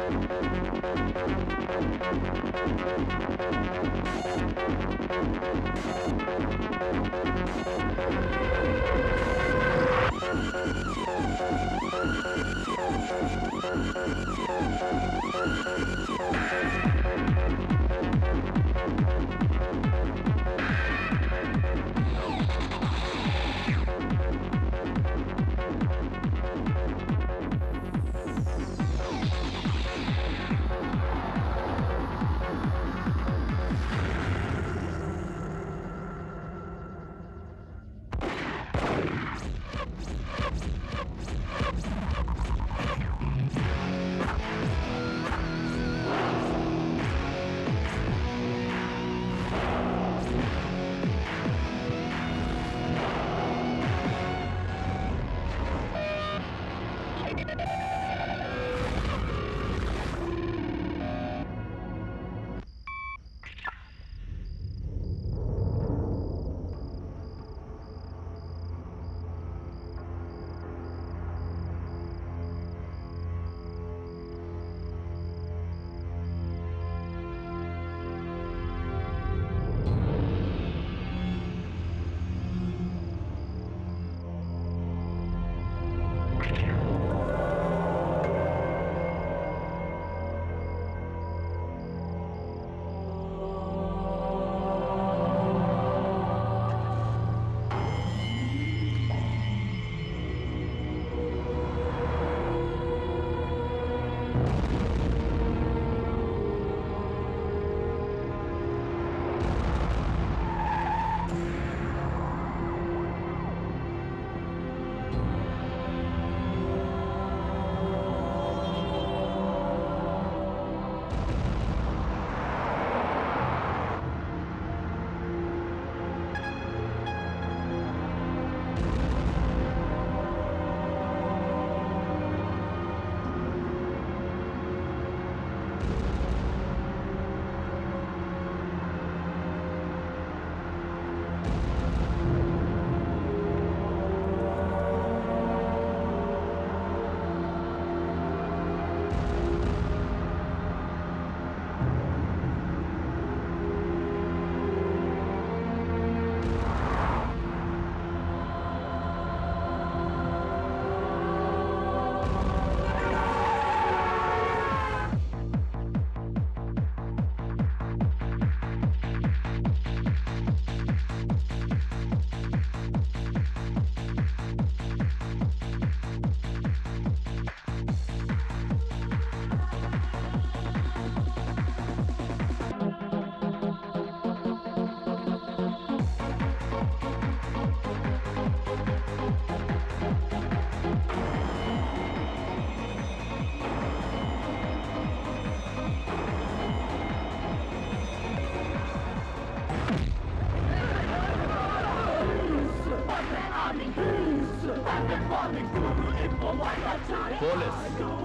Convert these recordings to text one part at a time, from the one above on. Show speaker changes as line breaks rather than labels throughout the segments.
Police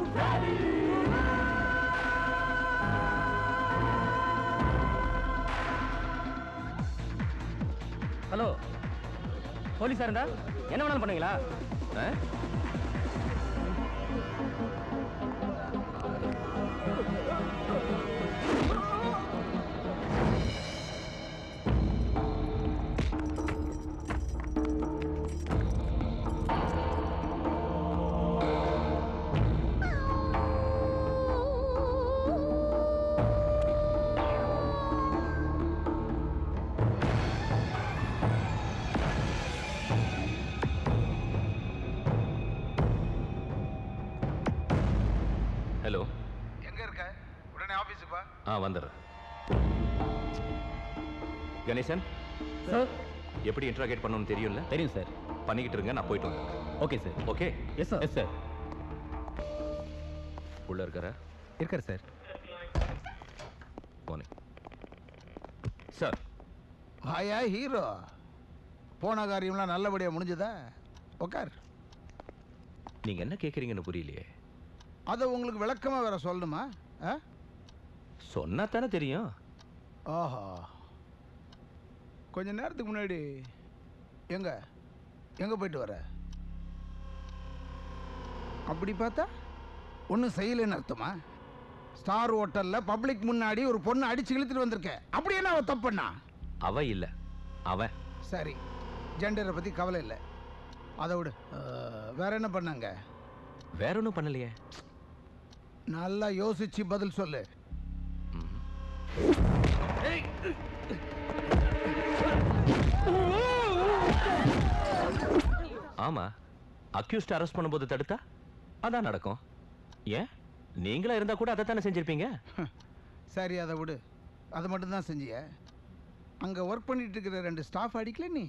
hello போலீஸா இருந்தா என்ன வேணாலும் பண்ணுவீங்களா
ஆ? ஹலோ
எங்க இருக்க உடனே ஆபீஸுக்கு வா
ஆ வந்துடுறேன் கணேசன்
சார்
எப்படி இன்ட்ராகேட் பண்ணணும்னு தெரியும்ல
தெரியும் சார்
பண்ணிக்கிட்டு இருங்க நான் போயிட்டு வந்துடுறேன்
okay sir
okay
yes sir yes sir
உள்ள இருக்காரா
இருக்கார் சார்
போனேன் சார்
வாயா ஹீரோ போன காரியம்லாம் நல்லபடியா முடிஞ்சதா உக்கார்
நீங்க என்ன கேக்குறீங்கன்னு புரியலையே
அதை உங்களுக்கு விளக்கமா வேற சொல்லணுமா ஆ?
சொன்னா தானே தெரியும்
ஆஹா கொஞ்ச நேரத்துக்கு முன்னாடி எங்க எங்க போயிட்டு வர அப்படி பார்த்தா ஒன்றும் செய்யலைன்னு அர்த்தமா ஸ்டார் ஹோட்டல்ல பப்ளிக் முன்னாடி ஒரு பொண்ணு அடிச்சு இழுத்துட்டு வந்திருக்க அப்படி என்ன அவ தப்பு பண்ணா
அவ இல்ல அவன்
சரி ஜெண்டரை பத்தி கவலை இல்லை அதை விடு அஹ், வேற என்ன பண்ணாங்க
வேற ஒன்றும் பண்ணலையே
நல்லா யோசிச்சு பதில் சொல்லு
ம். ஆமா அக்யூஸ்ட் அரெஸ்ட் பண்ணும்போது தடுத்தா அதான் நடக்கும் ஏன் நீங்களா இருந்தா கூட அதை தானே செஞ்சிருப்பீங்க
சரி அதை விடு அதை மட்டும்தான் செஞ்சிய அங்க ஒர்க் பண்ணிட்டு இருக்கிற ரெண்டு ஸ்டாஃப் அடிக்கல நீ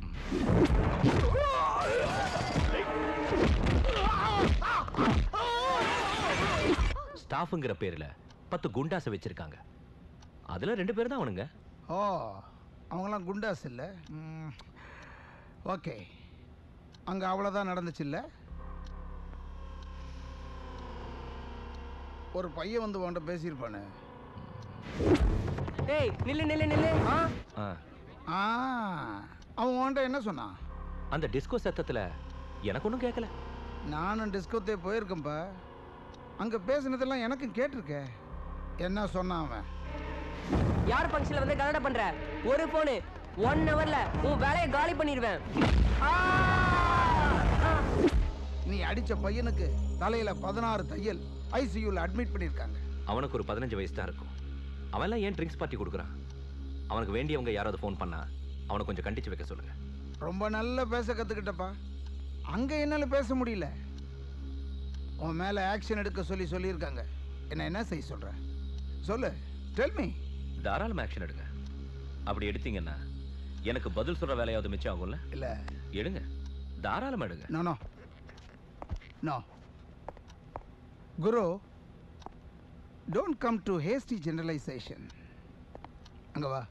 ஸ்டாஃப்ங்கிற பேர்ல பத்து குண்டாசை வச்சிருக்காங்க அதுல ரெண்டு பேர் தான் அவனுங்க
ஓ அவங்களாம் குண்டாஸ் இல்லை ஓகே அங்கே அவ்வளோதான் நடந்துச்சு இல்லை ஒரு பையன் வந்து உன்கிட்ட பேசியிருப்பானே
டேய் நில்லு நில்லு நில்லு ஆ
ஆ,
ஆ அவன் உன்கிட்ட என்ன சொன்னான்
அந்த டிஸ்கோ சத்தத்துல எனக்கு ஒன்றும் கேட்கல
நானும் டிஸ்கோத்தே போயிருக்கேன்ப்பா அங்கே பேசுனதெல்லாம் எனக்கும் கேட்டிருக்க என்ன சொன்னான் அவன்
யார் ஃபங்க்ஷன்ல வந்து கலடா பண்ற ஒரு போனு ஒன் ஹவர்ல உன் வேலையை காலி பண்ணிடுவேன் ஆ! ஆ!
நீ அடித்த பையனுக்கு தலையில் பதினாறு தையல் ஐசியூவில் அட்மிட் பண்ணியிருக்காங்க
அவனுக்கு ஒரு பதினஞ்சு வயசு தான் இருக்கும் அவன்லாம் ஏன் ட்ரிங்க்ஸ் பார்ட்டி கொடுக்குறான் அவனுக்கு வேண்டியவங்க யாராவது ஃபோன் பண்ணா அவனை கொஞ்சம் கண்டிச்சு வைக்க சொல்லுங்க
ரொம்ப நல்லா பேச கற்றுக்கிட்டப்பா அங்கே என்னால் பேச முடியல உன் மேலே ஆக்ஷன் எடுக்க சொல்லி சொல்லியிருக்காங்க என்ன என்ன செய்ய சொல்கிற சொல்லு டெல் மீ
தாராளம் ஆக்ஷன் எடுங்க அப்படி எடுத்தீங்கன்னா எனக்கு பதில் சொல்ற வேலையாவது மிச்சம் ஆகும்ல
இல்லை
எடுங்க தாராளம் எடுங்க
நோ நோ நோ குரு don't come to hasty generalization அங்கே வா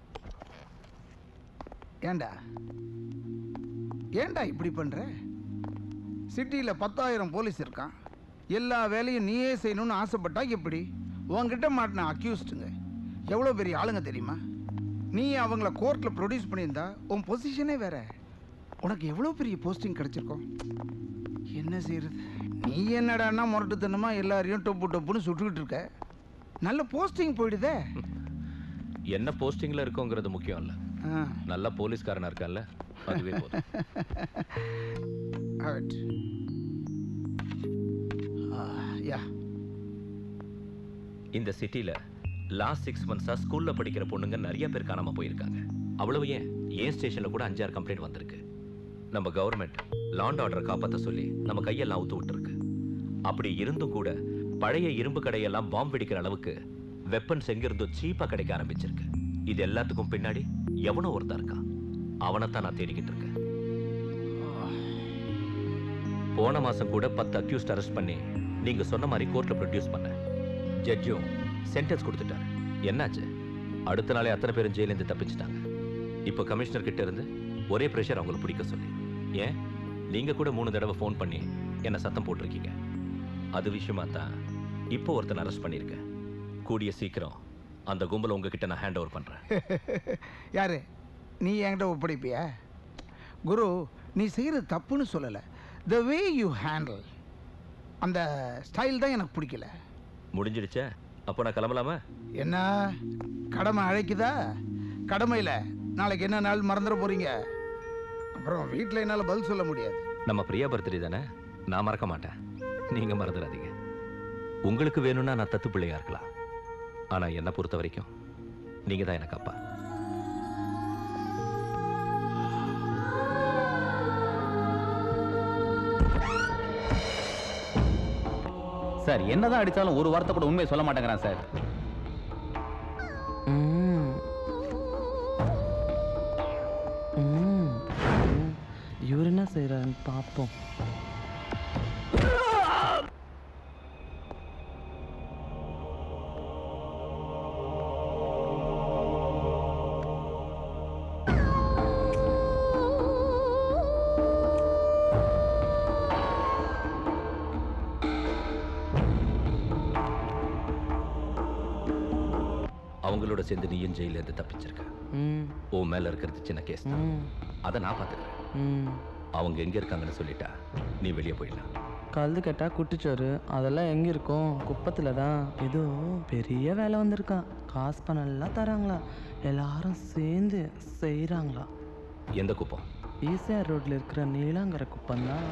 ஏண்டா ஏண்டா இப்படி பண்ற சிட்டியில் பத்தாயிரம் போலீஸ் இருக்கான் எல்லா வேலையும் நீயே செய்யணும்னு ஆசைப்பட்டா எப்படி உன்கிட்ட மாட்டின அக்யூஸ்டுங்க எவ்வளோ பெரிய ஆளுங்க தெரியுமா நீ அவங்கள கோர்ட்டில் ப்ரொடியூஸ் பண்ணியிருந்தா உன் பொசிஷனே வேற உனக்கு எவ்வளோ பெரிய போஸ்டிங் கிடைச்சிருக்கும் என்ன செய்யறது நீ என்னடான்னா முரட்டுத்தனமா எல்லாரையும் டொப்பு டொப்புன்னு சுட்டுக்கிட்டு இருக்க நல்ல போஸ்டிங் போயிடுதே
என்ன போஸ்டிங்ல இருக்கோங்கிறது முக்கியம் இல்ல
ஆ
நல்ல போலீஸ்காரனா இருக்கான்ல அதுவே போதும்
Have it. Ah, yeah.
இந்த சிட்டில லாஸ்ட் சிக்ஸ் மந்த்ஸா ஸ்கூல்ல படிக்கிற பொண்ணுங்க நிறைய பேர் காணாம போயிருக்காங்க அவ்வளவு ஏன் ஏன் ஸ்டேஷன்ல கூட அஞ்சாறு கம்ப்ளைண்ட் வந்திருக்கு நம்ம கவர்மெண்ட் லாண்ட் ஆர்டரை காப்பாத்த சொல்லி நம்ம கையெல்லாம் அவுத்து விட்டுருக்கு அப்படி இருந்தும் கூட பழைய இரும்பு கடையெல்லாம் பாம்பு வெடிக்கிற அளவுக்கு வெப்பன்ஸ் எங்கிருந்தோ சீப்பா கிடைக்க ஆரம்பிச்சிருக்கு இது எல்லாத்துக்கும் பின்னாடி எவனோ ஒருத்தன் இருக்கான் அவனைத்தான் நான் தேடிக்கிட்டு இருக்கேன் போன மாசம் கூட பத்து அக்யூஸ்ட் அரெஸ்ட் பண்ணி நீங்க சொன்ன மாதிரி கோர்ட்ல ப்ரொடியூஸ் பண்ணேன் ஜட்ஜும் சென்டென்ஸ் கொடுத்துட்டாரு என்னாச்சு அடுத்த நாளே அத்தனை பேரும் ஜெயிலேருந்து தப்பிச்சிட்டாங்க இப்போ கமிஷனர் கிட்ட இருந்து ஒரே ப்ரெஷர் அவங்கள பிடிக்க சொல்லி ஏன் நீங்க கூட மூணு தடவை ஃபோன் பண்ணி என்ன சத்தம் போட்டிருக்கீங்க அது விஷயமா தான் இப்போ ஒருத்தன் அரெஸ்ட் பண்ணியிருக்கேன் கூடிய சீக்கிரம் அந்த கும்பலை உங்ககிட்ட நான் ஹேண்ட் ஓவர் பண்றேன்
யாரு நீ என்கிட்ட ஒப்படைப்பியா குரு நீ செய்கிறது தப்புன்னு சொல்லலை த வே யூ ஹேண்டில் அந்த ஸ்டைல் தான் எனக்கு பிடிக்கல
முடிஞ்சிடுச்சே அப்போ நான் கிளம்பலாமா
என்ன கடமை அழைக்குதா கடமையில் நாளைக்கு என்ன நாள் மறந்துட போறீங்க அப்புறம் வீட்டில் என்னால் பதில் சொல்ல முடியாது
நம்ம பிரியா பர்த்டே தானே நான் மறக்க மாட்டேன் நீங்க மறந்துடாதீங்க உங்களுக்கு வேணும்னா நான் தத்து பிள்ளையா இருக்கலாம் ஆனா என்னை பொறுத்த வரைக்கும் நீங்க தான் எனக்கு அப்பா
சார் என்னதான் அடிச்சாலும் ஒரு வார்த்தை கூட உண்மையை சொல்ல மாட்டேங்கிறான் சார்
ம். ம். இவர் என்ன செய்யறாருன்னு பார்ப்போம்
அவங்களோட சேர்ந்து நீயும் ஜெயில இருந்து தப்பிச்சிருக்க
ம்
உன் மேல இருக்கிறது சின்ன கேஸ் தான்
ம்
அதை நான் பாத்துக்கிறேன்
ம்
அவங்க எங்க இருக்காங்கன்னு சொல்லிட்டா நீ வெளியே போயிடலாம்
கழுது கேட்டா குட்டிச்சோறு அதெல்லாம் எங்கே இருக்கும் குப்பத்தில் தான் ஏதோ பெரிய வேலை வந்திருக்கான் காசு பணம் எல்லாம் தராங்களா எல்லாரும் சேர்ந்து செய்கிறாங்களா
எந்த குப்பம்
ஈசிஆர் ரோட்டில் இருக்கிற நீலாங்கரை குப்பம் தான்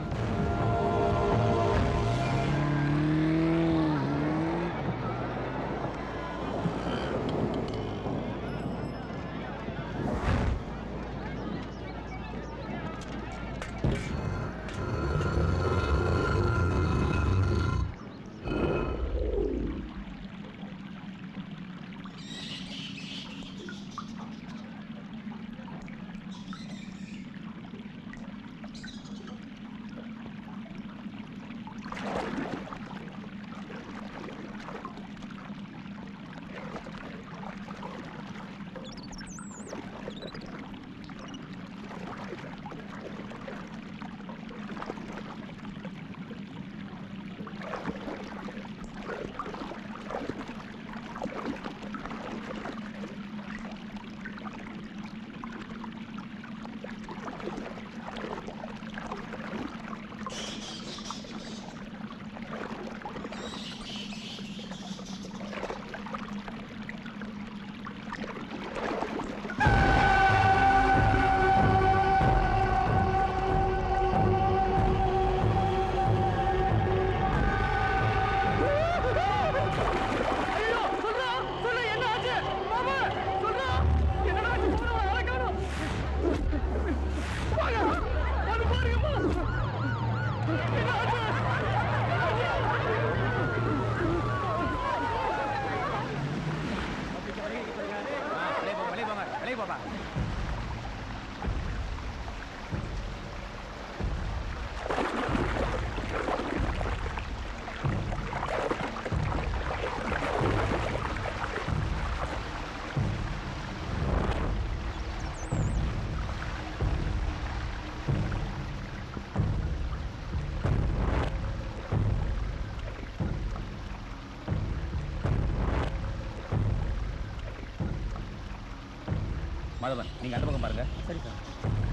மாதவன் நீங்க அந்த பக்கம் பாருங்க
சரி சார்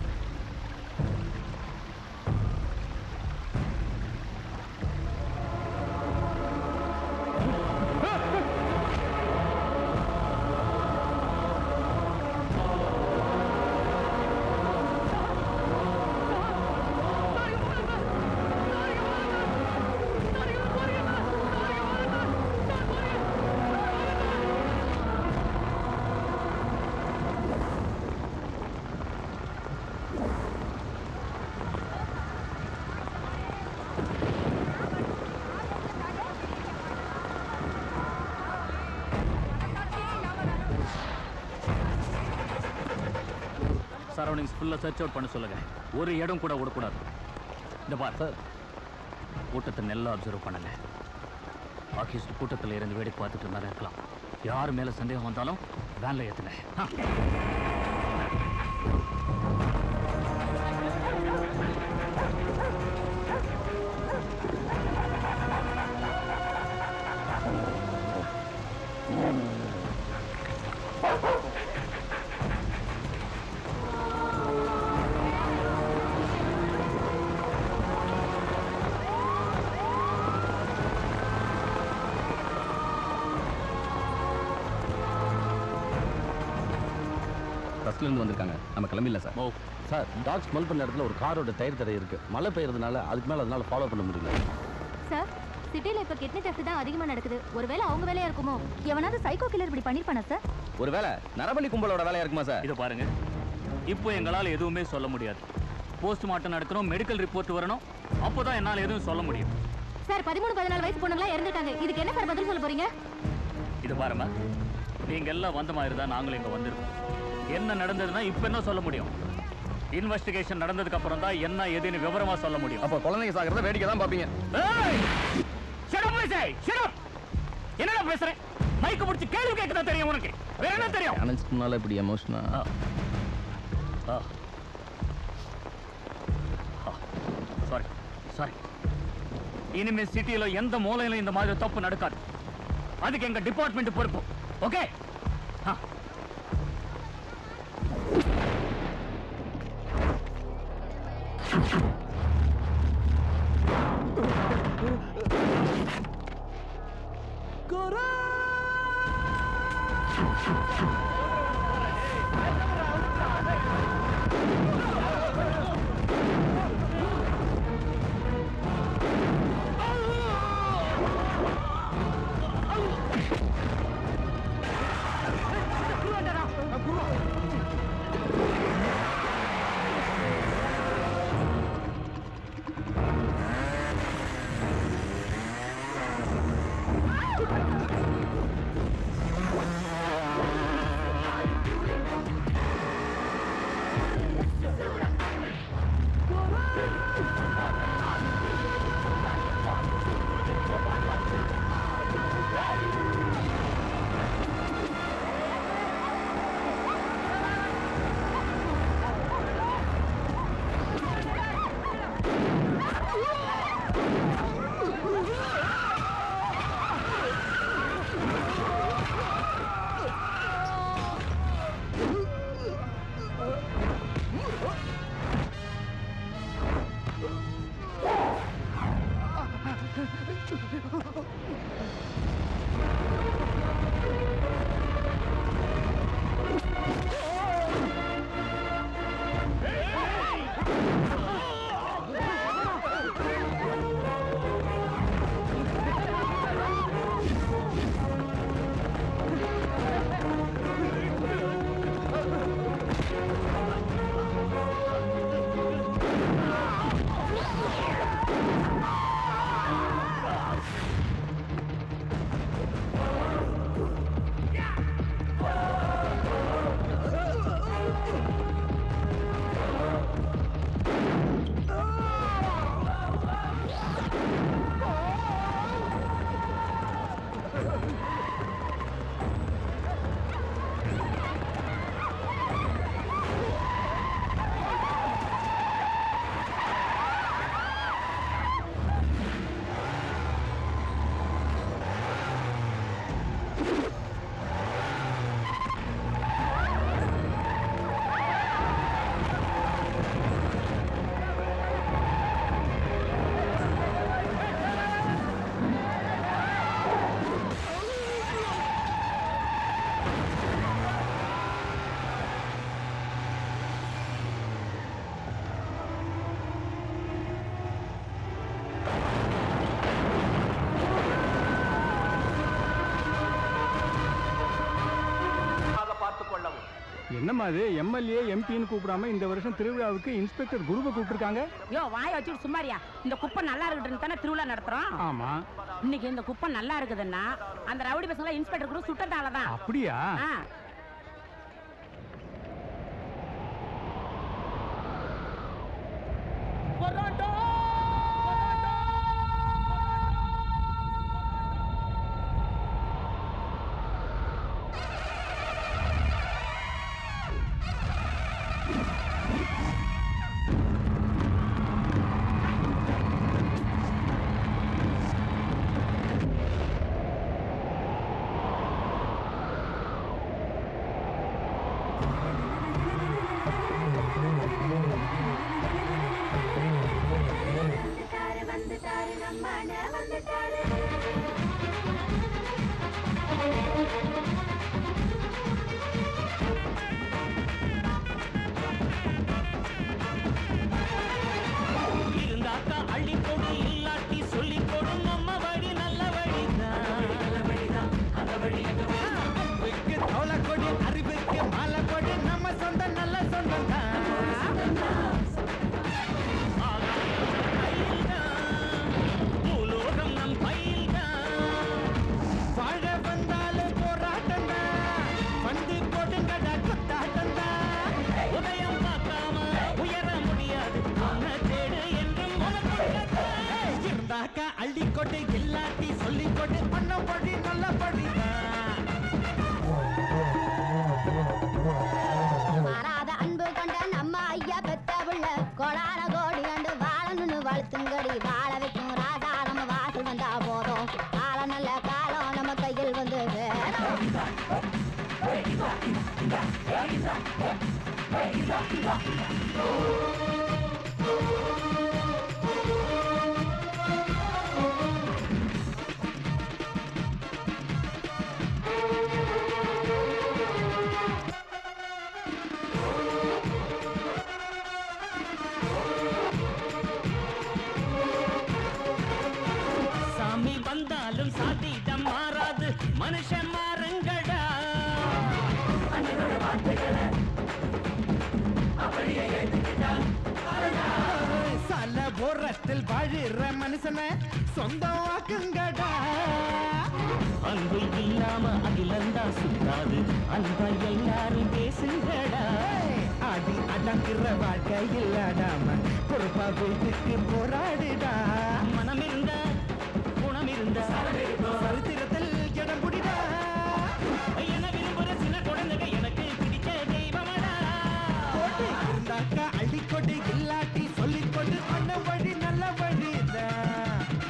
சரௌண்டிங்ஸ் ஃபுல்லாக சர்ச் அவுட் பண்ண சொல்லுங்க ஒரு இடம் கூட விடக்கூடாது இந்த பார் சார் கூட்டத்தை நல்லா அப்சர்வ் பண்ணுங்க ஆக்கிஸ்ட் கூட்டத்தில் இருந்து வேடிக்கை பார்த்துட்டு இருந்தாலும் இருக்கலாம் யார் மேலே சந்தேகம் வந்தாலும் வேனில் ஏற்றுங்க
பஸ்லேருந்து வந்திருக்காங்க நம்ம கிளம்பிடல சார்
ஓ
சார் டாக் ஸ்மெல் பண்ண இடத்துல ஒரு காரோட டயர் தடை இருக்கு மழை பெய்யறதுனால அதுக்கு மேலே அதனால ஃபாலோ பண்ண முடியல
சார் சிட்டில இப்ப கிட்னி டெஸ்ட் தான் அதிகமா நடக்குது ஒருவேளை அவங்க வேலையா இருக்குமோ எவனாவது சைக்கோ கில்லர் இப்படி பண்ணிருப்பானா சார்
ஒருவேளை நரபலி கும்பலோட வேலையா இருக்குமா சார்
இதை பாருங்க இப்போ எங்களால் எதுவுமே சொல்ல முடியாது போஸ்ட்மார்ட்டம் நடக்கணும் மெடிக்கல் ரிப்போர்ட் வரணும் அப்போ தான் என்னால் எதுவும் சொல்ல முடியும்
சார் பதிமூணு பதினாலு வயசு பொண்ணுங்களா இறந்துட்டாங்க இதுக்கு என்ன சார் பதில் சொல்ல போறீங்க
இது பாருமா நீங்க எல்லாம் வந்த மாதிரி தான் நாங்களும் இங்க வந்திருக்கோம் என்ன நடந்ததுன்னா இப்ப என்ன சொல்ல முடியும் இன்வெஸ்டிகேஷன் நடந்ததுக்கு அப்புறம் தான் என்ன ஏதுன்னு விவரமா சொல்ல முடியும்
அப்போ குழந்தைங்க சாகிறத வேடிக்கை தான் பார்ப்பீங்க
ஏய்! Shut up, I say! Shut up! என்னடா பேசுறேன் மைக்க பிடிச்சி கேள்வி கேட்க தெரியும் உனக்கு வேற என்ன தெரியும்
அனன்ஸ்க்கு முன்னால இப்படி எமோஷனா
சாரி சாரி இனிமே சிட்டில எந்த மூலையிலும் இந்த மாதிரி தப்பு நடக்காது அதுக்கு எங்க டிபார்ட்மெண்ட் பொறுப்பு ஓகே
என்னம்மா அது எம்எல்ஏ எம்பின்னு கூப்பிடாம இந்த வருஷம் திருவிழாவுக்கு இன்ஸ்பெக்டர் குருவை கூப்பிட்டுருக்காங்க
யோ வாய வச்சுட்டு சும்மாரியா இந்த குப்பை நல்லா இருக்குதுன்னு தானே திருவிழா நடத்துறோம்
ஆமா
இன்னைக்கு இந்த குப்பை நல்லா இருக்குதுன்னா அந்த ரவுடி பசங்க இன்ஸ்பெக்டர் குரு சுட்டதால தான்
அப்படியா
ஆ
இருந்தாக்கா அள்ளி கொடு இல்லாட்டி சொல்லி கொடு நம்ம வழி நல்ல வழிதான் அறிவுக்கு தோலை கொடு அறிவுக்கு மாலை கொடு நம்ம சொந்த நல்ல சொந்தம் பூலோகம் நம் பயில்தான் வாழ வந்தாலே போராட்டம் வந்து கொடுங்கடா கொத்தாட்டம் உதயம் பார்க்காம உயர முடியாது உன்னை தேடு என்றும் உனக்குள்ளதான். இருந்தாக்கா அள்ளி கொண்டு இல்லாட்டி சொல்லி கொண்டு பண்ணபடி நல்லபடிதான்
மாறாத அன்பு கொண்ட நம்ம ஐயா பெத்த புள்ள கோடான கோடி கண்டு வாழணும்னு வளர்த்துங்கடி வாழ வைக்கும் ராஜா நம்ம வாசல் வந்தா போதும் காலம் நல்ல காலம் நம்ம கையில் வந்து வேணும்
ஆ மனுஷன் மாறுங்கடா சல ஓரத்தில் வாழுற மனுஷன சொந்தம் ஆக்குங்கடா
அன்பு இல்லாம அகிலந்தா சுத்தாது அன்பா எல்லாரும் பேசுங்கடா
அடி அடங்குற வாழ்க்கை இல்லாடாம பொறுப்பா வீட்டுக்கு போராடுடா
மனம் இருந்த குணம் இருந்த
சரித்திரத்தில் இடம் புடிடா
என்ன விரும்புற சின்ன குழந்தைங்க எனக்கு பிடிச்ச தெய்வமடா
போட்டு இருந்தாக்கா அள்ளிக்கொண்டு இல்லாட்டி சொல்லிக்கொண்டு பண்ண வழி நல்ல வழிதான்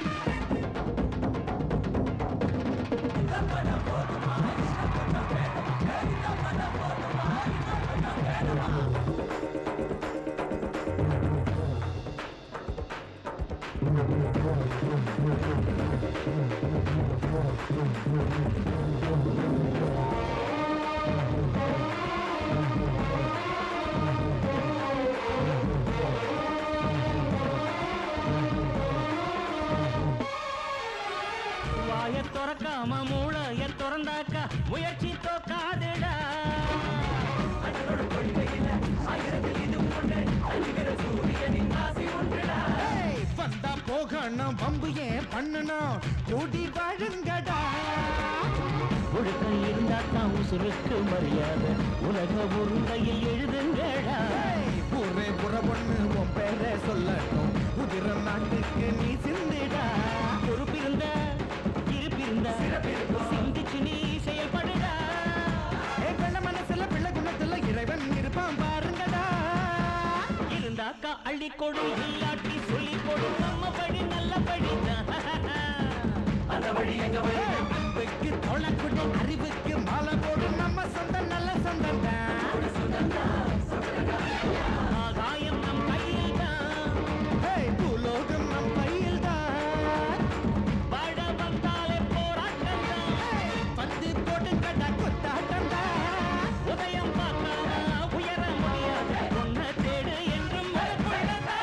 வாய திறக்காம மூளைய திறந்தாக்கா முயற்சி தோக்காதுடா
ஏய், வந்தா போகணும் பம்பு ஏன் பண்ணணும் கூடி வாழுங்கடா
ஒழுக்கம் இருந்தா தான் உசுருக்கு மரியாதை உலக உருண்டையில் எழுதுங்கடா
ஏய், ஊரே புற பொண்ணு உன் பேரை சொல்லட்டும் உதிர நாட்டுக்கு நீ சிந்திடா
பொறுப்பிருந்த இருப்பிருந்த சிந்திச்சு நீ செயல்படுடா
ஏ வெள்ள மனசுல பிள்ளை குணத்துல இறைவன் இருப்பான் பாருங்கடா
இருந்தாக்கா அள்ளி கொடு இல்லாட்டி சொல்லி கொடு நம்ம படி நல்ல படிதான் அந்த வழி எங்க வழி
அன்புக்கு தொழக்குடி அறிவுக்கு மாலை போடு நம்ம சொந்தம் நல்ல சொந்தம்
ஆகாயம் நம் கையில் தான்
பூலோகம் நம் கையில் தான்
வாழ வந்தாலே போராட்டம் தான்
பந்து போட்டு கட்ட கொத்தாட்டம் தான்
உதயம் பார்க்காம உயர முடியாது ஒன்ன தேடு என்றும் மனக்குள்ளதான்.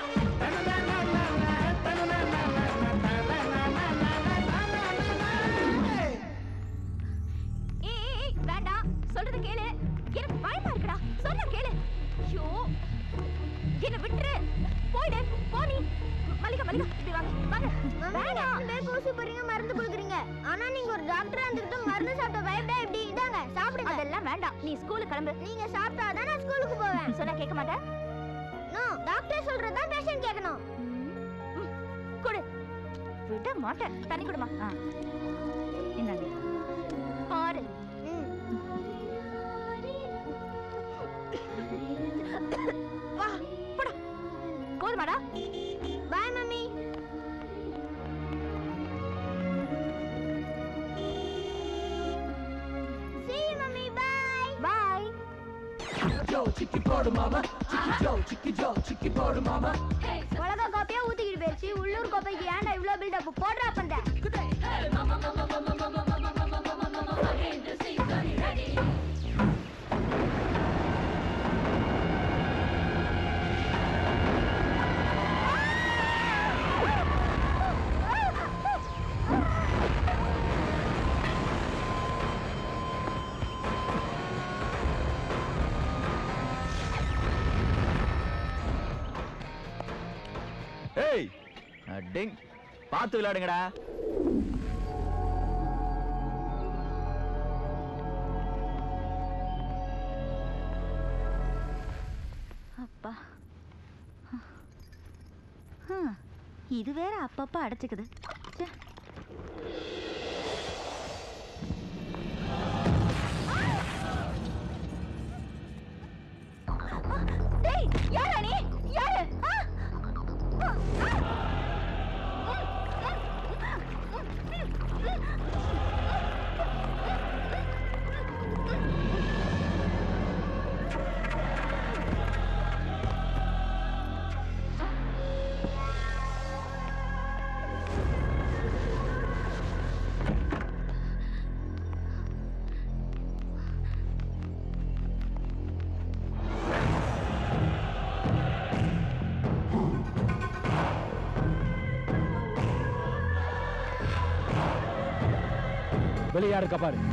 ஏய் ஏய், ஏய் வேண்டாம் சொல்றது கேளு எனக்கு பயமா இருக்குடா சொன்ன கேளு ஐயோ என்ன விட்டுரு போயிடு போ நீ மல்லிகா மல்லிகா இப்படி வாங்க வாங்க வேண்டாம்
பேர் ஊசி போறீங்க மருந்து கொடுக்குறீங்க ஆனா நீங்க ஒரு டாக்டரா இருந்துட்டு மருந்து சாப்பிட்ட பயப்படா இப்படி இதாங்க சாப்பிடுங்க
அதெல்லாம் வேண்டாம் நீ ஸ்கூலுக்கு கிளம்பு
நீங்க சாப்பிட்டா தான் நான் ஸ்கூலுக்கு போவேன்
சொன்னா கேட்க மாட்டேன்
நோ டாக்டர் சொல்றது தான் பேஷண்ட் கேட்கணும்
கொடு விட மாட்டேன் தண்ணி கொடுமா ஆ இந்தாங்க பாரு வா போடா போதுமாடா
bye mummy See you, mummy. Bye.
Bye
உலக கோப்பையா ஊத்திக்கிட்டு போயிருச்சு உள்ளூர் கோப்பைக்கு ஏன்டா இவ்ளோ பில்டப் போடுறா பந்த
ஏய் டிங் பார்த்து விளையாடுங்கடா
அப்பா ஹம், இது வேற அப்பப்ப அடைச்சுக்குது ச்சே. டேய் யாரா நீ யாரு ஆ! ஆ!
வெளியே யாரு இருக்கா பாரு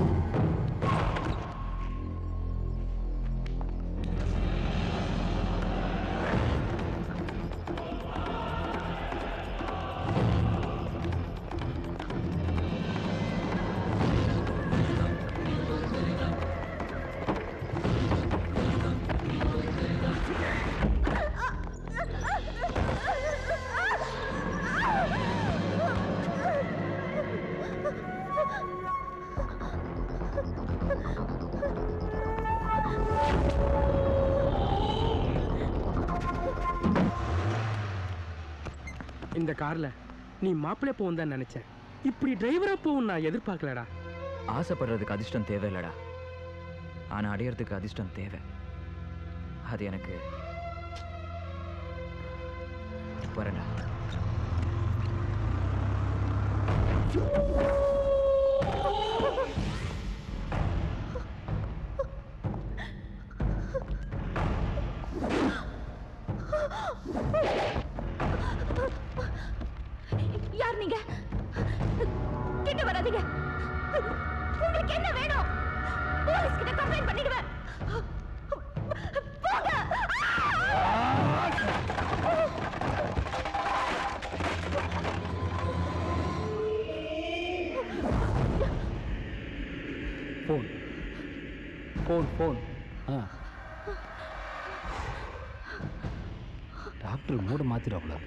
இந்த கார்ல நீ மாப்பிள்ளை போகும் தான் நினைச்சேன் இப்படி டிரைவரா போகும் நான் எதிர்பார்க்கலடா
ஆசைப்படுறதுக்கு அதிர்ஷ்டம் தேவையில்லடா ஆனா அடையறதுக்கு அதிர்ஷ்டம் தேவை அது எனக்கு வரடா
யார் நீங்க கிட்ட வராதீங்க உங்களுக்கு என்ன வேணும் போலீஸ் கிட்ட கம்ப்ளைண்ட் பண்ணிடுவேன் போங்க
ஃபோன் ஃபோன் ஃபோன் ஆ டாக்டர் மூட மாத்திடுவாங்களா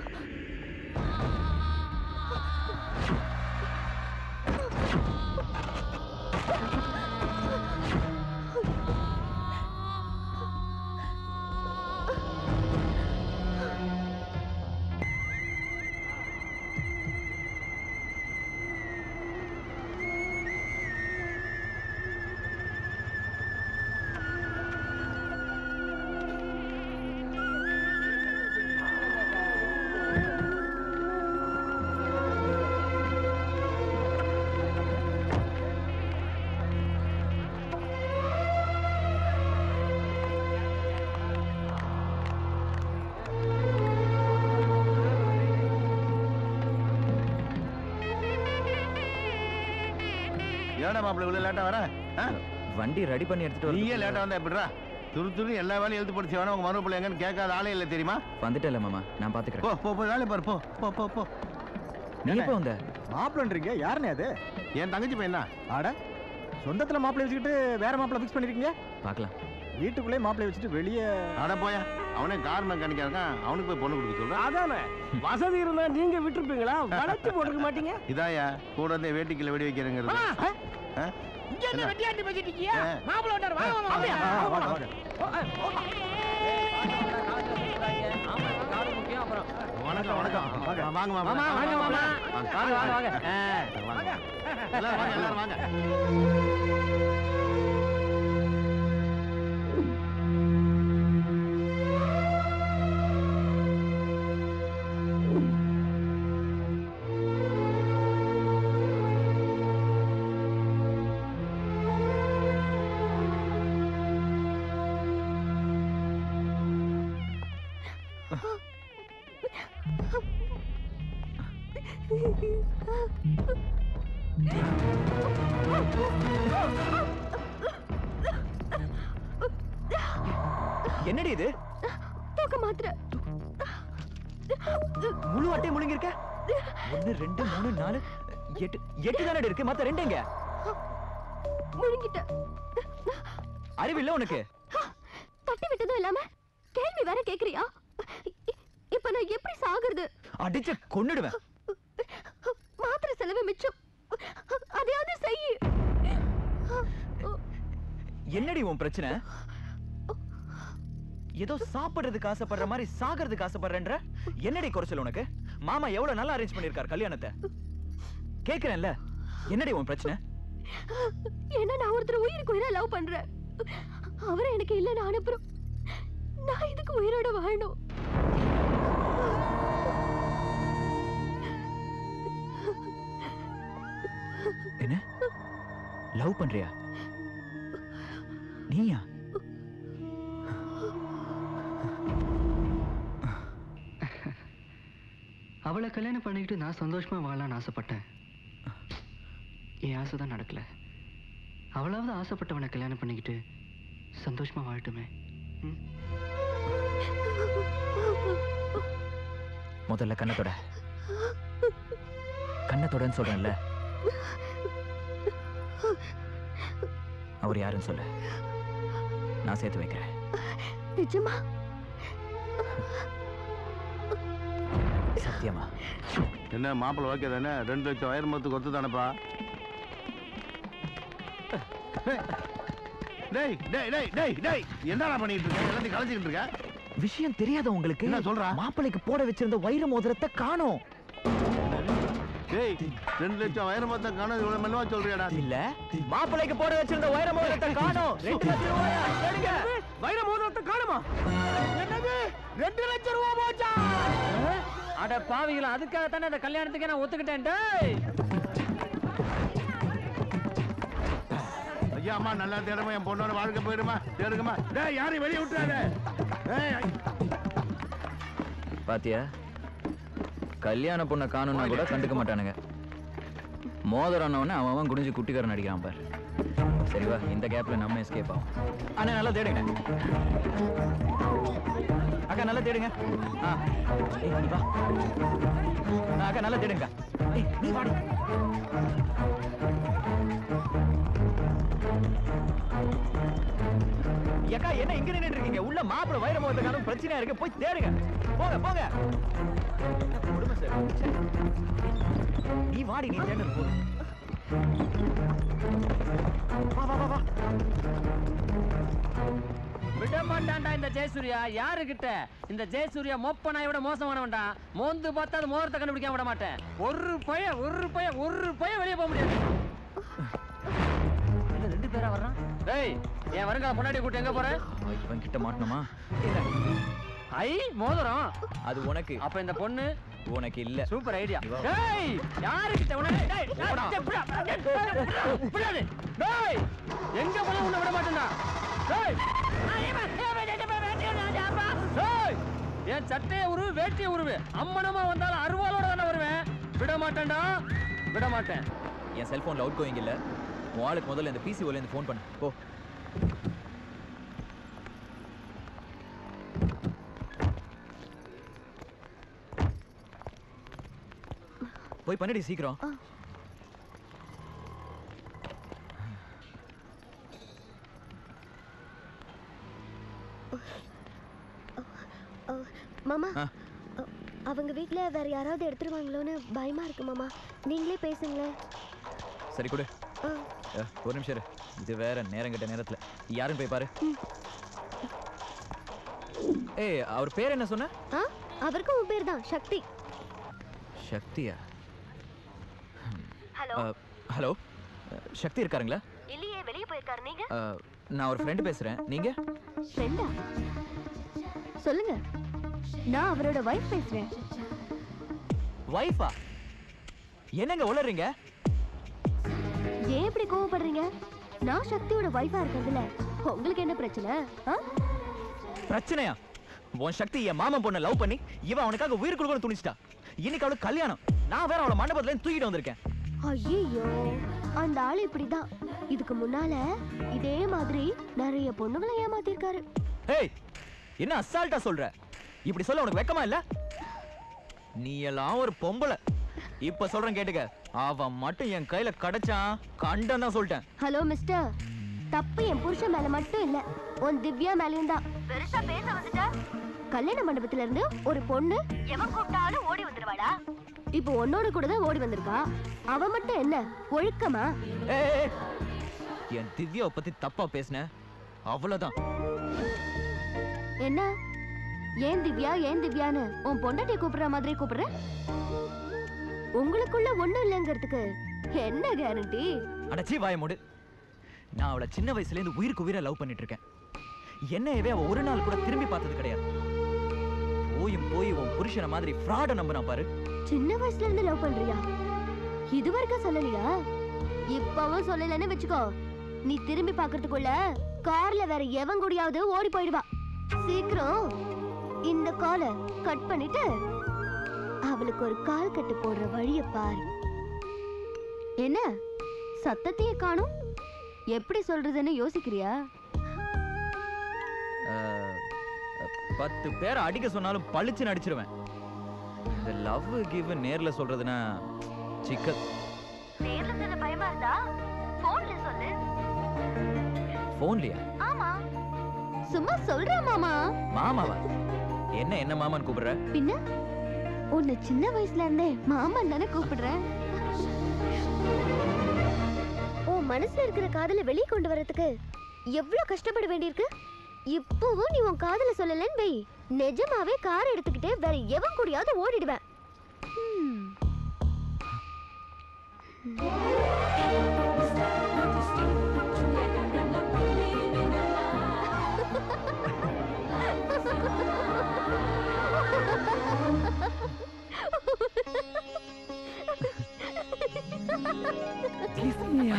ஏடா மாப்பிள்ள இவ்வளவு லேட்டா வர
வண்டி ரெடி பண்ணி எடுத்துட்டு
நீயே
வரதுக்குள்ள-
லேட்டா வந்தா எப்படிடா துரு துரு எல்லா வேலையும் எழுத்து படிச்சு வேணா உங்க மறுப்பிள்ள எங்கன்னு கேட்காத ஆளே இல்லை தெரியுமா
வந்துட்டேன்ல மாமா நான்
போ
பாத்துக்கிறேன்
போ போ வேலையை பாரு போ போ போ போ
நீ எப்போ வந்த
மாப்பிள்ளன்றீங்க யாருனே அது
என் தங்கச்சி பையனா
ஆட சொந்தத்துல மாப்பிள்ளை வச்சுக்கிட்டு வேற மாப்பிள்ளை ஃபிக்ஸ் பண்ணிருக்கீங்க
பார்க்கலாம்
வீட்டுக்குள்ளே மாப்பிள்ளை வச்சுட்டு வெளியே
அட போயா அவனே கார் மெக்கானிக்கா இருக்கான் அவனுக்கு போய் பொண்ணு கொடுக்க சொல்றான்
அதானே வசதி இருந்தா நீங்க விட்டுருப்பீங்களா வளைச்சு போட்டுக்க மாட்டீங்க
இதாயா கூட இருந்தே வேட்டிக்குள்ள வெடி வைக்கிறேங்கிறது ஆ?
இங்க என்ன
என்ன?
வெட்டியாண்டி பேசிட்டு இருக்கியா
ஆ.
மாப்பிள்ளை வந்தாரு வாங்க வாங்க
அப்படியா?
வாங்க
வாங்க,
வாங்க
வணக்கம் வணக்கம் வாங்க வாங்க மாமா
மாமா, வாங்க, மாமா.
வாங்க காரு
வாங்க,
வாங்க
வாங்க.
ஆ, வாங்க எல்லாரும் வாங்க எல்லாரும் வாங்க
என்னடி இது
தூக்க மாத்திர
முழு அட்டை முழுங்கிருக்க ஒன்னு ரெண்டு மூணு நாலு எட்டு எட்டு தானே இருக்கு மத்த ரெண்டு எங்க
முழுங்கிட்ட
அறிவில்ல உனக்கு
தட்டி விட்டதும் இல்லாம கேள்வி வேற கேக்குறியா இ- இப்ப நான் எப்படி சாகுறது
அடிச்சு கொன்னுடுவேன்
மாத்திரை செலவு மிச்சம் அதையாவது செய்
என்னடி உன் பிரச்சனை ஏதோ சாப்பிடுறதுக்கு ஆசைப்படுற மாதிரி சாகிறதுக்கு ஆசைப்படுறேன்ற என்னடி குறைச்சல் உனக்கு மாமா எவ்வளவு நல்லா அரேஞ்ச் பண்ணிருக்கார் கல்யாணத்தை கேக்குறேன்ல என்னடி உன் பிரச்சனை
ஏன்னா நான் ஒருத்தர் உயிருக்கு உயிரை லவ் பண்றேன் அவரை எனக்கு இல்ல நான் அனுப்புறோம் நான் இதுக்கு உயிரோட வாழணும்
என்ன லவ் பண்றியா நீயா
அவளை கல்யாணம் பண்ணிக்கிட்டு நான் சந்தோஷமா வாழலாம்னு ஆசைப்பட்டேன் என் ஆசை தான் நடக்கல அவளாவது ஆசைப்பட்டவனை கல்யாணம் பண்ணிக்கிட்டு சந்தோஷமா வாழட்டுமே ம்?
முதல்ல கண்ணத்தோட கண்ணத்தோடன்னு சொல்றேன்ல அவர் யாருன்னு சொல்லு நான் சேர்த்து வைக்கிறேன்
நிஜமா
சத்தியமா
என்ன மாப்பிள்ளை ஓகே தானே ரெண்டு லட்சம் வயிறு மரத்துக்கு ஒத்து தானேப்பா டேய் டேய் டேய் டேய் டேய் என்னடா பண்ணிட்டு இருக்க எல்லாத்தையும் கலைச்சிக்கிட்டு இருக்க
விஷயம் தெரியாத உங்களுக்கு
என்ன சொல்றா
மாப்பிள்ளைக்கு போட வச்சிருந்த வைர மோதிரத்தை காணோம்
டேய் ரெண்டு லட்சம் வயிறு மரத்தை காணோம் இவ்வளவு மெல்லவா சொல்றியாடா
இல்ல மாப்பிள்ளைக்கு போட வச்சிருந்த வைர மோதிரத்தை காணோம் ரெண்டு லட்சம் ரூபாயா எடுங்க
வைர மோதிரத்தை காணுமா
என்னது ரெண்டு லட்சம் ரூபா போச்சா
அட பாவிகளா அதுக்காக தானே அந்த கல்யாணத்துக்கு நான் ஒத்துக்கிட்டேன் டேய்
ஐயா அம்மா நல்லா தேடுமா என் பொண்ணோட வாழ்க்கை போயிடுமா தேடுங்கம்மா டேய் யாரையும் வெளியே விட்டுறாத ஏய்
பாத்தியா கல்யாண பொண்ணை காணும்னா கூட கண்டுக்க மாட்டானுங்க மோதிரம்னவனே அவன் அவன் குடிஞ்சு குட்டிக்காரன் அடிக்கிறான் பாரு சரி வா இந்த கேப்ல நம்ம எஸ்கேப் ஆகும் அண்ணா நல்லா தேடுங்க அக்கா நல்லா தேடுங்க ஆ ஏய் நீ வா ஆ, அக்கா நல்லா தேடுங்க ஏய் நீ வாடி அக்கா என்ன இங்க நின்னுட்டு இருக்கீங்க உள்ள மாப்பிள வைர மோதிரக்காரன் பிரச்சனையா இருக்கு போய் தேடுங்க போங்க போங்க குடும்ப சார் ச்சே. நீ வாடி நீ தேடுறது போதும் வா வா வா வா
விட மாட்டான்டா இந்த ஜெயசூர்யா யாருகிட்ட இந்த ஜெயசூர்யா மொப்ப நாயை விட மோசமானவன்டா மோந்து பார்த்தா அது மோதிரத்தை கண்டுபிடிக்காம விட மாட்டேன் ஒரு பய ஒரு பய ஒரு பய வெளியே போக முடியாது என்ன ரெண்டு பேரா வர்றான் டேய் என் வருங்கால முன்னாடி கூட்டு எங்க போற
இவன் கிட்ட மாட்டணுமா
ஐ மோதிரம்
அது உனக்கு
அப்ப இந்த பொண்ணு
உனக்கு இல்ல
சூப்பர் ஐடியா
இவ-
டேய் யாருகிட்ட உனக்கு டேய் டேய்,
போடா.
டேய், புடா, டேய், டேய், புடாது. டேய் எங்க போய் உன்னை விட மாட்டேன்டா டேய் டேய் என் சட்டையை உருவு வேட்டியை உருவு அம்மனமா வந்தாலும் அருவாளோட தானே வருவேன் விட மாட்டேன்டா விட மாட்டேன்
என் செல்போன்ல அவுட் கோயிங் இல்ல உன் ஆளுக்கு முதல்ல இந்த பிசி இருந்து ஃபோன் பண்ணு போ போய் பண்ணிடி சீக்கிரம்
மாமா
ஆ.
அ- அவங்க வீட்ல வேற யாராவது எடுத்துருவாங்களோன்னு பயமா இருக்கு மாமா நீங்களே பேசுங்களேன்
சரி கொடு
ஆ.
அஹ், ஒரு நிமிஷம் இரு இது வேற நேரம் கெட்ட நேரத்துல யாருன்னு போய் பாரு ஏய் அவர் பேர் என்ன சொன்ன
ஆ அவருக்கும் உன் பேர் தான் சக்தி
சக்தியா
ஹலோ
அஹ், ஹலோ அஹ், சக்தி இருக்காருங்களா
இல்லையே வெளியே போயிருக்காரு நீங்க
அஹ், நான் ஒரு ஃப்ரெண்டு பேசுறேன் நீங்க
ஃப்ரெண்டா சொல்லுங்க நான் அவரோட வைஃப் பேசுறேன்
வைஃபா என்னங்க உளறீங்க
ஏன் இப்படி கோவப்படுறீங்க நான் சக்தியோட வைஃபா இருக்கிறதுல உங்களுக்கு என்ன பிரச்சனை ஆ?
பிரச்சனையா உன் சக்தி என் மாமன் பொண்ணை லவ் பண்ணி இவன் அவனுக்காக உயிர் கொடுக்கணும் துணிச்சிட்டா இன்னைக்கு அவளுக்கு கல்யாணம் நான் வேற அவளை மண்டபத்துல இருந்து தூக்கிட்டு வந்திருக்கேன்
ஐயோ அந்த ஆள் இப்படிதான் இதுக்கு முன்னால இதே மாதிரி நிறைய பொண்ணுங்களை ஏமாத்திருக்காரு
ஏய் என்ன அசால்ட்டா சொல்ற இப்படி சொல்ல உனக்கு வெக்கமா இல்ல நீ எல்லாம் ஒரு பொம்பளை இப்ப சொல்றேன் கேட்டுக்க அவன் மட்டும் என் கையில கிடைச்சான் கண்டன் தான் சொல்லிட்டேன்
ஹலோ மிஸ்டர் தப்பு என் புருஷன் மேல மட்டும் இல்ல உன் திவ்யா மேலயும் தான் பெருசா பேச வந்துட்ட கல்யாண மண்டபத்துல இருந்து ஒரு பொண்ணு எவன் கூப்பிட்டாலும் ஓடி வந்துருவாடா இப்போ உன்னோட கூட தான் ஓடி வந்திருக்கா அவ மட்டும் என்ன ஒழுக்கமா
ஏய், ஏய், ஏய். என் திவ்யாவை பத்தி தப்பா பேசின அவ்வளவுதான்
என்ன ஏன் திவ்யா ஏன் திவ்யான்னு உன் பொண்டாட்டிய கூப்பிடுற மாதிரி கூப்பிடுற உங்களுக்குள்ள ஒண்ணும் இல்லைங்கிறதுக்கு என்ன கேரண்டி
அடச்சி வாய மூடு நான் அவளை சின்ன வயசுல இருந்து உயிருக்கு உயிரை லவ் பண்ணிட்டு இருக்கேன் என்னையவே அவ ஒரு நாள் கூட திரும்பி பார்த்தது கிடையாது போயும் போய் உன் புருஷனை மாதிரி ஃப்ராட நம்பினா பாரு
சின்ன வயசுல இருந்து லவ் பண்றியா இது வரைக்கும் சொல்லலையா இப்பவும் சொல்லலன்னு வச்சுக்கோ நீ திரும்பி பார்க்கறதுக்குள்ள கார்ல வேற எவன் கூடயாவது ஓடி போயிடுவா சீக்கிரம் இந்த காலை கட் பண்ணிட்டு அவளுக்கு ஒரு கால் கட்டு போடுற வழிய பாரு என்ன சத்தத்தையே காணும் எப்படி சொல்றதுன்னு யோசிக்கிறியா
அஹ், பத்து பேரை அடிக்க சொன்னாலும் பளிச்சுன்னு அடிச்சிருவேன் இந்த லவ் கிவ் நேர்ல சொல்றதுன்னா சிக்கல்
நேர்ல சொல்ல பயமா இருந்தா போன்ல சொல்லு
போன்லயா
ஆமா சும்மா சொல்றேன் மாமா
மாமாவா என்ன என்ன மாமான்னு கூப்பிடுற
பின்ன உன்னை சின்ன வயசுல இருந்தே மாமன் தானே கூப்பிடுறேன் உன் மனசுல இருக்கிற காதலை வெளியே கொண்டு வரதுக்கு எவ்வளவு கஷ்டப்பட வேண்டியிருக்கு இப்பவும் நீ உன் காதல சொல்லலன்னு வை நிஜமாவே கார் எடுத்துக்கிட்டு வேற எவன் கூடயாவது ஓடிடுவேன் ஹம்.
Kiss me,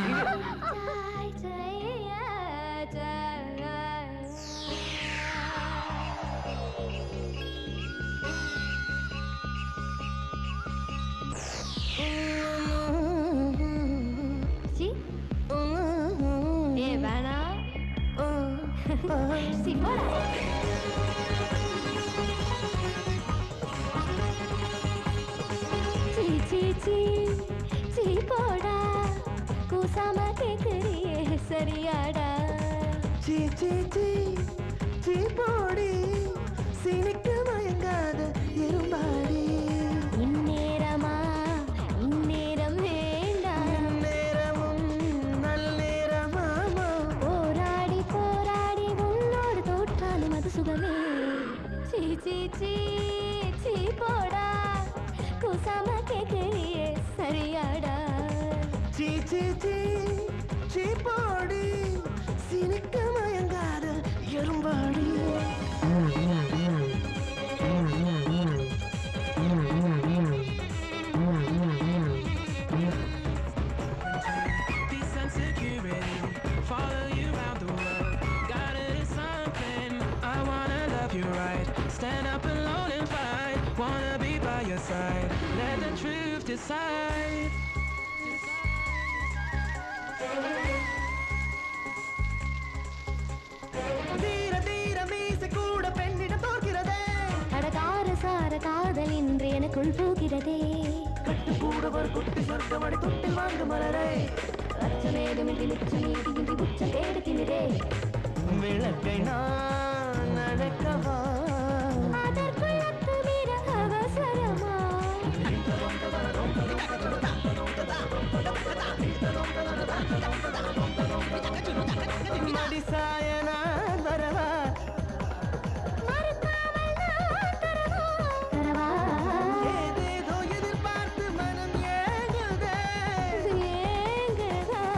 சி ஏ வேணாம் சி போடா சீ சீ சீ சீ போடா கூசாம கேக்குறியே சரியாடா
சீ சீ சீ சீ போடி சினிக்கு மயங்காத எறும்பாடி
இந்நேரமா இந்நேரம் வேண்டாம்
நேரமும் நல்நேரமாமா
போராடி போராடி உன்னோடு தோற்றாலும் அது சுகமே சீ சீ சீ சீ போடா கூசாம கேக்குறியே சரியாடா
சீ சீ சீ சீ போடி சினிக்கு மயங்காத எறும்பாடி
Peace and security, follow you around the world. Got it is something. I wanna love you right. Stand up alone and fight. Wanna be by your side. Let the truth decide.
தீர தீர மீசை கூட பெண்ணிடம் தோற்கிறதே
அடகார சார காதல் இன்று எனக்குள் போகிறதே
கட்டு கூட ஒரு குட்டி சொர்க்கமடி தொட்டில் வாங்க மலரே
அச்சமேதுமின்றி மிச்சமீதியின்றி உச்சம் தேடு திமிரே
விளக்கை நான் அணைக்கவா
அதற்குள் அத்துமீற அவசரமா
மடி சாய நான் வரவா
தரவா
ஏதேதோ எதிர்பார்த்து மனம் ஏங்குதே
ஏங்குதா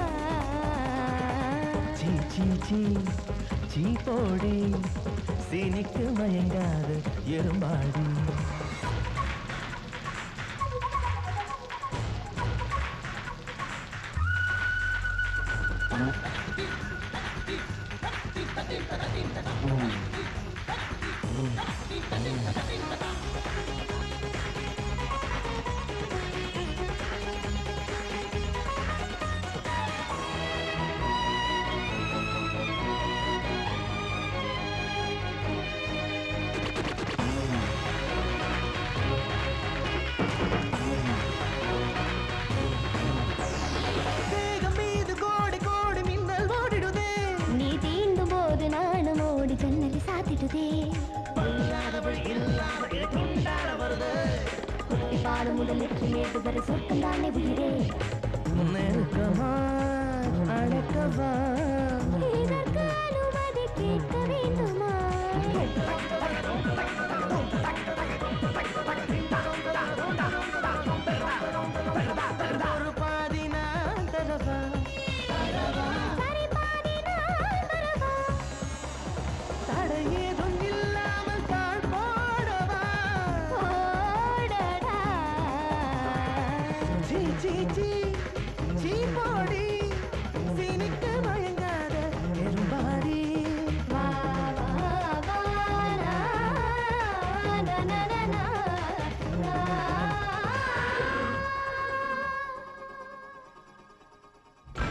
சீ சீ சீ சீ போடி சீனிக்கு மயங்காத எறும்பாடி வேகம் மீது கோடி கோடி மின்னல் ஓடிடுதே
நீ தீண்டும் போது நானும் ஓடி ஜன்னலி சாத்திடுதே
பொல்லாதவள் இல்லாத இழக்குண்டாட வருது
குட்டி பாடு முதல் எட்டு மேட்டு வரை சொர்க்கம் தானே உயிரே
நெருக்கமா அழைக்கவா
இதற்கு அனுமதி கேட்க வேண்டுமா
ஒரு பாதி நான் தரவா
சரி பாதி நான் வரவா
தடை ஏதும் இல்லாமல் தாழ் போடவா
போடடா
சீ சீ சீ சீ போடி சீனிக்கு மயங்காத எறும்பாடி
வா வா வா நா, நா, நா, நா, நா, நா.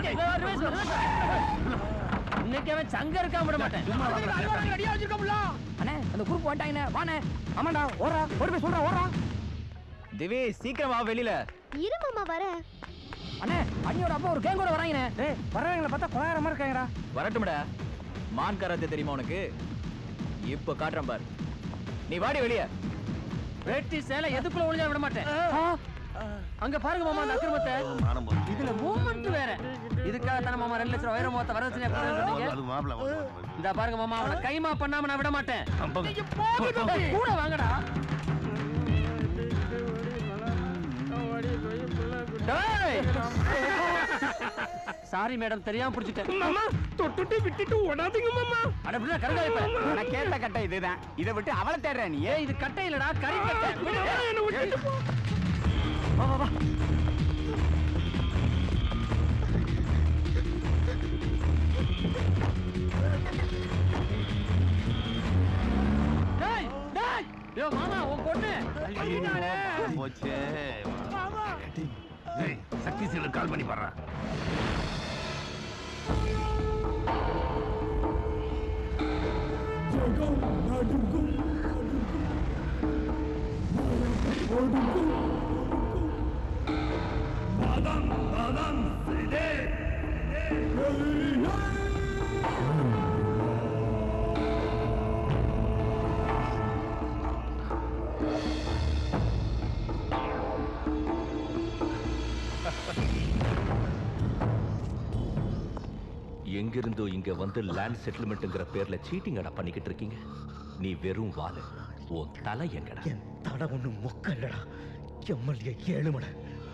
இன்னைக்கு அவன் சங்க இருக்காம விட மாட்டேன் அண்ணே அந்த குரூப் வந்துட்டாங்கண்ணே வாண்ணே ஆமாண்டா ஓடுறா ஓடி போய் சொல்றா ஓடுறா
திவி சீக்கிரம் வா வெளியில
இரு மாமா வரேன்
அண்ணே அண்ணியோட அப்பா ஒரு கேங்கோட வராங்கண்ணே
டேய் வரவங்களை பார்த்தா கொலாயிரம் மாதிரி இருக்காங்கடா
வரட்டும்டா மான் கராத்தே தெரியுமா உனக்கு இப்ப காட்டுறேன் பார் நீ வாடி வெளிய
வேட்டி சேலை எதுக்குள்ள ஒளிஞ்சா விட மாட்டேன் அங்க பாருங்க மாமா அந்த அக்கிரமத்தை இதுல மூவ்மெண்ட் வேற இதுக்காக தானே மாமா ரெண்டு லட்சம் வைர மொத்த வரதட்சணையா கொடுத்தீங்க
அது மாப்பிள
இந்த பாருங்க மாமா அவனை கைமா பண்ணாம நான் விட மாட்டேன் ஏய், கூட வாங்கடா சாரி மேடம் தெரியாம பிடிச்சிட்டேன்
மாமா தொட்டுட்டு விட்டுட்டு ஓடாதீங்க மாமா
அட அப்படின்னா கருங்காயப்ப
நான் கேட்ட கட்டை இதுதான் இதை விட்டு அவளை தேடுற நீ
ஏய் இது கட்டை இல்லடா கறி கட்டை விடு.
என்ன விட்டுட்டு போ
வா வா வா டேய் டேய் யோ மாமா உன் பொண்ணு
போச்சே ஏய், சக்தி சீலர் கால் பண்ணி பாடுறா
எங்கிருந்தோ இங்க வந்து லேண்ட் செட்டில்மெண்ட்ங்கிற பேர்ல சீட்டிங் அடா பண்ணிக்கிட்டு இருக்கீங்க நீ வெறும் வாலு உன் தலை எங்கடா
தட ஒண்ணு மொக்க இல்லடா எம்எல்ஏ ஏழுமலை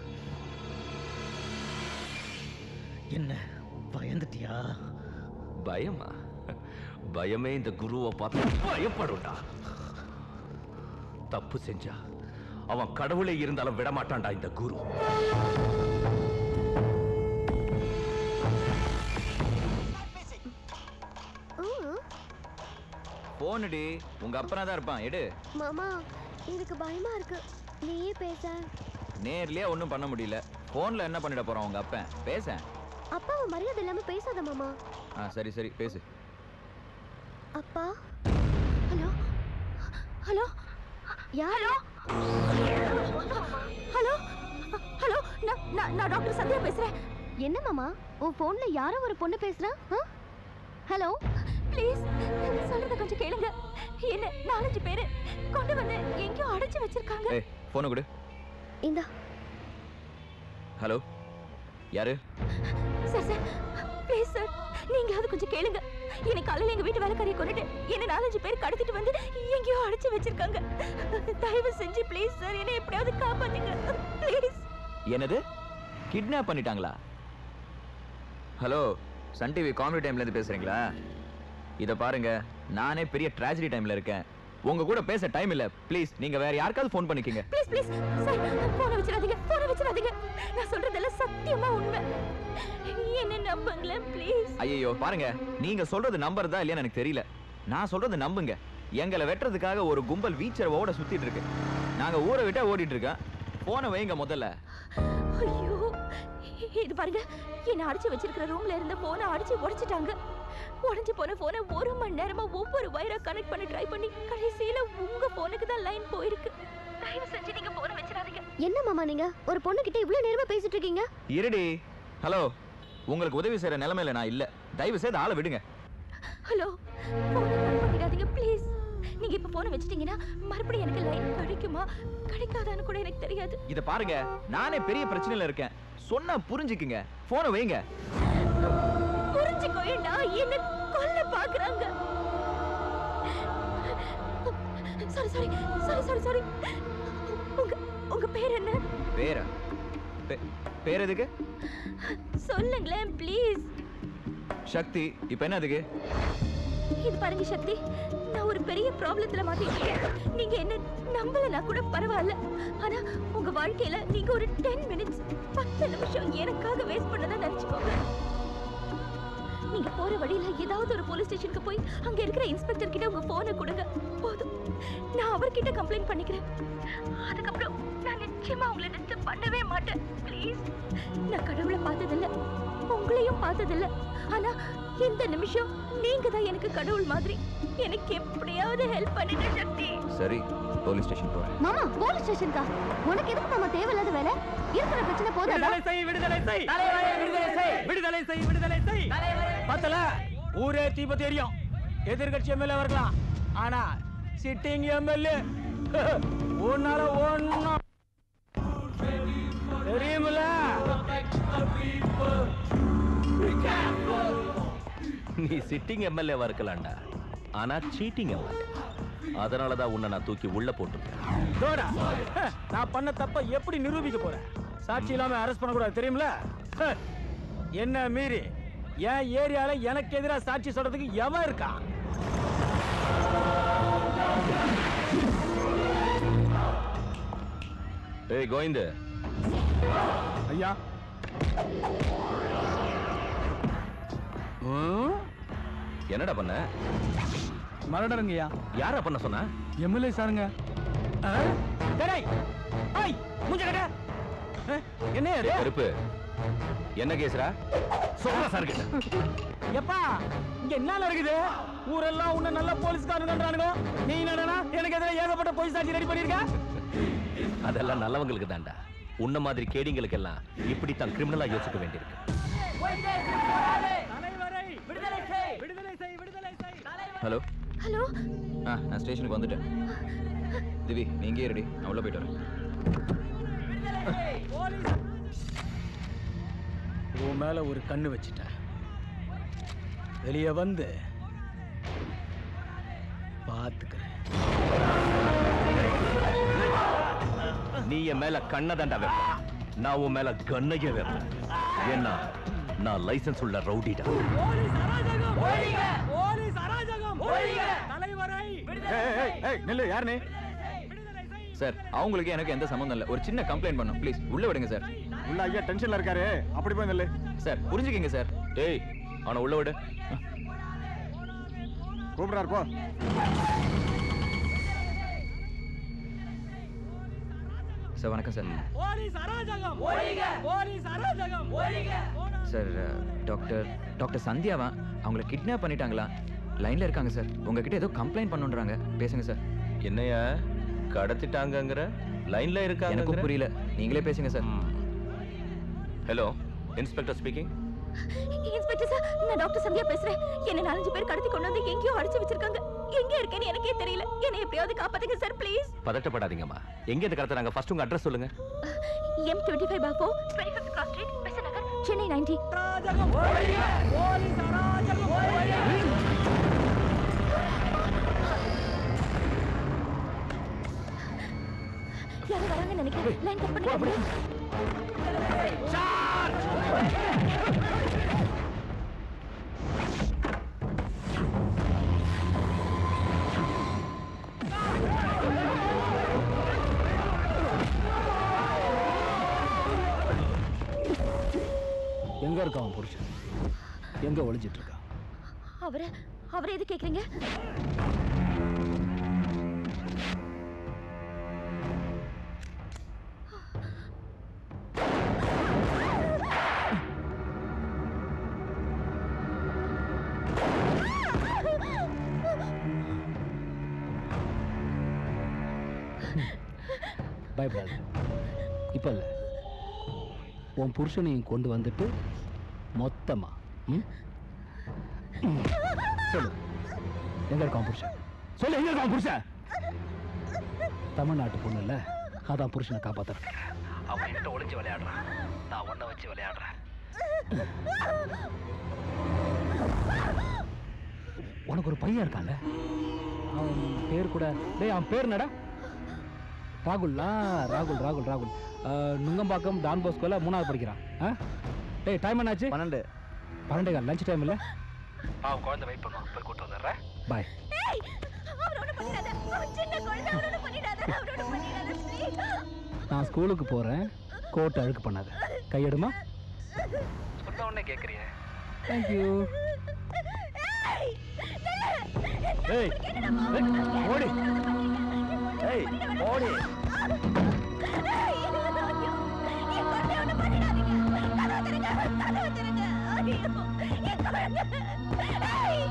என்ன பயந்துட்டியா
பயமா பயமே இந்த குருவை பார்த்து பயப்படும்டா தப்பு செஞ்சா அவன் கடவுளே இருந்தாலும் விடமாட்டான்டா இந்த குரு
போனுடி உங்க அப்பனா தான் இருப்பான் எடு
மாமா எனக்கு பயமா இருக்கு நீயே பேச
நேர்லயே ஒண்ணும் பண்ண முடியல போன்ல என்ன பண்ணிட போறான் உங்க அப்பன் பேச
அப்பாவை மரியாதை இல்லாம பேசாத மாமா
ஆ சரி சரி பேசு
அப்பா ஹலோ ஹலோ யார் ஹலோ ஹலோ நான் நான் நான் டாக்டர் சந்தியா பேசுறேன் என்ன மாமா உன் போன்ல யாரோ ஒரு பொண்ணு பேசுறா ஹலோ ப்ளீஸ் சொல்றத கொஞ்சம் கேளுங்க என்ன நாலஞ்சு பேரு கொண்டு வந்து எங்கேயோ அடைச்சு வச்சிருக்காங்க
ஏய் போனை கொடு
இந்த
ஹலோ யாரு
சார் சார் ப்ளீஸ் சார் நீங்க அது கொஞ்சம் கேளுங்க இன்னைக்கு காலையில எங்க வீட்டு வேலைக்காரியை கொண்டுட்டு என்ன நாலஞ்சு பேர் கடத்திட்டு வந்து எங்கேயோ அடைச்சு வச்சிருக்காங்க தயவு செஞ்சு ப்ளீஸ் சார் என்ன எப்படியாவது காப்பாத்துங்க ப்ளீஸ்
என்னது கிட்னாப் பண்ணிட்டாங்களா ஹலோ சன் டிவி காமெடி டைம்ல இருந்து பேசுறீங்களா இத பாருங்க நானே பெரிய ட்ராஜடி டைம்ல இருக்கேன் உங்க கூட பேச டைம் இல்ல ப்ளீஸ் நீங்க வேற யாருக்காவது ஃபோன் பண்ணிக்கங்க
ப்ளீஸ் ப்ளீஸ் சார் போனை வச்சிடாதீங்க போனை வச்சிடாதீங்க நான் சொல்றதெல்லாம் சத்தியமா உண்மை என்ன நம்புங்களேன் ப்ளீஸ்
ஐயோ பாருங்க நீங்க சொல்றது நம்பர் தான் இல்லையான்னு எனக்கு தெரியல நான் சொல்றது நம்புங்க எங்களை வெட்டுறதுக்காக ஒரு கும்பல் வீச்சர் ஓட சுத்திட்டு இருக்கு நாங்க ஊரை விட்டா ஓடிட்டு இருக்கேன் போனை வைங்க முதல்ல
ஐயோ இது பாருங்க என்ன அடிச்சு வச்சிருக்கிற ரூம்ல இருந்த போனை அடிச்சு உடைச்சிட்டாங்க உடைஞ்சு போன போனை ஒரு மணி நேரமா ஒவ்வொரு வயரா கனெக்ட் பண்ணி ட்ரை பண்ணி கடைசியில உங்க போனுக்கு தான் லைன் போயிருக்கு தயவு செஞ்சு நீங்க போனை வச்சிடாதீங்க என்ன மாமா நீங்க ஒரு பொண்ணு கிட்ட இவ்வளவு நேரமா பேசிட்டு இருக்கீங்க
இருடி ஹலோ உங்களுக்கு உதவி செய்யற நிலைமையில நான் இல்ல தயவு செய்து ஆளை விடுங்க
ஹலோ போனை கட் பண்ணிடாதீங்க ப்ளீஸ் நீங்க இப்ப போனை வச்சிட்டீங்கன்னா மறுபடியும் எனக்கு லைன் கிடைக்குமா கிடைக்காதான்னு கூட எனக்கு தெரியாது
இத பாருங்க நானே பெரிய பிரச்சனையில இருக்கேன் சொன்னா புரிஞ்சுக்குங்க போனை வைங்க
புரிஞ்சுக்கோயேண்டா என்ன கொல்ல பாக்குறாங்க sorry sorry sorry sorry sorry உங்க உங்க பேர் என்ன
பேரா பே- பேர் எதுக்கு
சொல்லுங்களேன் ப்ளீஸ்
சக்தி இப்ப என்ன அதுக்கு
இது பாருங்க சக்தி நான் ஒரு பெரிய ப்ராப்ளத்துல மாட்டிருக்கேன் நீங்க என்ன நம்பலனா கூட பரவாயில்ல ஆனா உங்க வாழ்க்கையில நீங்க ஒரு டென் மினிட்ஸ் பத்து நிமிஷம் எனக்காக வேஸ்ட் பண்ணதா நினைச்சுக்கோங்க நீங்க போற வழியில ஏதாவது ஒரு போலீஸ் ஸ்டேஷனுக்கு போய் அங்க இருக்கிற இன்ஸ்பெக்டர் கிட்ட உங்க போனை கொடுங்க போதும் நான் அவர்கிட்ட கம்ப்ளைண்ட் பண்ணிக்கிறேன் அதுக்கப்புறம் நான் நிச்சயமா உங்களை டிஸ்டர்ப் பண்ணவே மாட்டேன் ப்ளீஸ் நான் கடவுளை பார்த்ததில்ல உங்களையும்
பார்த்ததில்ல ஆனா இந்த நிமிஷம் நீங்க தான் எனக்கு கடவுள் மாதிரி எனக்கு எப்படியாவது ஹெல்ப் பண்ணுங்க சக்தி
சரி போலீஸ் ஸ்டேஷன் போறேன்
மாமா போலீஸ் ஸ்டேஷன்க்கா உனக்கு எதுக்கு மாமா தேவையில்லாத வேலை இருக்கிற பிரச்சனை போதாதா
விடுதலை செய் விடுதலை செய் விடுதலை செய் விடுதலை செய் விடுதலை செய்
பார்த்தல ஊரே தீபத்தி எரியும் எதிர்கட்சி எம்எல்ஏ இருக்கலாம் ஆனா சிட்டிங் எம்எல்ஏ உன்னால ஒண்ணும் தெரியுமில்ல
நீ சிட்டிங் எம்எல்ஏவா இருக்கலாம்டா ஆனா சீட்டிங் எம்எல்ஏ அதனால தான் உன்னை நான் தூக்கி உள்ள போட்டிருக்கேன்
தோடா ஹ, நான் பண்ண தப்ப எப்படி நிரூபிக்க போறேன் சாட்சி இல்லாம அரெஸ்ட் பண்ணக்கூடாது தெரியுமில்ல ஹ, என்ன மீறி என் ஏரியால எனக்கு எதிரா சாட்சி சொல்றதுக்கு எவன் இருக்கான்
ஏய் கோவிந்து
ஐயா
என்னடா பண்ண
மரடருங்கய்யா
யாரா பண்ண சொன்ன
எம்எல்ஏ சாருங்க டேய் ஐய் மூஞ்ச கட்ட என்ன யாரு
கருப்பு என்ன கேஸ்ரா சொல்றா சார் கிட்ட
எப்பா இங்க என்ன நடக்குது ஊரெல்லாம் உன்ன நல்ல போலீஸ்காரங்கன்றானுங்க நீ என்னடா எனக்கு எதிராக ஏகப்பட்ட போலீஸ் சாட்சி ரெடி பண்ணிருக்க
அதெல்லாம் நல்லவங்களுக்கு தான்டா உன்ன மாதிரி கேடிங்களுக்கெல்லாம் இப்படித்தான் கிரிமினலா யோசிக்க வேண்டியிருக்கு
ஹலோ
ஹலோ
ஆ நான் ஸ்டேஷனுக்கு வந்துட்டேன் திவி நீ இங்கே ரெடி நான் உள்ள போயிட்டு வரேன்
உன் மேல ஒரு கண்ணு வச்சுட்டேன் வெளியே வந்து பார்த்துக்கிறேன்
நீ என் மேல கண்ணை தாண்டா வைப்ப நான் உன் மேல கண்ணையே வைப்பேன் ஏன்னா நான் லைசென்ஸ் உள்ள ரவுடிடா
போலீஸ் அராஜகம் தலைவரை
நில்லு யார் நீ சார் அவங்களுக்கு எனக்கு எந்த சம்மந்தம் இல்லை ஒரு சின்ன கம்ப்ளைண்ட் பண்ணோம் ப்ளீஸ் உள்ள விடுங்க சார்
உள்ள ஐயா டென்ஷன்ல இருக்காரு அப்படி போய் நில்லு
சார் புரிஞ்சுக்கிங்க சார்
ஏய் அவனை உள்ள விடு
கூப்பிடுறாரு போ
சார் வணக்கம் சார்
போலீஸ் அராஜகம் போலீஸ் அராஜகம்
சார் டாக்டர் டாக்டர் சந்தியாவா அவங்கள கிட்னாப் பண்ணிட்டாங்களா லைன்ல இருக்காங்க சார் உங்ககிட்ட ஏதோ கம்ப்ளைண்ட் பண்ணுன்றாங்க பேசுங்க சார்
என்னையா கடத்திட்டாங்கங்கிற லைன்ல இருக்காங்க
எனக்கும் புரியல நீங்களே பேசுங்க sir
hello inspector speaking
inspector sir நான் டாக்டர் சந்தியா பேசுறேன் என்ன நாலஞ்சு பேர் கடத்தி கொண்டு வந்து எங்கேயோ அடைச்சு வச்சிருக்காங்க எங்க இருக்கேன்னு எனக்கே தெரியல என்னை எப்படியாவது காப்பாத்துங்க சார் ப்ளீஸ்
பதட்டப்படாதீங்கம்மா எங்க இருந்து கடத்துறாங்க ஃபர்ஸ்ட் உங்க அட்ரஸ் சொல்லுங்க
எம் டுவெண்ட்டி ஃபைவ் பாஃபோ twenty fifth cross street Besant Nagar Chennai ninety யாரும் வராங்கன்னு நினைக்கிறேன் லைன் கட் பண்ணி
எங்க இருக்கான் அவன் புருஷன் எங்க ஒளிஞ்சிட்டு இருக்கான்
அவரை அவரை எது கேக்குறீங்க
பயப்படாத இப்போ இல்லை உன் புருஷனையும் கொண்டு வந்துட்டு மொத்தமா ம்? ம். சொல்லு எங்க இருக்கான் புருஷன் சொல்லு எங்க இருக்கான் புருஷன் தமிழ்நாட்டு பொண்ணு இல்ல அதான் புருஷனை காப்பாத்துறேன் அவன் என்கிட்ட ஒளிஞ்சு விளையாடுறான் நான் ஒன்ன வச்சு விளையாடுறேன் உனக்கு ஒரு பையன் இருக்கான்ல அவன் பேர் கூட டேய் அவன் பேர் என்னடா ராகுல்லா ராகுல் ராகுல் ராகுல் அஹ், நுங்கம்பாக்கம் டான் போஸ்கோல மூணாவது படிக்கிறான் ஆ டேய் டைம் என்னாச்சு பன்னெண்டு பன்னெண்டு கால் லஞ்ச் டைம் இல்லை அவன் குழந்தை வெயிட் பண்ணுவான் போய் கூட்டு வந்துடுறேன் பாய்
ஏய் அவர் ஒண்ணு பண்ணிடாத அவன் சின்ன குழந்தை அவர் ஒண்ணு பண்ணிடாத அவர் ஒண்ணு பண்ணிடாத ப்ளீஸ்
நான் ஸ்கூலுக்கு போகிறேன் கோட் அழுக்கு பண்ணாத கையெடுமா
சொன்ன உடனே கேட்குறிய
தேங்க்யூ
ஏய்
ஓடி
ஏய் ஓடி ஏய் என் குழந்தை ஏய்!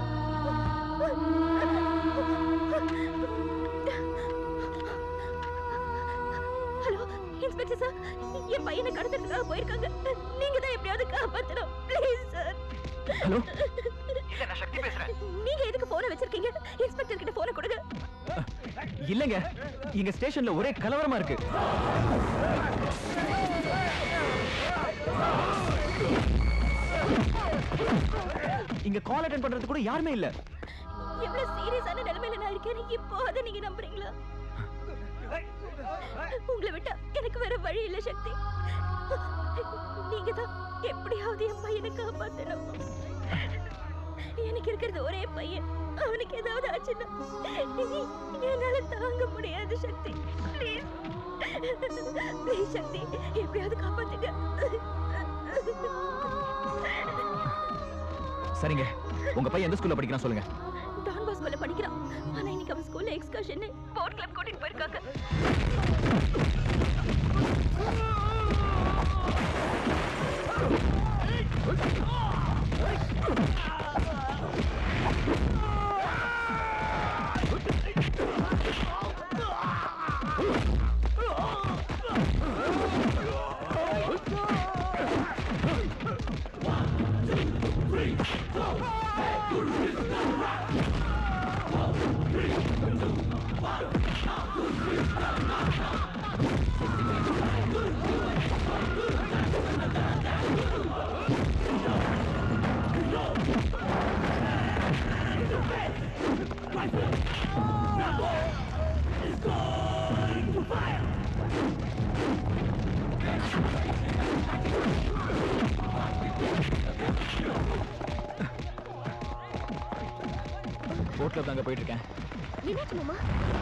ஹலோ இன்ஸ்பெக்டர் சார் என் பையனை கடத்துறதுக்காக போயிருக்காங்க நீங்க தான் எப்படியாவது காப்பாத்தணும் ப்ளீஸ் சார்
ஹலோ
இல்ல நான் சக்தி பேசுறேன் நீங்க எதுக்கு போனை வச்சிருக்கீங்க இன்ஸ்பெக்டர் கிட்ட போனை கொடுங்க
இல்லைங்க இங்க ஸ்டேஷன்ல ஒரே கலவரமா இருக்கு இங்க கால் அட்டன் பண்றது கூட யாருமே இல்ல
எவ்வளவு சீரியஸான நிலைமையில நான் இருக்கேன்னு இப்போ அதை நீங்க நம்புறீங்களா உங்களை விட்டா எனக்கு வேற வழி இல்ல சக்தி நீங்க தான் எப்படியாவது என் பையனை காப்பாத்தணும் எனக்கு இருக்கிறது ஒரே பையன் அவனுக்கு ஏதாவது ஆச்சுன்னா என்னால தாங்க முடியாது சக்தி ப்ளீஸ் ப்ளீஸ் சக்தி எப்படியாவது காப்பாத்துங்க
சரிங்க உங்க பையன் எந்த ஸ்கூல்ல படிக்கிறான் சொல்லுங்க
டான் பாஸ்கோல படிக்கிறான் ஆனா இன்னைக்கு அவன் ஸ்கூல்ல எக்ஸ்கர்ஷன் ஸ்போர்ட் கிளப் கூட்டிட்டு போயிருக்காங்க
போட்ல தாங்க போயிட்டு இருக்கேன்
என்னாச்சு மாமா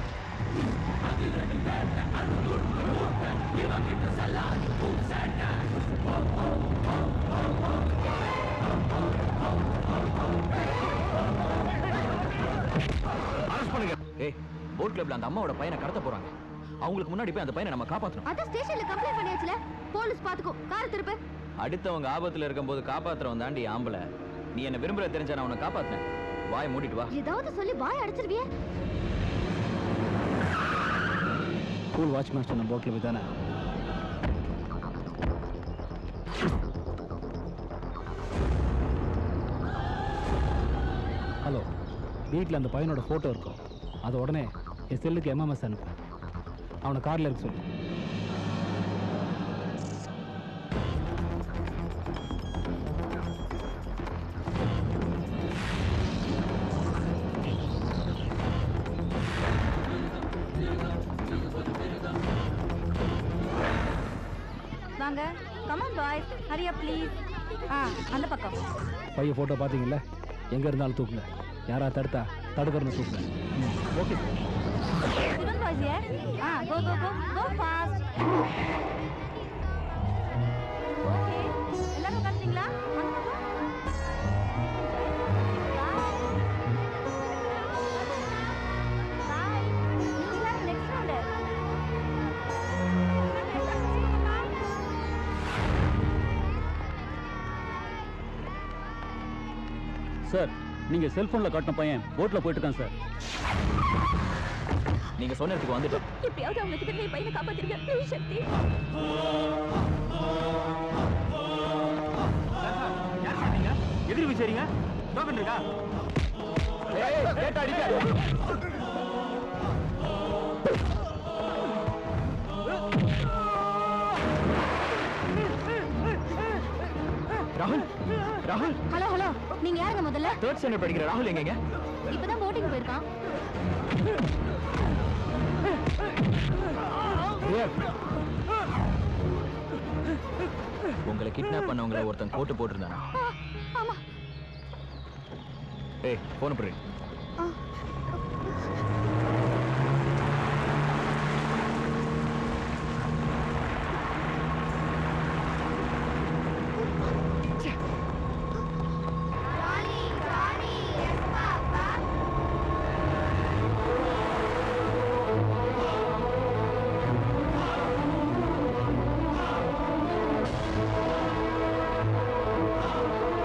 அரெஸ்ட் பண்ணுங்க ஏய் போட் கிளப்ல அந்த அம்மாவோட பையனை கடத்த போறாங்க அவங்களுக்கு முன்னாடி போய் அந்த பையனை நம்ம காப்பாத்தணும்
அதான் ஸ்டேஷன்ல கம்ப்ளைண்ட் பண்ணியாச்சுல போலீஸ் பாத்துக்கோ கார் திருப்பு
அடுத்தவங்க ஆபத்துல இருக்கும்போது காப்பாத்துறவன் தாண்டி ஆம்பளை நீ என்ன விரும்புற தெரிஞ்சா நான் உன்னை காப்பாத்தினேன் வாய் மூடிட்டு வா
ஏதாவது சொல்லி வாய் அடைச்சிருவியே
ஸ்கூல் வாட்ச் மாஸ்டர் நம்ம போட்டில் போய் தானே ஹலோ வீட்டில் அந்த பையனோட ஃபோட்டோ இருக்கும் அதை உடனே என் செல்லுக்கு எம்எம்எஸ் அனுப்பு அவனை காரில் இருக்க சொல்லு
வாங்க கமான் பாய்ஸ் ஹரியா ப்ளீஸ் ஆ அந்த பக்கம்
பையன் ஃபோட்டோ பார்த்தீங்கல்ல எங்கே இருந்தாலும் தூக்குங்க யாரா தடுத்தா தடுக்கிறன்னு தூக்குங்க ஓகே
சிவன் பாய்ஸ் ஏ ஆ go go go go fast okay எல்லாரும் உட்காந்துட்டீங்களா அந்த பக்கம் பாய் எல்லாரும் நெக்ஸ்ட் ரவுண்டு
சார் நீங்க செல்போன்ல காட்டின பையன் போட்ல போயிட்டு இருக்கான் சார்
நீங்க சொன்ன இடத்துக்கு வந்துட்டோம்
எப்படியாவது அவங்க கிட்ட என் பையனை காப்பாத்திருங்க ப்ளீஸ் சக்தி
எதிரி விசாரிங்க டோக்கன் இருக்கா
ராகுல் ராகுல்
ஹலோ ஹலோ நீங்க யாருங்க முதல்ல
தேர்ட் ஸ்டாண்டர்ட் படிக்கிற ராகுல் எங்கங்க
இப்பதான் போட்டிங் போயிருக்கான்
உங்களை கிட்னாப் பண்ணவங்கள ஒருத்தன் கோட்டு போட்டிருந்தானா
ஆமா
ஏய் போன போடு
ஆ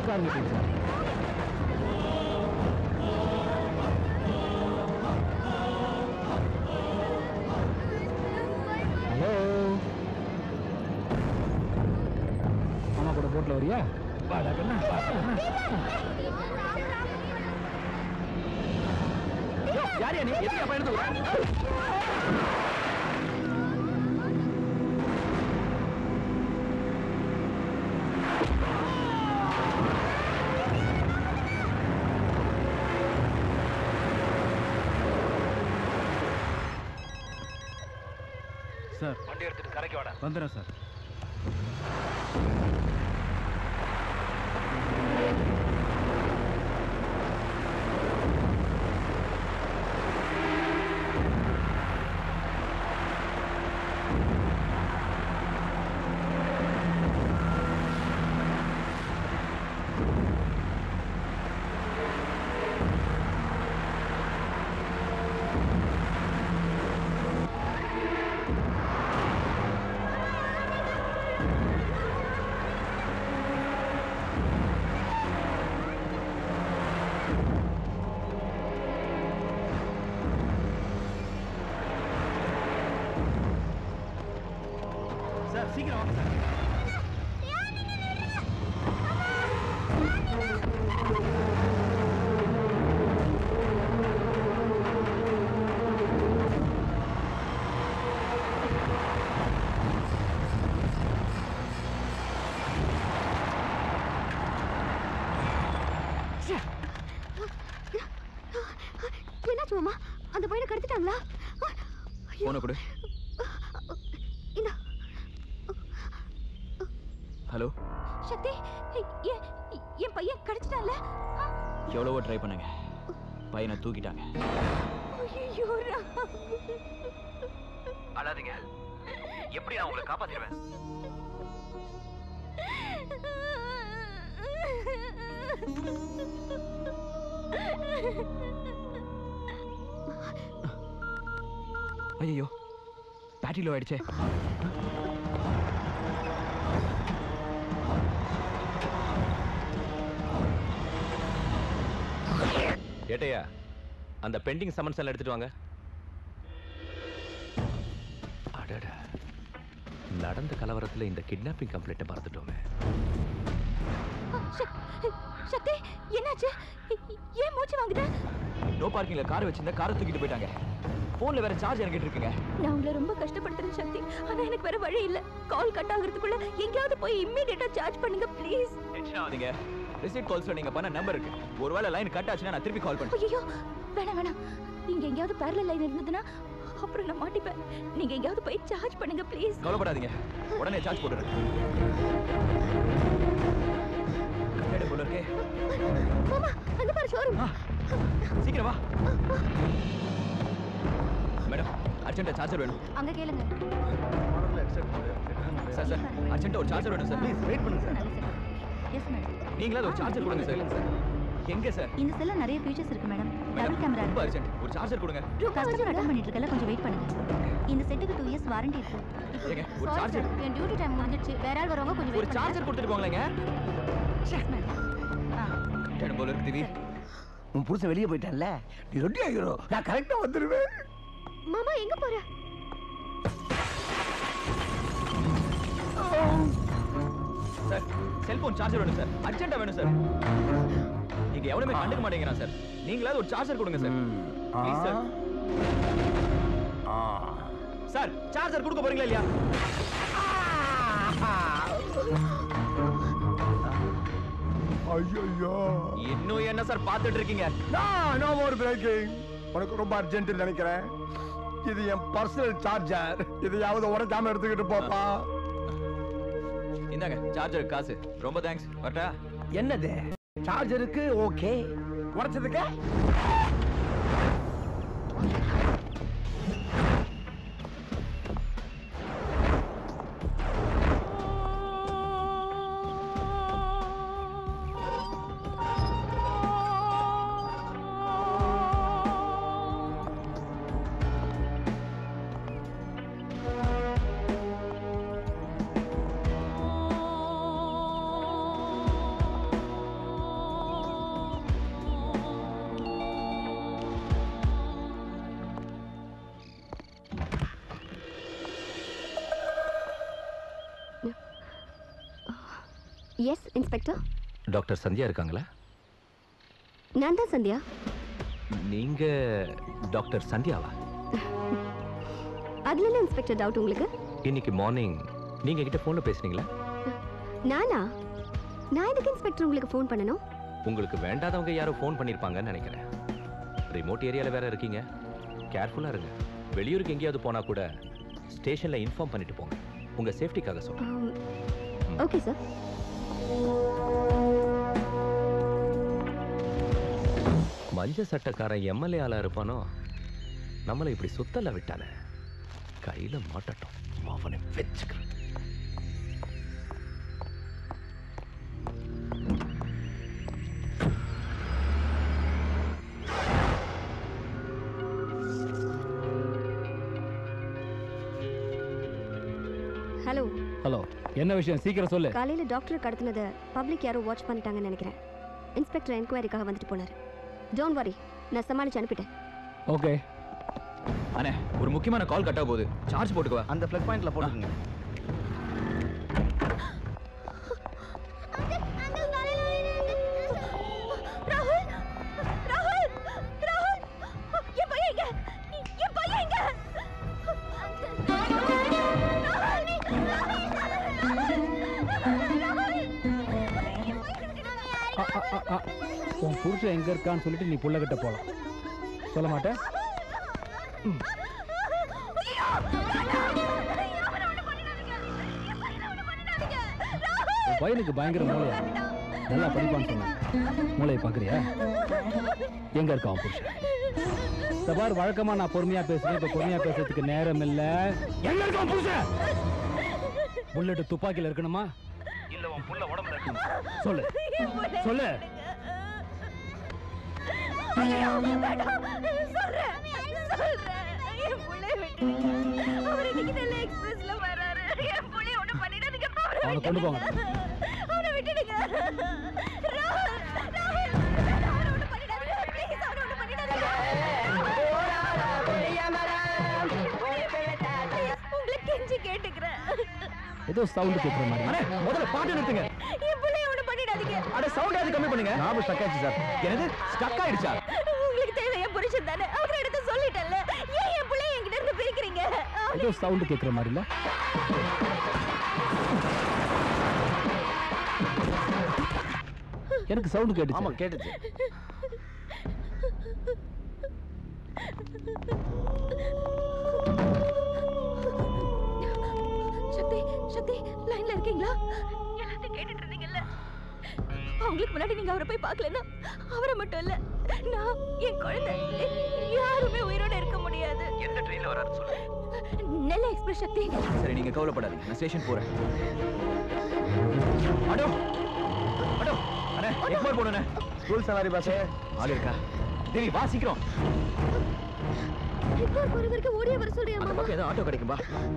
சார் மீட்டிங் சார் ஹலோ அம்மா கூட போட்டில் வரியா வாடா கண்ணா வா, கண்ணா. யோ, யாரையா நீ எதுக்கு அப்பா எடுத்து
சார்
வண்டி எடுத்துட்டு கரைக்கு வாடா
வந்துடுறேன் சார்
சார் சீக்கிரம் வாங்க சார்
என்னாச்சு மாமா அந்த பையனை கடத்திட்டாங்களா
போன கொடு
இந்த
ஹலோ
சக்தி என் என் பையன் கிடைச்சிட்டான்ல
எவ்வளவோ ட்ரை பண்ணுங்க பையனை தூக்கிட்டாங்க
ஐயோ
அழாதீங்க எப்படி நான் உங்களை காப்பாத்திடுவேன்
ஐயோ பேட்டரி லோ ஆயிடுச்சே
ஏட்டையா அந்த பெண்டிங் சமன்ஸ் எல்லாம் எடுத்துட்டு வாங்க அடடா நடந்த கலவரத்துல இந்த கிட்னாப்பிங் கம்ப்ளைண்ட்டை மறந்துட்டோமே
சக்தி என்னாச்சு ஏன் மூச்சு வாங்குது
நோ பார்க்கிங்ல கார் வச்சிருந்தா காரை தூக்கிட்டு போயிட்டாங்க போன்ல வேற சார்ஜ் இறக்கிட்டு இருக்குங்க
நான் உங்களை ரொம்ப கஷ்டப்படுத்துறேன் சக்தி ஆனா எனக்கு வேற வழி இல்ல கால் கட் ஆகுறதுக்குள்ள எங்கேயாவது போய் இம்மீடியட்டா சார்ஜ் பண்ணுங்க ப்ளீஸ்
டென்ஷன் ஆகாதீங்க ரிசீட் கால்ஸ்ல நீங்க பண்ண நம்பர் இருக்கு ஒருவேளை லைன் கட் ஆச்சுன்னா நான் திருப்பி கால் பண்றேன்
ஐயோ வேணாம் வேணாம் நீங்க எங்கேயாவது பேரலல் லைன் இருந்ததுன்னா அப்புறம் நான் மாட்டிப்பேன் நீங்க எங்கேயாவது போய் சார்ஜ் பண்ணுங்க ப்ளீஸ்
கவலைப்படாதீங்க உடனே சார்ஜ் போட்டுறேன் எடு போல இருக்கே
மாமா அங்க பாரு ஷோரூம்
சீக்கிரம் வா மேடம் அர்ஜென்ட்டா சார்ஜர் வேணும்
அங்க கேளுங்க
சார் சார் அர்ஜென்ட்டா ஒரு சார்ஜர் வேணும் சார் ப்ளீஸ் வெயிட் பண்ணுங்க சார்
எஸ் மேடம்
நீங்களா ஒரு சார்ஜர் கொடுங்க சார் எங்க சார்
இந்த செல்ல நிறைய ஃபீச்சர்ஸ் இருக்கு மேடம் டபுள் கேமரா
ரொம்ப அர்ஜென்ட் ஒரு சார்ஜர் கொடுங்க
கஸ்டமர் அட்டன் பண்ணிட்டு இருக்கல கொஞ்சம் வெயிட் பண்ணுங்க இந்த செட்டுக்கு டூ இயர்ஸ் வாரண்டி இருக்கு
ஏங்க ஒரு
சாரி
சார்ஜர்
சார் என் டியூட்டி டைம் முடிஞ்சிடுச்சு வேற ஆள் வரவங்க கொஞ்சம்
ஒரு
வெயிட்
சார்ஜர் கொடுத்துட்டு போங்களேங்க கேடு போல இருக்கு திவி
உன் புருஷன் வெளியே போயிட்டான்ல நீ ரெடி ஆகிரும் நான் கரெக்டா வந்துடுவேன்
மாமா எங்க போற
சார் செல்போன் சார்ஜர் வேணும் சார் அர்ஜென்ட்டா வேணும் சார் நீங்க எவனுமே கண்டுக்க மாட்டேங்கிறான் சார் நீங்களாவது ஒரு சார்ஜர் கொடுங்க sir please sir sir charger கொடுக்க போறீங்களா இல்லையா
ஐயோ
இன்னும் என்ன சார் பார்த்துட்டு இருக்கீங்க
நோ மோர் பிரேக்கிங் உனக்கு ரொம்ப அர்ஜென்ட் நினைக்கிறேன் இது என் பர்சனல் சார்ஜர் இதையாவது உடைக்காம எடுத்துக்கிட்டு போப்பா
இந்தாங்க சார்ஜர் காசு ரொம்ப தேங்க்ஸ் வரட்டா
என்னது சார்ஜருக்கு ஓகே உடைச்சதுக்கு
எஸ் இன்ஸ்பெக்டர்
டாக்டர் சந்தியா இருக்காங்களா
நான் தான் சந்தியா
நீங்க டாக்டர் சந்தியாவா
அதுல என்ன இன்ஸ்பெக்டர் டவுட் உங்களுக்கு
இன்னைக்கு மார்னிங் நீங்க கிட்ட போன்ல பேசுனீங்களா
நானா நான் எதுக்கு இன்ஸ்பெக்டர் உங்களுக்கு ஃபோன் பண்ணணும்
உங்களுக்கு வேண்டாதவங்க யாரோ ஃபோன் பண்ணிருப்பாங்கன்னு நினைக்கிறேன் ரிமோட் ஏரியால வேற இருக்கீங்க கேர்ஃபுல்லா இருங்க வெளியூருக்கு எங்கேயாவது போனா கூட ஸ்டேஷன்ல இன்ஃபார்ம் பண்ணிட்டு போங்க உங்க சேஃப்டிக்காக சொல்றேன்
ஓகே சார்
மஞ்ச சட்டக்காரன் எம்எல்ஏ ஆளா இருப்பானோ நம்மளை இப்படி சுத்தல விட்டானே கையில மாட்டட்டும் அவனை வச்சுக்கிறேன்
ஹலோ
ஹலோ என்ன விஷயம் சீக்கிரம் சொல்லு
காலையில டாக்டர் கடத்தினதை பப்ளிக் யாரோ வாட்ச் பண்ணிட்டாங்கன்னு நினைக்கிறேன் இன்ஸ்பெக்டர் என்கொயரிக்காக வந்துட்டு போனார் டோன்ட் வரி நான் சமாளிச்சு அனுப்பிட்டேன்
ஓகே அண்ணே ஒரு முக்கியமான கால் கட்டா போகுது சார்ஜ் போட்டுக்குவா
அந்த ப்ளக் பாயிண்ட்ல போட்டுக்கங்க
ராகுல் ராகுல் ராகுல் என் பையன் எங்க என் பையன் எங்க
அ, அ, அ, அ. உன் புருஷன் எங்க இருக்கான்னு சொல்லிட்டு நீ புள்ள கிட்ட போலாம் சொல்ல மாட்டேன் ம். உன் பையனுக்கு பயங்கர மூளையா நல்லா படிப்பான்னு சொன்னேன் மூளையை பார்க்குறியா எங்க இருக்கான் உன் புருஷன் இந்த பார் வழக்கமா நான் பொறுமையா பேசுறேன் இப்ப பொறுமையா பேசுறதுக்கு நேரம் இல்ல எங்க இருக்கான் புருஷன் புல்லட் துப்பாக்கியில இருக்கணுமா
இல்ல உன் புள்ள உடம்புல இருக்கு
சொல்லு சொல்லு
ஐயோ, வேண்டாம். சொல்றேன், சொல்றேன். என் புள்ளைய விட்டுடுங்க. அவர் இன்னைக்கு நெல்லை எக்ஸ்பிரஸ்ல வராரு. என் புள்ளைய ஒண்ணும் பண்ணிடாதீங்க. அவரை
அவனை கொண்டு போங்க.
விட்டுடுங்க. அவனை விட்டுடுங்க. ராகுல், ராகுல், வேண்டாம், அவரை ஒண்ணும் பண்ணிடாதீங்க. Please, அவரை ஒண்ணும் பண்ணிடாதீங்க. Please, உங்களை கெஞ்சி கேட்டுக்கிறேன்
ஏதோ சவுண்ட் கேட்குற மாதிரி
முதல்ல பாட்டு நிறுத்துங்க
என் பிள்ளைய ஒண்ணும் பண்ணிடாதீங்க
அட சவுண்ட் அது கம்மி பண்ணுங்க ஞாபகம் ஸ்டக் ஆயிடுச்சு சார் என்னது ஸ்டக் ஆயிடுச்சா
உங்களுக்கு தேவை என் புருஷன் தானே அவர் எடுத்து சொல்லிட்டேன்ல ஏன் என் பிள்ளைய என்கிட்ட இருந்து பிரிக்கிறீங்க
ஏதோ சவுண்ட் கேட்குற மாதிரி இல்ல எனக்கு சவுண்ட் கேட்டுச்சு ஆமா
கேட்டுச்சு
சக்தி சக்தி லைன்ல இருக்கீங்களா எல்லாத்தையும் கேட்டுட்டு இருந்தீங்கல்ல அவங்களுக்கு முன்னாடி நீங்க அவரை போய் பார்க்கலன்னா அவரை மட்டும் இல்ல நான் என் குழந்தை யாருமே உயிரோட இருக்க முடியாது
எந்த ட்ரெயின்ல வராரு சொல்லு
நெல்லை எக்ஸ்பிரஸ் சக்தி
சரி நீங்க கவலைப்படாதீங்க நான் ஸ்டேஷன் போறேன் அடோ அடோ அண்ணே எக்மோர் போடுண்ணே
ஸ்கூல் சவாரி பாஸ்
ஆள் இருக்கா தேவி வா சீக்கிரம்
இப்போ ஒரு வரைக்கும் ஓடியே வர சொல்றியா
அந்த பக்கம் ஏதோ ஆட்டோ கிடைக்கும் வா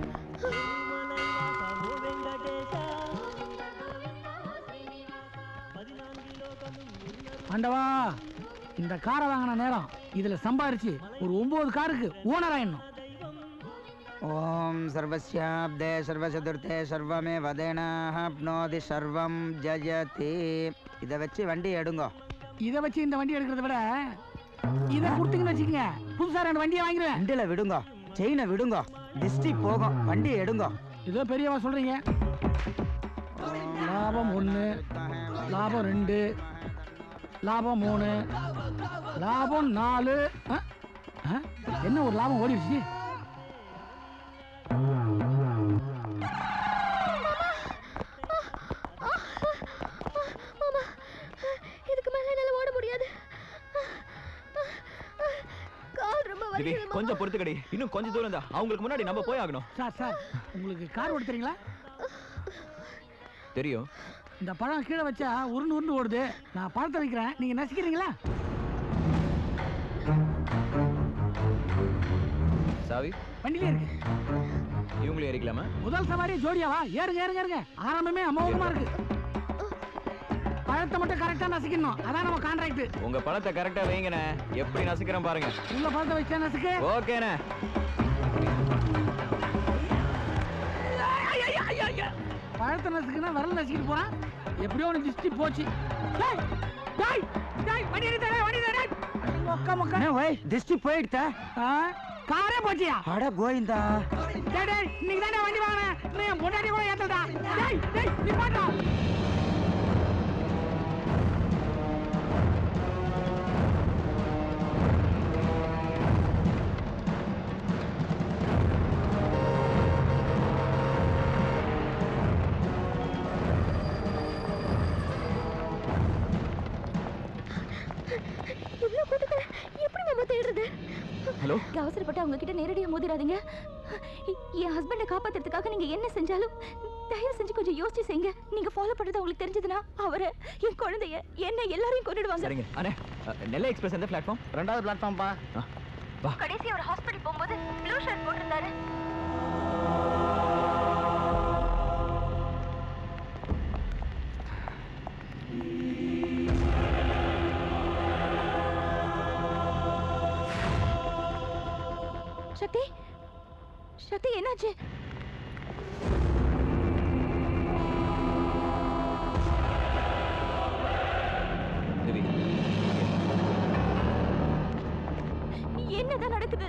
ஆண்டவா இந்த காரை வாங்கின நேரம் இதுல சம்பாரிச்சு ஒரு ஒன்பது காருக்கு ஓனர் ஆயிடணும்
ஓம் சர்வஸ்யாப்தே சர்வசதுர்த்தே சர்வமே வதேனாப்னோதி சர்வம் ஜஜதி இதை வச்சு வண்டி எடுங்கோ
இதை வச்சு இந்த வண்டி எடுக்கிறத விட இதை கொடுத்தீங்கன்னு வச்சுக்கோங்க புதுசா ரெண்டு வண்டியை வாங்கிடுவேன்
வண்டியில் விடுங்கோ செயினை விடுங்கோ டிஸ்டி போகும் வண்டியை எடுங்கோ
ஏதோ பெரியவா சொல்றீங்க லாபம் ஒன்று லாபம் ரெண்டு லாபம் மூணு லாபம் நாலு ஆ? ஆ? என்ன ஒரு லாபம் ஓடிடுச்சு
மாமா இதுக்கு மேல என்னால ஓட முடியாது கால் ரொம்ப
தேவி
வலிக்குது
கொஞ்சம் பொறுத்துக்கடி இன்னும் கொஞ்சம் தூரம் தான் அவங்களுக்கு முன்னாடி நம்ம போய் ஆகணும்
சார் சார் உங்களுக்கு கார் ஓட்ட தெரியுங்களா
தெரியும்
இந்த பழம் கீழே வச்சா உருண்டு உருண்டு ஓடுது நான் பழத்தை வைக்கிறேன் நீங்க நசிக்கிறீங்களா
சாவி
வண்டியிலே இருக்கு
இவங்களும் ஏறிக்கலாமா
முதல் சவாரி ஜோடியாவா ஏறுங்க ஏறுங்க ஏறுங்க ஆரம்பமே அமோகமா இருக்கு பழத்தை மட்டும் கரெக்டா நசிக்கணும் அதான் நம்ம கான்ட்ராக்ட்
உங்க பழத்தை கரெக்டா வைங்கண்ணே எப்படி நசுக்கிறேன் பாருங்க
உள்ள பழத்தை வச்சா நசுக்கு
ஓகேண்ணே
பழத்தை நசுக்குன்னா விரல் நசுக்கிட்டு போறான்
எப்படியோ ஒன்று திஷ்டி போச்சு டேய், டேய், டேய், வண்டி எடுத்தா, வண்டி எடுத்தா, டேய். மொக்க, மொக்க.
திஷ்டி போயிடுத்த
ஆ, காரே போச்சியா
அட கோவிந்தா
டேய், டேய், இன்னைக்கு தானே வண்டி வாங்கினேன் இன்னும் என் பொண்டாட்டி கூட ஏத்தடா டேய் டேய் நிப்பாட்டா
இவ்வளவு கூட்டத்துல எப்படி நம்ம தேடுறது
ஹலோ
அவசரப்பட்டு அவங்க கிட்ட நேரடியா மோதிராதீங்க எ- என் ஹஸ்பண்டை காப்பாத்துறதுக்காக நீங்க என்ன செஞ்சாலும் தயவு செஞ்சு கொஞ்சம் யோசிச்சு செய்யுங்க நீங்க ஃபாலோ பண்றது அவங்களுக்கு தெரிஞ்சதுன்னா அவரை என் குழந்தைய என்ன எல்லாரையும் கொண்டுடுவாங்க
சரிங்க அண்ணே அ, நெல்லை எக்ஸ்பிரஸ் எந்த பிளாட்ஃபார்ம்
ரெண்டாவது பிளாட்ஃபார்ம்பா
வா
கடைசி ஒரு ஹாஸ்பிடல் போகும்போது ப்ளூ ஷர்ட் போட்டிருந்தாரு சக்தி சக்தி என்னாச்சு
திவி
என்னதான் நடக்குது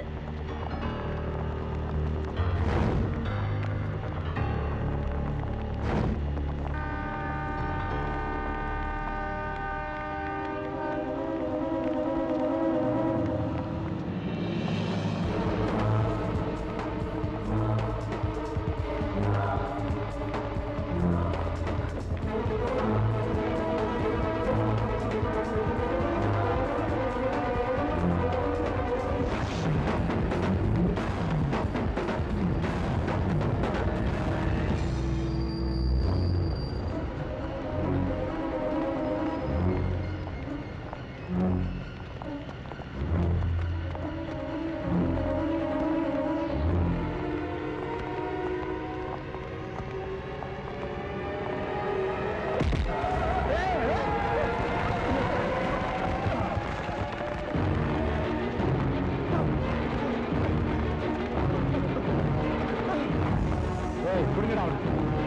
ஏய் பிடிங்கடா அவனை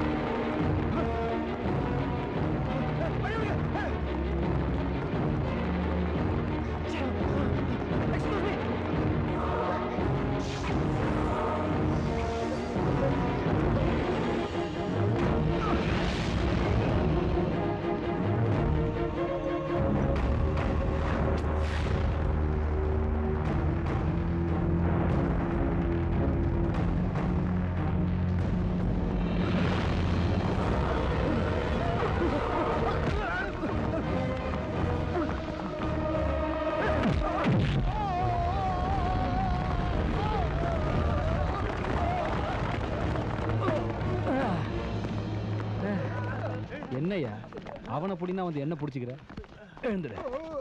என்னய்யா அவனை பிடினா வந்து என்ன பிடிச்சிக்கிற எழுந்துடு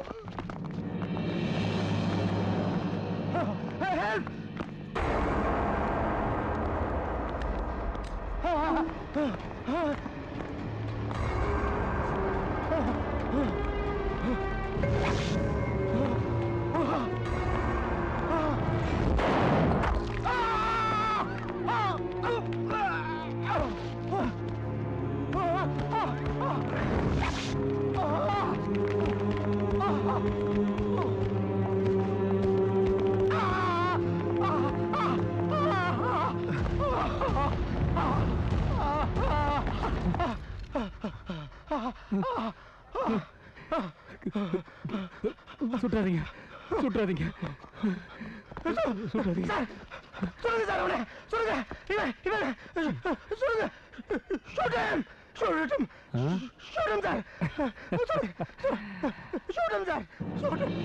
சுட்டாதீங்க சுட்டாதீங்க சுட்டாதீங்க
சொல்லுங்க சார் அவனை சொல்லுங்க இவன் இவன் சொல்லுங்க shoot him shoot him shoot him sir சொல்லுங்க shoot him sir shoot him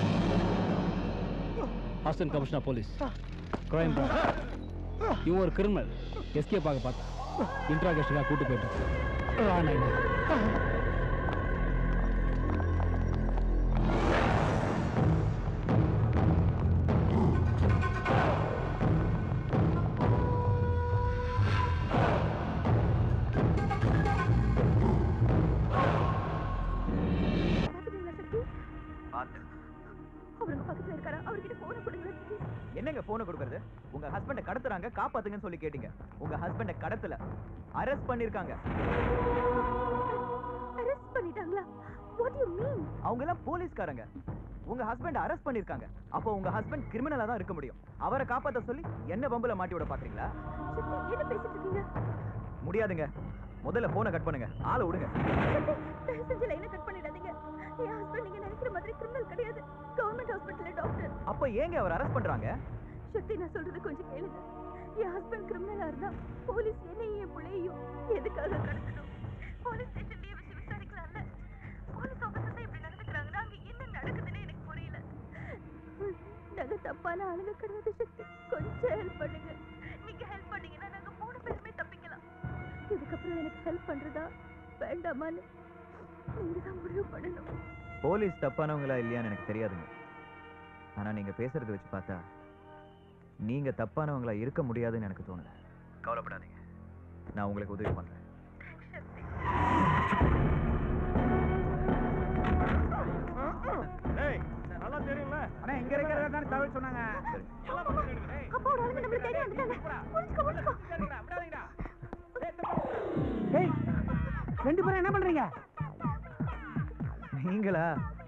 ஹாஸ்டன் கமிஷனர் போலீஸ் கிரைம் இவன் ஒரு கிரிமினல் எஸ்கே பார்க்க பார்த்தா இன்ட்ராகேஷனுக்காக கூட்டு போயிட்டான் ஆ, நைனா.
அவருக்கு பக்கத்துல இருக்காரா அவர்கிட்ட போன கொடுங்க
என்னங்க போனை கொடுக்கறது உங்க ஹஸ்பண்ட கடத்துறாங்க காப்பாத்துங்கன்னு சொல்லி கேட்டீங்க உங்க ஹஸ்பண்ட கடத்தல அரெஸ்ட் பண்ணிருக்காங்க
பண்ணிட்டாங்களா வாட் யூ மீன்
அவங்க எல்லாம் போலீஸ்காரங்க உங்க ஹஸ்பண்ட் அரெஸ்ட் பண்ணிருக்காங்க அப்போ உங்க ஹஸ்பண்ட் கிரிமினலா தான் இருக்க முடியும் அவரை காப்பாத்த சொல்லி என்ன பம்புல மாட்டி விட பாக்குறீங்களா
என்ன பேசிட்டு இருக்கீங்க
முடியாதுங்க முதல்ல போனை கட் பண்ணுங்க ஆளை விடுங்க
தயவு செஞ்சு லைனை கட் பண்ணிடாதீங்க என் ஹஸ்பண்ட் நீங்க நினைக்கிற மாதிரி கிரிமினல் கிடையாது கவர்மெண்ட் ஹாஸ்பிட்டல்ல டாக்டர்
அப்ப ஏங்க அவர் அரெஸ்ட் பண்றாங்க
சக்தி நான் சொல்றது கொஞ்சம் கேளுங்க என் ஹஸ்பண்ட் கிரிமினலா இருந்தா போலீஸ் என்னையும் என் பிள்ளையையும் எதுக்காக கடத்தணும் போலீஸ் ஸ்டேஷன்லயே வச்சு விசாரிக்கலாம்ல போலீஸ் ஆபீசர்ஸ் இப்படி நடந்துக்கிறாங்கன்னா அங்க என்ன நடக்குதுன்னு எனக்கு புரியல நாங்க தப்பான ஆளுங்க கிடையாது சக்தி கொஞ்சம் ஹெல்ப் பண்ணுங்க நீங்க ஹெல்ப் பண்ணீங்கன்னா நாங்க மூணு பேருமே தப்பிக்கலாம் இதுக்கப்புறம் எனக்கு ஹெல்ப் பண்றதா வேண்டாமான்னு நீங்க தான் முடிவு பண்ணணும்
போலீஸ் தப்பானவங்களா இல்லையான்னு எனக்கு தெரியாதுங்க ஆனா நீங்க பேசுறத வச்சு பார்த்தா நீங்க தப்பானவங்களா இருக்க முடியாதுன்னு எனக்கு தோணுது கவலைப்படாதீங்க நான் உங்களுக்கு உதவி பண்றேன்
ஏய் நல்லா தெரியும்ல அண்ணா இங்க இருக்கிறத தானே தவிர சொன்னாங்க
அப்பாவோட ஆளுங்க நம்மள தேடி வந்துட்டாங்க புடிச்சுக்கோ புடிச்சுக்கோ
ஏய் ரெண்டு பேரும் என்ன பண்றீங்க
நீங்களா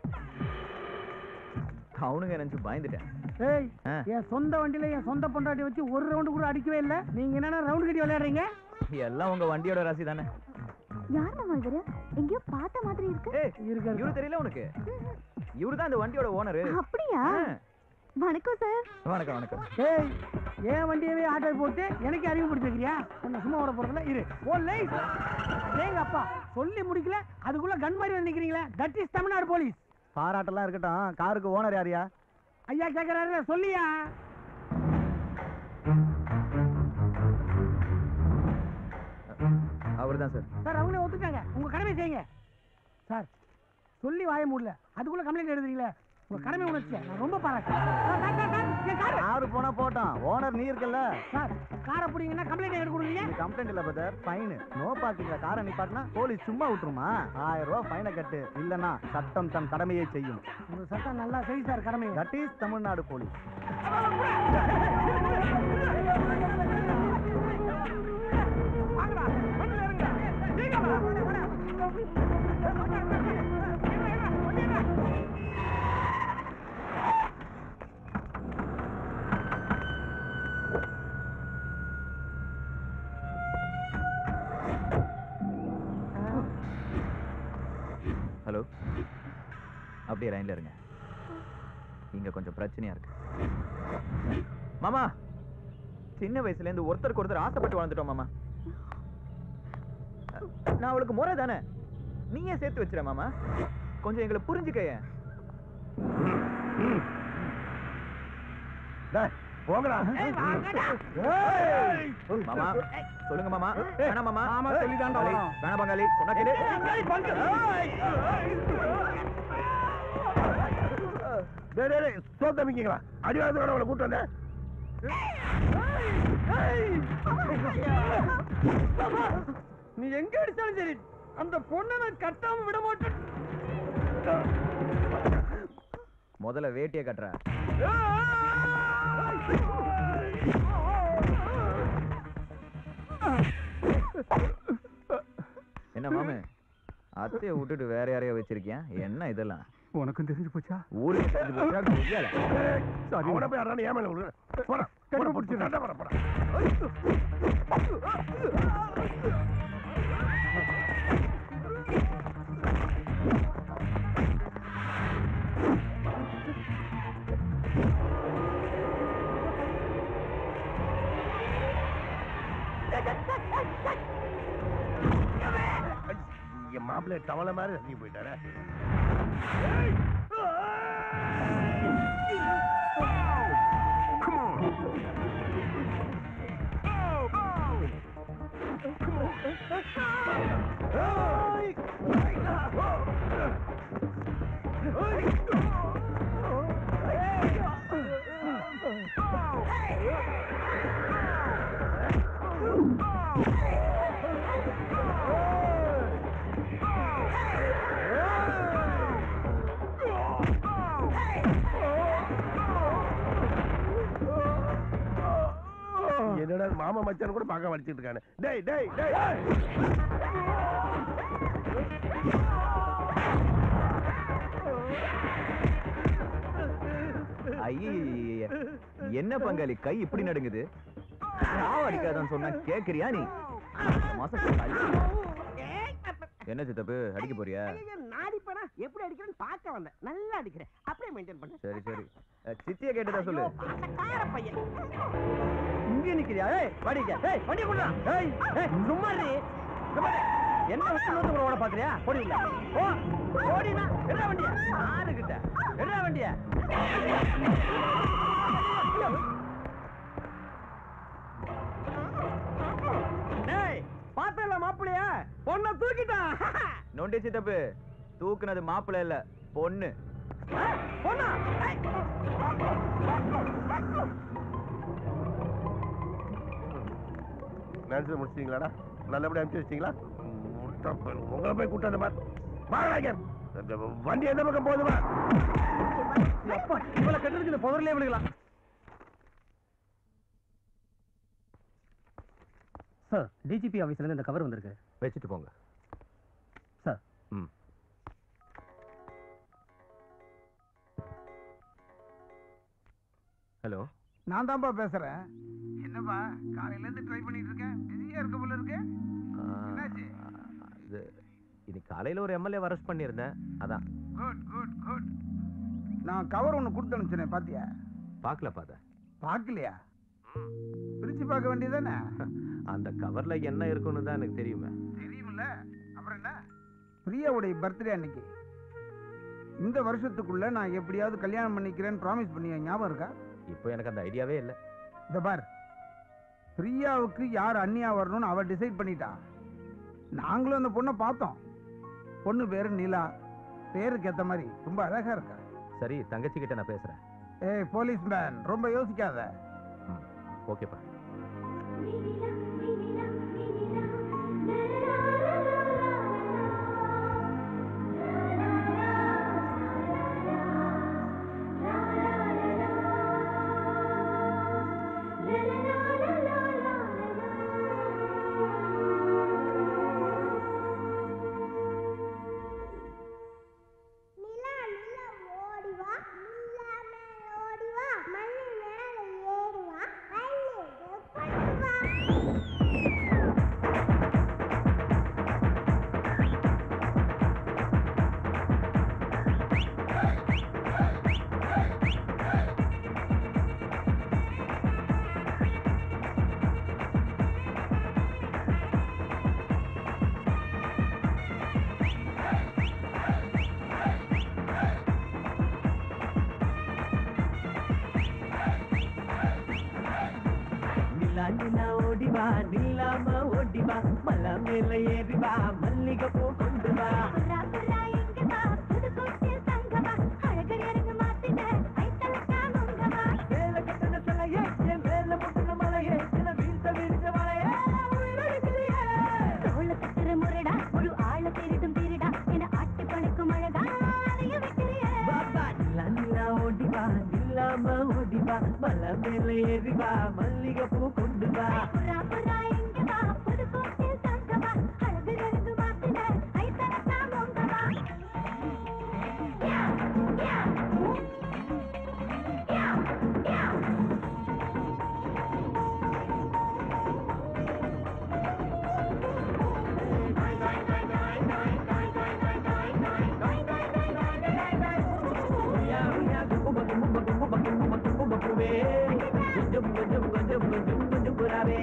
அவனுங்க நினைச்சு பயந்துட்டேன்
ஏய்
ஆ.
என் சொந்த வண்டியில என் சொந்த பொண்டாட்டி வச்சு ஒரு ரவுண்டு கூட அடிக்கவே இல்ல நீங்க என்னன்னா ரவுண்ட் கட்டி விளையாடுறீங்க
எல்லாம் உங்க வண்டியோட ராசி தானே
யார் மாமா இவரு எங்கேயோ பார்த்த மாதிரி இருக்கு
ஏய் இவரு தெரியல உனக்கு இவரு தான் இந்த வண்டியோட ஓனரு
அப்படியா வணக்கம் சார்
வணக்கம் வணக்கம்
ஏய் என் வண்டியவே ஆட்டோ போட்டு எனக்கு அறிமுகப்படுத்திருக்கியா உன்னை சும்மா விட போறதுல இரு ஓ லைட் ஏங்க அப்பா சொல்லி முடிக்கல அதுக்குள்ள கன் மாதிரி வந்து நிக்கிறீங்களே தட் இஸ் தமிழ்நாடு போலீஸ்
பாராட்டெல்லாம் இருக்கட்டும் காருக்கு ஓனர் யாரியா
ஐயா கேக்குறாரு சொல்லியா
அவர் தான் சார்
சார் அவங்களே ஒத்துட்டாங்க உங்க கடமை செய்யுங்க சார் சொல்லி வாய முடியல அதுக்குள்ள கம்ப்ளைண்ட் எழுதுறீங்களே உங்க கடமை உணர்ச்சி நான் ரொம்ப பாராட்டுறேன் சார், சார், சார், சார், என் காரு.
யாரு போனா போட்டோம் ஓனர் நீ இருக்கல்ல
சார் காரை பிடிங்கன்னா கம்ப்ளைண்ட் எடுக்க கொடுங்க
இது கம்ப்ளைண்ட் இல்ல பதர் ஃபைன் நோ பார்க்கிங்ல காரை நிப்பாட்டினா போலீஸ் சும்மா விட்டுருமா ஆயிரம் ரூபாய் ஃபைனை கட்டு இல்லனா சட்டம் தன் கடமையை செய்யும்
உங்க சட்டம் நல்லா செய் சார் கடமை
that is Tamil Nadu police
hello அப்படியே லைன்ல இருங்க இங்க கொஞ்சம் பிரச்சனையா இருக்கு மாமா சின்ன வயசுல இருந்து ஒருத்தருக்கு ஒருத்தர் ஆசைப்பட்டு வாழ்ந்துட்டோம் மாமா நான் அவளுக்கு முறை தானே நீயே சேர்த்து வச்சிர மாமா கொஞ்சம் எங்களை புரிஞ்சுக்கய
போங்கடா
மாமா சொல்லுங்க மாமா வேணாம் மாமா
மாமா சொல்லிதான்டா
பங்காளி,
வரோம்.
வேணாம் பங்காளி சொன்னா கேளு
டேய் டேய், டேய் சோத்த மிக்கிங்களா அடிவாரத்தோட அவளை கூட்டு வந்தேன்
நீ எங்க அடிச்சாலும் சரி அந்த பொண்ணை நான் கட்டாம விட மாட்டேன்
முதல்ல வேட்டியை கட்டுற என்ன மாமு அத்தையை விட்டுட்டு வேற யாரையோ வச்சிருக்கியா என்ன இதெல்லாம்
உனக்கும் தெரிஞ்சு போச்சா
ஊருக்கு தெரிஞ்சு போச்சா கொய்யால.
சாரி
அவனை போய் யாரான ஏமல விடுற போடா போடா பிடிச்சி சண்டை போட போடா என் மாப்பிள்ளை தவளை மாதிரி இறங்கி போயிட்டாரே என்னடா மாமா மச்சான் கூட பார்க்க வலிச்சிட்டு இருக்கானே டேய் டேய் டேய்
ஐய என்ன பங்காளி கை இப்படி நடுங்குது ராவ அடிக்காதான்னு சொன்னா கேக்குறியா நீ இந்த மாசம் கல்யாணம். என்ன சித்தப்பு அடிக்க போறியா
நான் அடிப்பேனா எப்படி அடிக்கிறேன்னு பார்க்க வந்தேன் நல்லா அடிக்கிறேன் அப்படியே மெயின்டைன் பண்ணு
சரி சரி அஹ், சித்திய கேட்டதா சொல்லு
கார பையன் இங்க நிக்கிறியா ஏய் வடிங்க ஏய் வண்டி குடுறா ஏய் ஏய் சும்மா இரு. சும்மா இரு. என்ன வச்சு நூத்து கூட ஓட பாக்குறியா ஓடி இல்ல ஓ ஓடினா என்ன வண்டியா யாரு கிட்ட என்ன வண்டியா டேய் பாத்தல மாப்பிளையா பொண்ண தூக்கிட்டான்
நோண்டி சித்தப்பு தூக்குனது மாப்பிள்ளை இல்ல பொண்ணு
பொண்ணா
நினைச்சது முடிச்சிட்டீங்களாடா நல்லபடியா அனுப்பிச்சு வச்சிட்டீங்களா முட்டை பையன். உங்களை போய் கூட்டாத மாதிரி வாங்க இந்த வண்டி எந்த பக்கம் போகுதுமா
அப்பா இவ்வளவு கட்டுறதுக்கு இந்த புதர்லயே விழுகலாம் சார் டிஜிபி ஆபீஸ்ல இருந்து இந்த கவர் வந்திருக்கு
வச்சுட்டு போங்க
சார்
ம் ஹலோ
நான் தான்ப்பா பேசுறேன் என்னப்பா காலையில இருந்து ட்ரை பண்ணிட்டு இருக்கேன் பிஸியா இருக்க போல இருக்கு என்னாச்சு
இது இன்னைக்கு காலையில ஒரு எம்எல்ஏ அரெஸ்ட் பண்ணியிருந்தேன் அதான்
குட் குட் குட் நான் கவர் ஒன்று கொடுத்து அனுப்பிச்சேனே பாத்தியா
பார்க்கல பாத
பார்க்கலையா பிரிச்சு பார்க்க வேண்டியதானே
அந்த கவர்ல என்ன இருக்குன்னு தான் எனக்கு தெரியுமே
தெரியுமில்ல அப்புறம் என்ன பிரியாவுடைய பர்த்டே அன்னைக்கு இந்த வருஷத்துக்குள்ள நான் எப்படியாவது கல்யாணம் பண்ணிக்கிறேன்னு ப்ராமிஸ் பண்ணி ஞாபகம் இருக்கா
இப்போ எனக்கு அந்த ஐடியாவே இல்லை
இந்த பார் பிரியாவுக்கு யார் அண்ணியா வரணும்னு அவ டிசைட் பண்ணிட்டா நாங்களும் அந்த பொண்ணை பார்த்தோம் பொண்ணு பேரு நிலா பேருக்கு ஏத்த மாதிரி ரொம்ப அழகா இருக்கா
சரி தங்கச்சி கிட்ட நான் பேசுறேன்
ஏய் போலீஸ் மேன் ரொம்ப யோசிக்காத
ஓகேப்பா
நிலா நிலா ஓடிவா நில்லாம ஓடிவா மலை மேல ஏறிவா மல்லிகை பூ கொண்டு வா மேல கட்டின சிலையே, என் மேல முட்டின மலையே, என்னை வீழ்த்த வீழ்த்த மலையே, உயிரெடுக்கிறியே. பாபா, நிலா நிலா ஓடிவா நில்லாம ஓடிவா மலை மேல ஏறிவா மல்லிகை பூ கொண்டு வா கொஞ்சம் கொஞ்சம் கொஞ்சம் கொஞ்சம் கொஞ்சம் புறாவே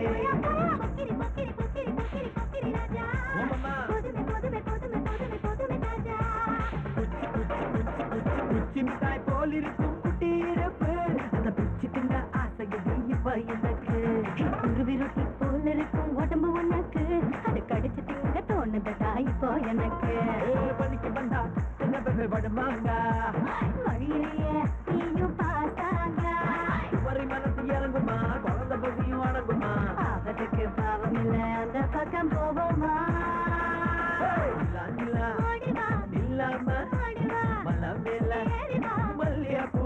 குச்சி மிட்டாய் போல் இருக்கும் குட்டி இருப்பு அந்த பிச்சு தின்ன ஆசைகள் இப்ப எனக்கு
குருவி ரொட்டி போல இருக்கும் உடம்பு உனக்கு அது கடிச்சு திங்க தோணுதடா இப்போ எனக்கு
பணிக்கு வந்தா சின்ன பெரு படுமாங்க
வழியிலேயே நீயும் பார்த்தாங்க
வரை மனசு இறங்குமா குழந்தை பசியும் அடங்குமா
ஆபத்துக்கு பாவம் இல்ல அந்த பக்கம் போவோமா
நிலா நிலா நில்லாம மலை மேல மல்லிகைப்பூ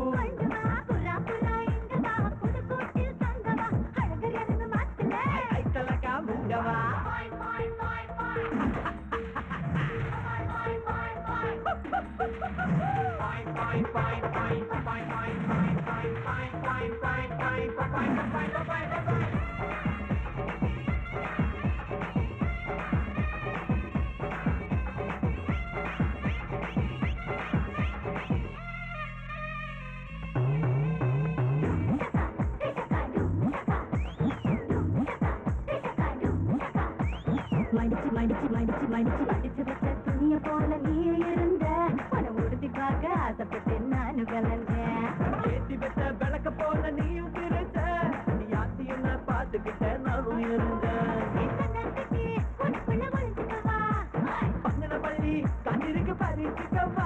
ஐத்தலக்கா முங்கவா
Bye. மடிச்சு மடிச்சு மடிச்சு மடிச்சு மடிச்சு வச்ச துணிய போல நீ இருந்த மனம் உறுதி பார்க்க ஆசைப்பட்டு நானும் கலந்தேன்
ஏத்தி வச்ச விளக்க போல நீயும் திருந்த நீ யாத்தியும் நான் பார்த்துக்கிட்ட நானும் இருந்தேன் பங்கன பள்ளி கண்ணிருக்கு பறிச்சுக்கவா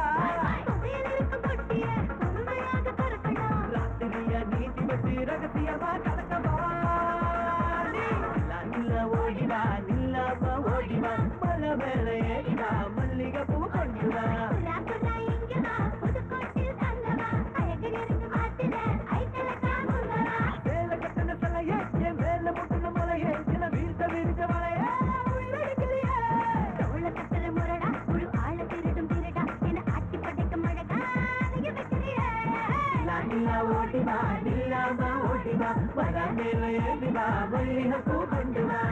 ராத்திரியா நீதி வச்சு ரகசியமா கலக்கவா நிலா நிலா ஓடிவா நில்லாம ஓடிவா மலை மேல ஏறிவா மல்லிகை பூ கொண்டு வா மேல கட்டின தலையே என் மேல முட்டின மலையே சில வீழ்த்த வீழ்த்த மலையே உயிரெடுக்கலையே
தோள கட்டல முரடா ஒரு ஆள திருடும் திருடா என ஆட்டி படைக்க மழகா நீங்க வைக்கிறியே
நிலா நிலா ஓடிவா நில்லாம ஓடிவா மர மேல ஏறிவா மல்லிகை பூ கொண்டு வா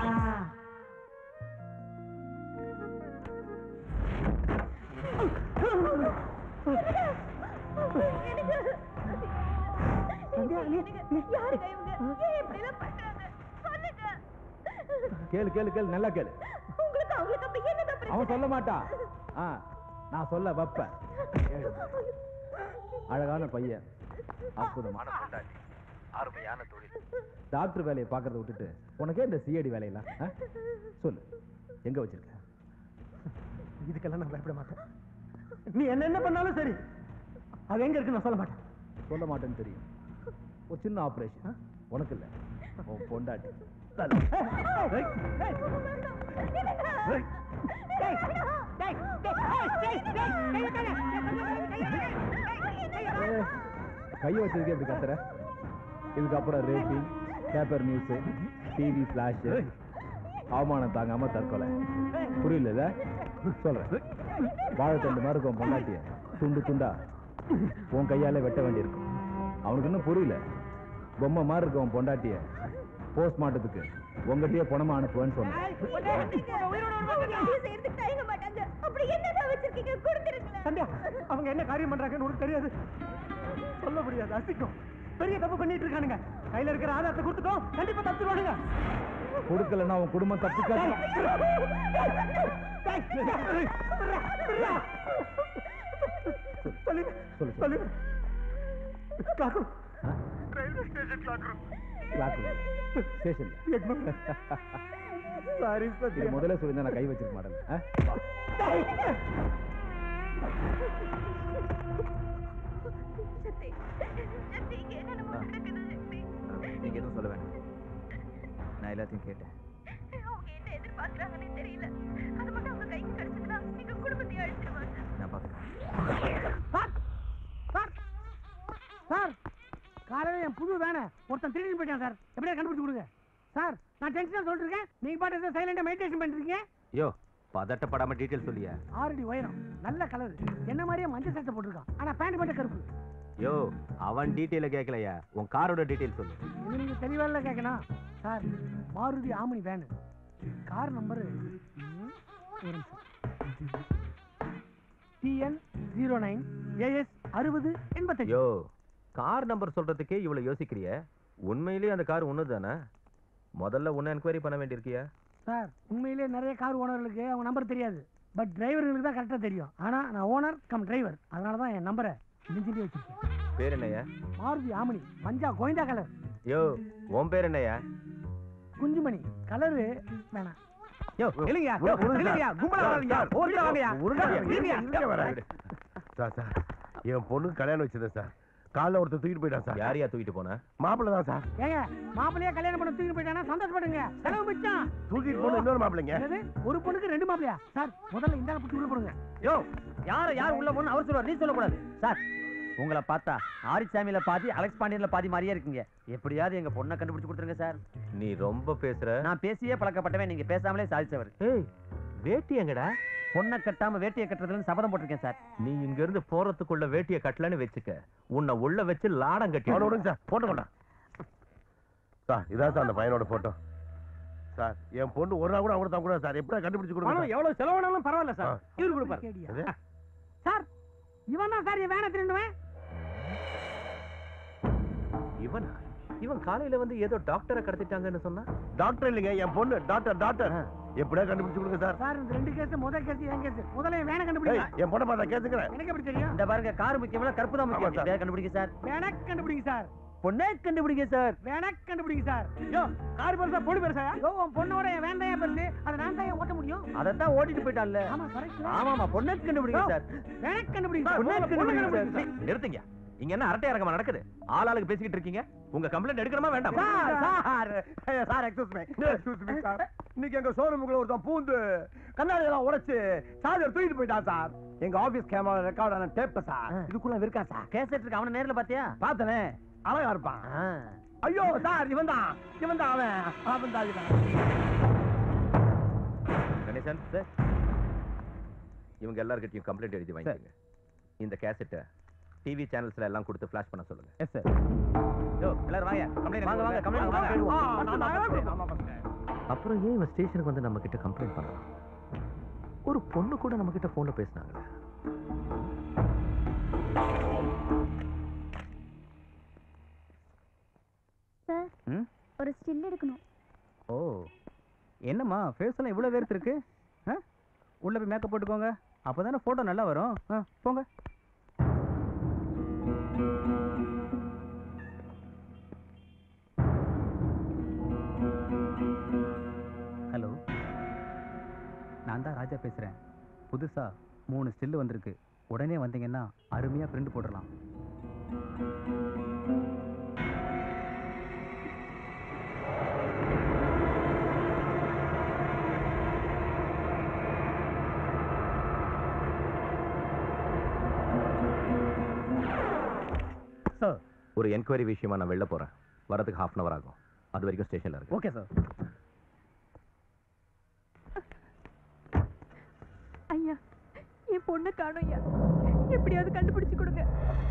கேளு கேளு கேளு நல்லா கேளு அவன் சொல்ல மாட்டான் ஆ நான் சொல்ல வைப்பேன் கேளு. அழகான பையன் அற்புதமான பொண்டாட்டி அருமையான தொழில் டாக்டர் வேலையை பார்க்கறத விட்டுட்டு உனக்கே இந்த சிஐடி வேலையெல்லாம் ஆ? சொல்லு எங்க வச்சிருக்க
இதுக்கெல்லாம் நான் பயப்பட மாட்டேன் நீ என்ன என்ன பண்ணாலும் சரி அது எங்க இருக்கு நான் சொல்ல மாட்டேன்
சொல்ல மாட்டேன்னு தெரியும் ஒரு சின்ன ஆபரேஷன் உனக்கு இல்ல உன் பொண்டாட்டி ஏய், கையை வச்சதுக்கே எப்படி கத்துற இதுக்கப்புறம் rating paper news TV flash அவமானம் தாங்காம தற்கொலை புரியல சொல்றேன் வாழைத்தண்டு மாதிரி இருக்கும் பொண்டாட்டிய துண்டு துண்டா உன் கையால வெட்ட வேண்டியிருக்கும் அவனுக்கு இன்னும் புரியல பொம்மை மாதிரி இருக்கும் உன் பொண்டாட்டிய போஸ்ட்மார்ட்டத்துக்கு உங்ககிட்டயே பணமா அனுப்புவேன்னு சொன்னேன்
சந்தியா அவங்க என்ன காரியம் பண்றாங்கன்னு உனக்கு தெரியாது சொல்ல முடியாது அசிக்கும் பெரிய தப்பு பண்ணிட்டு இருக்கானுங்க கையில இருக்கிற ஆதாரத்தை கொடுத்துட்டோம் கண்டிப்பா தப்பிடுவானுங்க
கொடுக்கலன்னா உன் குடும்பம் தப்பிக்காது
சொல்லு
சொல்லு
சொல்லு காக்கு
ஸ்டேஷன்
சாரி
இதை முதல்ல சொல்லியிருந்தா நான் கை வச்சிருக்க மாட்டேன் ஆ? வா.
நீங்க எதுவும் சொல்ல வேண்டாம் நான் எல்லாத்தையும் கேட்டேன் நான் பார்க்குறேன்
சார் காலையில என் புது வேனை ஒருத்தன் திருடி போயிட்டான் சார் எப்படியா கண்டுபிடிச்சு கொடுங்க சார் நான் டென்ஷனாக சொல்லிட்டு இருக்கேன் நீங்க பாட்டு ஏதோ சைலண்டா மெடிடேஷன் பண்ணிட்டு இருக்கீங்க
யோ பதட்டப்படாம டீட்டெயில் சொல்லியா
ஆறடி உயரம் நல்ல கலர் என்ன மாதிரியே மஞ்சள் சட்டை போட்டிருக்கான் ஆனா பேண்ட் மட்டும் கருப்பு
யோ அவன் டீட்டெயில கேட்கலையா உன் காரோட டீட்டெயில் சொல்லு
இது நீங்க தெளிவாக கேட்கணும் சார் மாருதி ஆமணி வேனு கார் நம்பர் ஒரு டிஎன் ஜீரோ நைன் ஏஎஸ் அறுபது எண்பத்தஞ்சு
யோ கார் நம்பர் சொல்றதுக்கே இவ்வளவு யோசிக்கிறிய உண்மையிலேயே அந்த கார் ஒன்று தானே முதல்ல உன்னை என்கொயரி பண்ண வேண்டியிருக்கியா
சார் உண்மையிலே நிறைய கார் ஓனர்களுக்கு அவங்க நம்பர் தெரியாது பட் டிரைவர்களுக்கு தான் கரெக்டாக தெரியும் ஆனால் நான் ஓனர் கம் டிரைவர் அதனால தான் என் நம்பரை நெஞ்சிலே வச்சிருக்கேன்
பேர் என்னய்யா
மாருதி ஆமணி மஞ்சா கோயந்தா கலர்
யோ உன் பேர் என்னய்யா
குஞ்சுமணி கலரு வேணாம்
யோ
இல்லைங்கய்யா,
உள்ள- உள்ள
இல்லைங்கய்யா,
சார்.
கும்பலா வராதீங்க.
சார்,
ஒருத்தர் வாங்கய்யா.
உருண்டை
சார், இல்லைங்கய்யா.
இங்க வர. சார் சார் என் பொண்ணுக்கு கல்யாணம் வச்சிருந்தேன் சார் காலைல ஒருத்தர் தூக்கிட்டு போயிட்டான் சார்
யாரையா தூக்கிட்டு போன
மாப்பிள்ளை தான் சார்
ஏங்க மாப்பிள்ளையா கல்யாணம் பண்ண தூக்கிட்டு போயிட்டானா சந்தோஷப்படுங்க செலவு மிச்சம்
தூக்கிட்டு போன இன்னொரு மாப்பிள்ளைங்க
என்னது? ஒரு பொண்ணுக்கு ரெண்டு மாப்பிளையா சார் முதல்ல இந்த புத்தி உள்ள போடுங்க
யோ யார யார் உள்ள போகணும் அவர் சொல்லுவார் நீ சொல்லக்கூடாது சார் உங்களை பார்த்தா ஆரிச்சாமியில பாதி அலெக்ஸ் பாண்டியன்ல பாதி மாதிரியே இருக்கீங்க எப்படியாவது எங்க பொண்ணை கண்டுபிடிச்சு கொடுத்துருங்க சார்
நீ ரொம்ப பேசுற
நான் பேசியே பழக்கப்பட்டவன் நீங்க பேசாமலே சாதிச்சவர்
ஏய் வேட்டி எங்கடா
பொண்ணை கட்டாம வேட்டியை கட்டுறதுன்னு சபதம் போட்டிருக்கேன் சார்
நீ இங்க இருந்து போறதுக்குள்ள வேட்டிய கட்டலன்னு வச்சுக்க உன்னை உள்ள வச்சு லாடம் கட்டி
அவனை விடுங்க சார் போட்டோ கொண்டா சார் இதான் சார் அந்த பையனோட போட்டோ சார் என் பொண்ணு ஒரு நாள் கூட அவங்க தான் கூட சார் எப்படி கண்டுபிடிச்சு கொடுங்க
பணம்
சார்?
எவ்வளவு செலவானாலும் பரவாயில்ல சார்
ஆ.
இவரு கொடுப்பாரு
எது?
சார் இவன் தான் சார் என் வேனை திருண்டுவேன்
இவனா இவன் காலையில வந்து ஏதோ டாக்டரை கடத்திட்டாங்கன்னு சொன்னா
டாக்டர் இல்லைங்க என் பொண்ணு டாக்டர் டாக்டர் எப்படியா கண்டுபிடிச்சு கொடுங்க சார்
சார் இந்த ரெண்டு கேஸ் முதல் கேஸ் என் கேஸ் முதல்ல என் வேனை
ஏய்,
கண்டுபிடிங்க
என் பொண்ணை பார்த்தா கேட்டுக்கிறேன்
எனக்கு எப்படி தெரியும்
இந்த பாருங்க கார் முக்கியமில்ல கருப்பு தான்
ஆமா
முக்கியம்
சார்.
எப்படியாவது கண்டுபிடிங்க சார்
வேணா கண்டுபிடிங்க சார்
பொண்ணே கண்டுபிடிங்க சார்
வேணா கண்டுபிடிங்க சார் யோ கார் பெருசா பொண்ணு பெருசா யோ உன் பொண்ணோட என் வேன் தான் பெருசு அதை நான் தான் ஓட்ட முடியும்
அதைத்தான் ஓட்டிட்டு போயிட்டான்ல
ஆமா கரெக்ட்
ஆமாமா பொண்ணே கண்டுபிடிங்க சார்
வேணா கண்டுபிடிங்க
பொண்ணே
சார் பொண்ணு
கண்டுபிடிங்க
கண்டுபிடிங்க
சார்
நிறுத்துங்க இங்க என்ன அரட்டை அரங்கமா நடக்குது ஆளாளுக்கு பேசிக்கிட்டு இருக்கீங்க உங்க கம்ப்ளைண்ட் எடுக்கணுமா வேண்டாம்
sir sir sir excuse me excuse me sir இன்னைக்கு எங்க ஷோரூமுக்குள்ள ஒருத்தன் பூந்து கண்ணாடி எல்லாம் உடைச்சு சார்ஜர் தூக்கிட்டு போயிட்டான் சார் எங்க ஆபீஸ் கேமரா ரெக்கார்ட் ஆன டேப் சார் இதுக்குள்ள இருக்கா சார்
கேசட் இருக்கு அவன நேர்ல பாத்தியா
பார்த்தனே அழகா இருப்பான் ஐயோ சார் இவன் தான் இவன் தான் அவன் அவன் தான் இவன்
கணேசன் இவங்க எல்லார்கிட்டயும் கம்ப்ளைண்ட் எழுதி வாங்கிக்கோங்க இந்த கேசட்டை டிவி சேனல்ஸ்ல எல்லாம் கொடுத்து ஃபிளாஷ் பண்ண சொல்லுங்க
எஸ் சார்
யோ எல்லாரும் வாங்க கம்ப்ளைண்ட்
வாங்க, வாங்க, complaint வாங்க.
அப்புறம் ஏன் இவன் ஸ்டேஷனுக்கு வந்து நம்ம கிட்ட கம்ப்ளைண்ட் பண்ணலாம் ஒரு பொண்ணு கூட நம்ம கிட்ட போன்ல பேசினாங்களே
சார்
ம்?
ஒரு ஸ்டில் எடுக்கணும்
ஓ என்னம்மா ஃபேஸ் எல்லாம் இவ்வளோ வேர்த்து இருக்கு ஆ உள்ள போய் மேக்கப் போட்டுக்கோங்க அப்பதானே ஃபோட்டோ நல்லா வரும் ஆ போங்க ஹலோ நான் தான் ராஜா பேசுகிறேன் புதுசாக மூணு ஸ்டில்லு வந்திருக்கு உடனே வந்தீங்கன்னா அருமையாக பிரிண்ட் போடலாம்
சார் ஒரு என்கொயரி விஷயமா நான் வெளில போறேன் வரதுக்கு ஹாஃப் அன் அவர் ஆகும் அது வரைக்கும் ஸ்டேஷன்ல இருக்கு
ஓகே சார்
ஐயா என் பொண்ணை காணும் ஐயா எப்படியாவது கண்டுபிடிச்சு கொடுங்க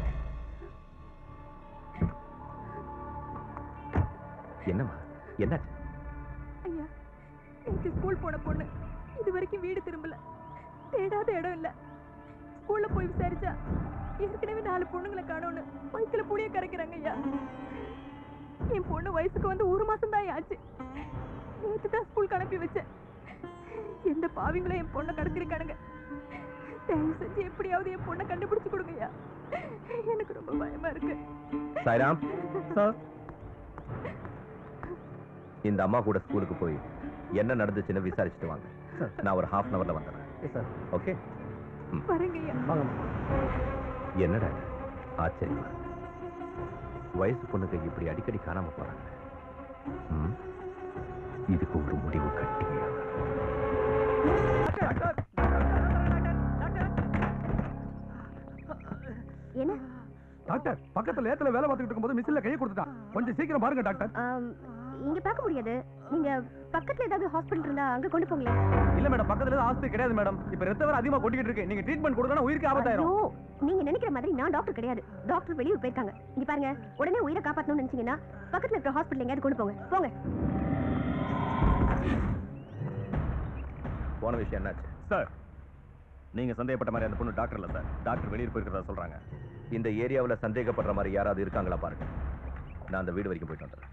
என்னம்மா என்னாச்சு
ஐயா எனக்கு ஸ்கூல் போன பொண்ணு இது வரைக்கும் வீடு திரும்பல தேடாத இடம் இல்ல ஸ்கூல்ல போய் விசாரிச்சா ஏற்கனவே நாலு பொண்ணுங்களை காணோன்னு வயிற்றுல புளிய கரைக்கிறாங்க ஐயா என் பொண்ணு வயசுக்கு வந்து ஒரு மாசம் தான் ஆச்சு நேற்று தான் ஸ்கூலுக்கு அனுப்பி வச்சேன் எந்த பாவிங்களும் என் பொண்ணை கடத்திருக்கானுங்க தயவு செஞ்சு எப்படியாவது என் பொண்ணை கண்டுபிடிச்சு கொடுங்க ஐயா எனக்கு ரொம்ப பயமா இருக்கு
சாய்ராம் சார் இந்த அம்மா கூட ஸ்கூலுக்கு போய் என்ன நடந்துச்சுன்னு விசாரிச்சுட்டு வாங்க நான் ஒரு ஹாஃப் அன் அவர்ல வந்துடுறேன்
சார்
ஓகே
வரேங்க ஐயா
என்னடா இது? ஆச்சரியமா வயசு பொண்ணுங்க இப்படி அடிக்கடி காணாம போறாங்க ம்? இதுக்கு ஒரு முடிவு கட்டியே
என்ன
டாக்டர் பக்கத்துல ஏத்துல வேலை பார்த்துக்கிட்டு இருக்கும்போது மிஷின்ல கையை கொடுத்துட்டான் கொஞ்சம் சீக்கிரம் பாருங்க டாக்டர்
ஆம், இங்க பார்க்க முடியாது நீங்க பக்கத்துல ஏதாவது ஹாஸ்பிடல் இருந்தா அங்க கொண்டு போங்களேன்
இல்ல மேடம் பக்கத்துல தான் ஆஸ்பத்திரி கிடையாது மேடம் இப்ப ரத்த வர அதிகமா கொட்டிக்கிட்டு இருக்கு நீங்க ட்ரீட்மெண்ட் கொடுக்கணும் உயிருக்கு ஆபத்தாயிரும்
ஐயோ, நீங்க நினைக்கிற மாதிரி நான் டாக்டர் கிடையாது டாக்டர் வெளியூர் போயிருக்காங்க இங்க பாருங்க உடனே உயிரை காப்பாத்தணும்னு நினைச்சீங்கன்னா பக்கத்துல இருக்க ஹாஸ்பிடல் எங்கேயாவது கொண்டு போங்க போங்க
போன விஷயம் என்னாச்சு
சார் நீங்க சந்தேகப்பட்ட மாதிரி அந்த பொண்ணு டாக்டர் இல்ல சார் டாக்டர் வெளியூர் போயிருக்கிறதா சொல்றாங்க
இந்த ஏரியாவுல சந்தேகப்படுற மாதிரி யாராவது இருக்காங்களா பாருங்க நான் அந்த வீடு வரைக்கும் போயிட்டு வந்துடுறேன்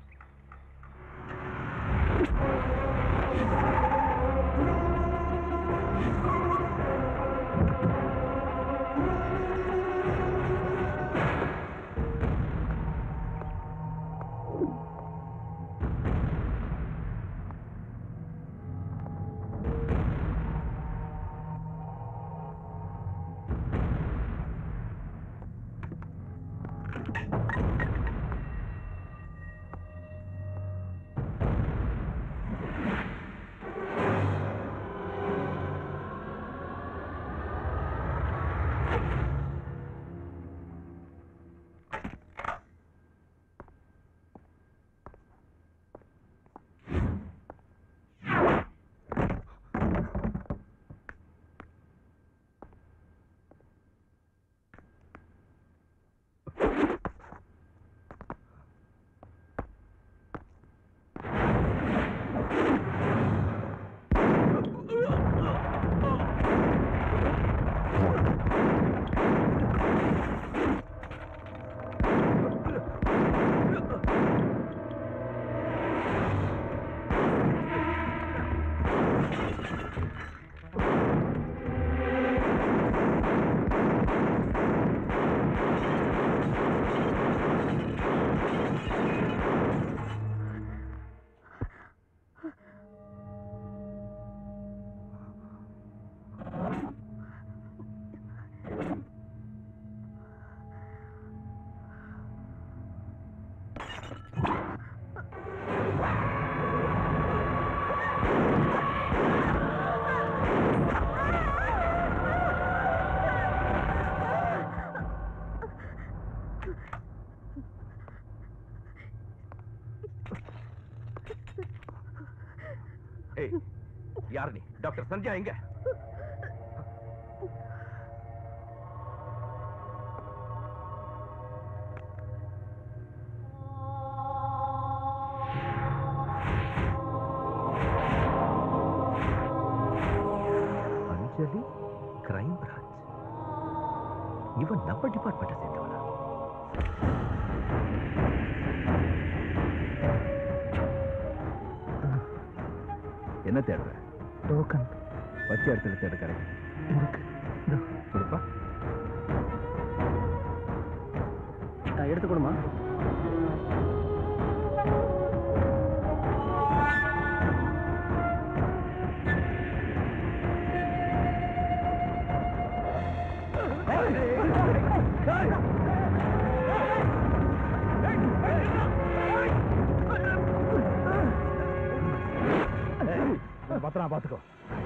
ஏய் யார் நீ டாக்டர் சந்தியா எங்க அஞ்சலி கிரைம் பிரான்ச் இவன் நம்ம டிபார்ட்மெண்ட்டை சேர்ந்தவனா என்ன தேடுற
டோக்கன்
வச்ச இடத்துல தேட கிடைக்கும் கொடுப்பா
எடுத்துக்கணுமா
பத்திரம் பாத்துக்கோ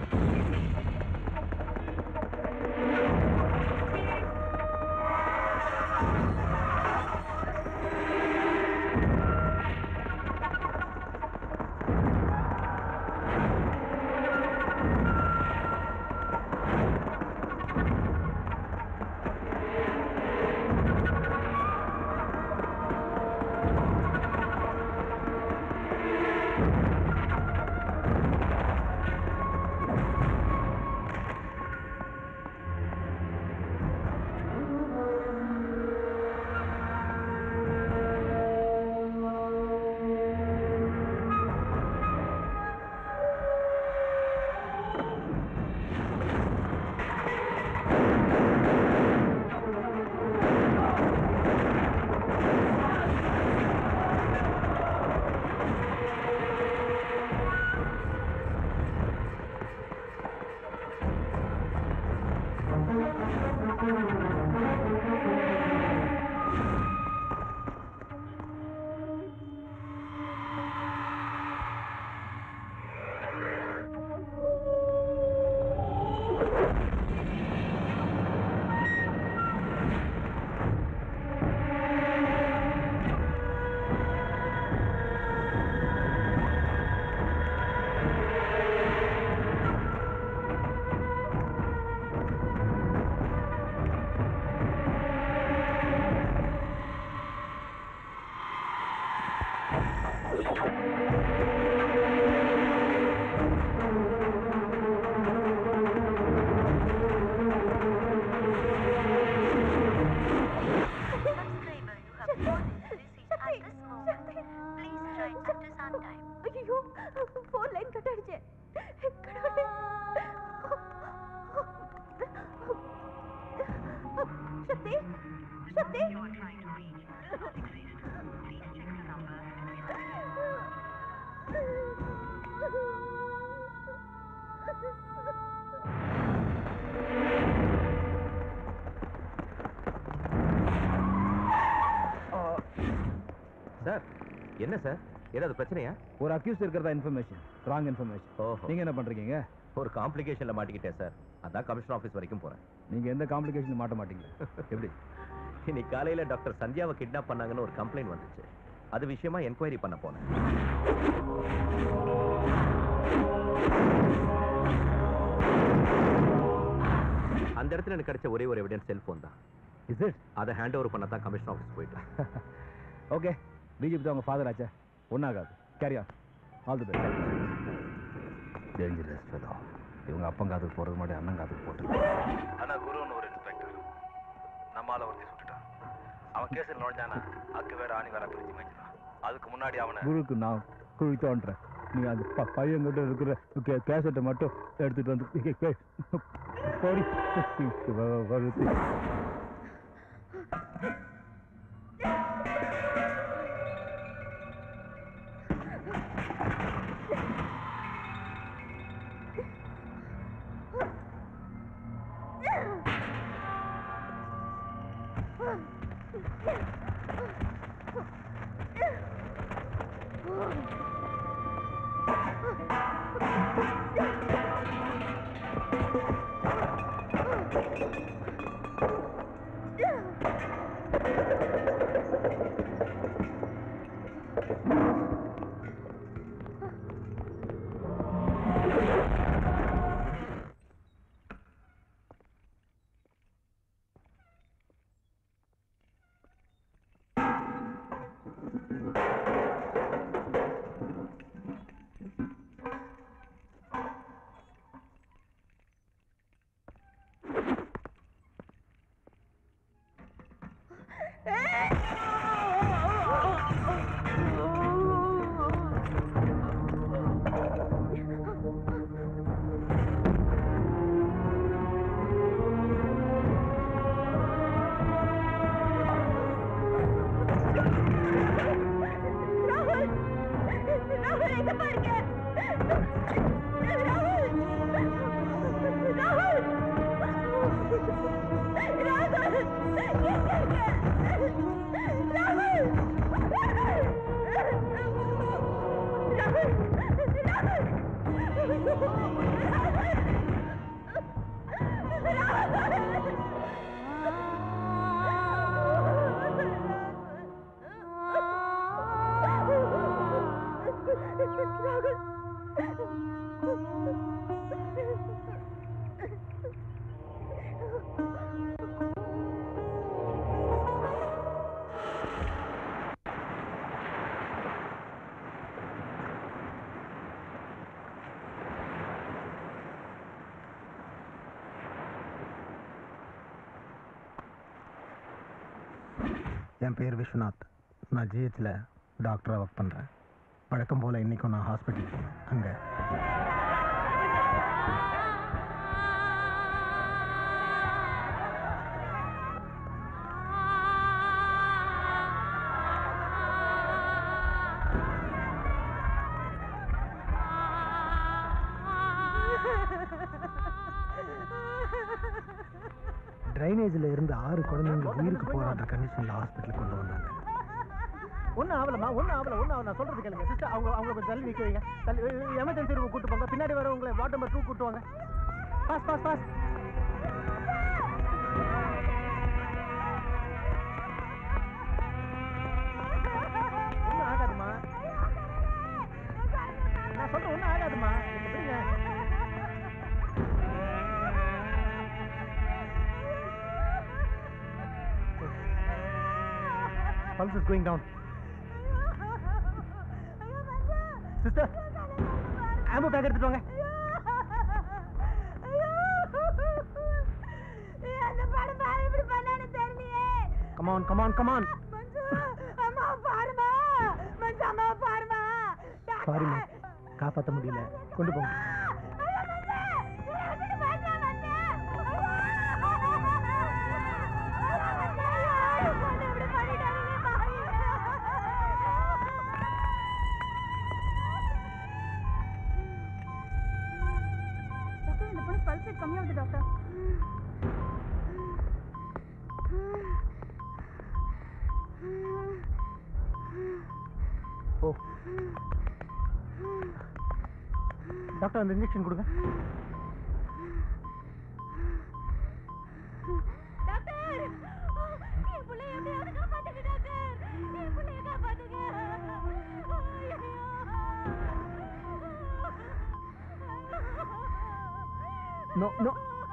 ஐயோ போன் லைன் கட் ஆயிடுச்சு கடவுளே. சக்தி சக்தி
சார் என்ன சார் ஏதாவது பிரச்சனையா
ஒரு அக்யூஸ் இருக்கிறதா இன்ஃபர்மேஷன் ராங் இன்ஃபர்மேஷன்
ஓஹோ
நீங்க என்ன பண்றீங்க
ஒரு காம்ப்ளிகேஷன்ல மாட்டிக்கிட்டேன் சார் அதான் கமிஷன் ஆஃபீஸ் வரைக்கும் போறேன்
நீங்க எந்த காம்ப்ளிகேஷன் மாட்ட மாட்டீங்க எப்படி
இன்னைக்கு காலையில டாக்டர் சந்தியாவை கிட்னாப் பண்ணாங்கன்னு ஒரு கம்ப்ளைண்ட் வந்துச்சு அது விஷயமா என்கொயரி பண்ண போனேன் அந்த இடத்துல எனக்கு கிடைச்ச ஒரே ஒரு எவிடன்ஸ் செல்போன் தான்
இஸ் இட்
அதை ஹேண்ட் ஓவர் பண்ண தான் கமிஷன் ஆஃபீஸ் போயிட்டேன்
ஓகே பிஜேபி தான் உங்க ஃபாதர் ஆச்சே ஒன்றாகாது carry on all the best dangerous fellow இவங்க அப்பங்காதுக்கு போகிறது மாதிரி அண்ணங்காதுக்கு போட்டு
ஆனா குருன்னு ஒரு இன்ஸ்பெக்டர் நம்மால ஒருத்தி சுட்டுட்டான் அவன் கேஸில் நுழைஞ்சானா அக்கு வேற ஆணி வேற பிரிச்சு மேய்ச்சிட்டான் அதுக்கு முன்னாடி அவனை
குருவுக்கு நான் குழி தோன்றேன் நீ அந்த ப- பையன்கிட்ட இருக்கிற கே கேசட்டை மட்டும் எடுத்துட்டு வந்து கே- கே- போடி வ- வருது
என் பேர் விஸ்வநாத் நான் ஜிஹெச்சில் டாக்டராக ஒர்க் பண்ணுறேன் வழக்கம் போல் இன்றைக்கும் நான் ஹாஸ்பிட்டல் அங்கே ட்ரைனேஜில் இருந்து ஆறு குழந்தைங்க உயிருக்கு போராடுற கண்டிஷனில் ஹாஸ்பிட்டலுக்கு கொண்டு வந்தாங்க
ஒன்றும் ஆகலம்மா ஒன்றும் ஆகல ஒன்றும் ஆகல நான் சொல்றது கேளுங்க சிஸ்டர் அவங்க அவங்க கொஞ்சம் தள்ளி நிற்க வைங்க தள்ளி எமர்ஜென்சி ரூம் கூட்டு போங்க பின்னாடி வர உங்களை வார்டு நம்பர் டூ கூட்டு வாங்க பாஸ் பாஸ் பாஸ் ஒன்றும் ஆகாதும்மா நான் சொல்றேன் ஒன்றும் ஆகாதும்மா நீங்க விடுங்க Pulse is going down. Sister, ammo bag எடுத்துட்டு வாங்க.
அந்த படம் பாரு இப்படி பண்ணான்னு தெரியலையே
Come on, come on, come on.
அம்மா பாருமா மஞ்சு அம்மா பாருமா
சாரிம்மா காப்பாற்ற முடியல கொண்டு போங்க
டாக்டர் இந்த பொண்ணு பல்ஸ் ரேட் கம்மியாகுது டாக்டர்
ஓ டாக்டர் அந்த இன்ஜெக்ஷன் கொடுங்க
டாக்டர் என் பிள்ளைய எப்படியாவது காப்பாத்துங்க டாக்டர் என் பிள்ளைய காப்பாத்துங்க
நோ நோ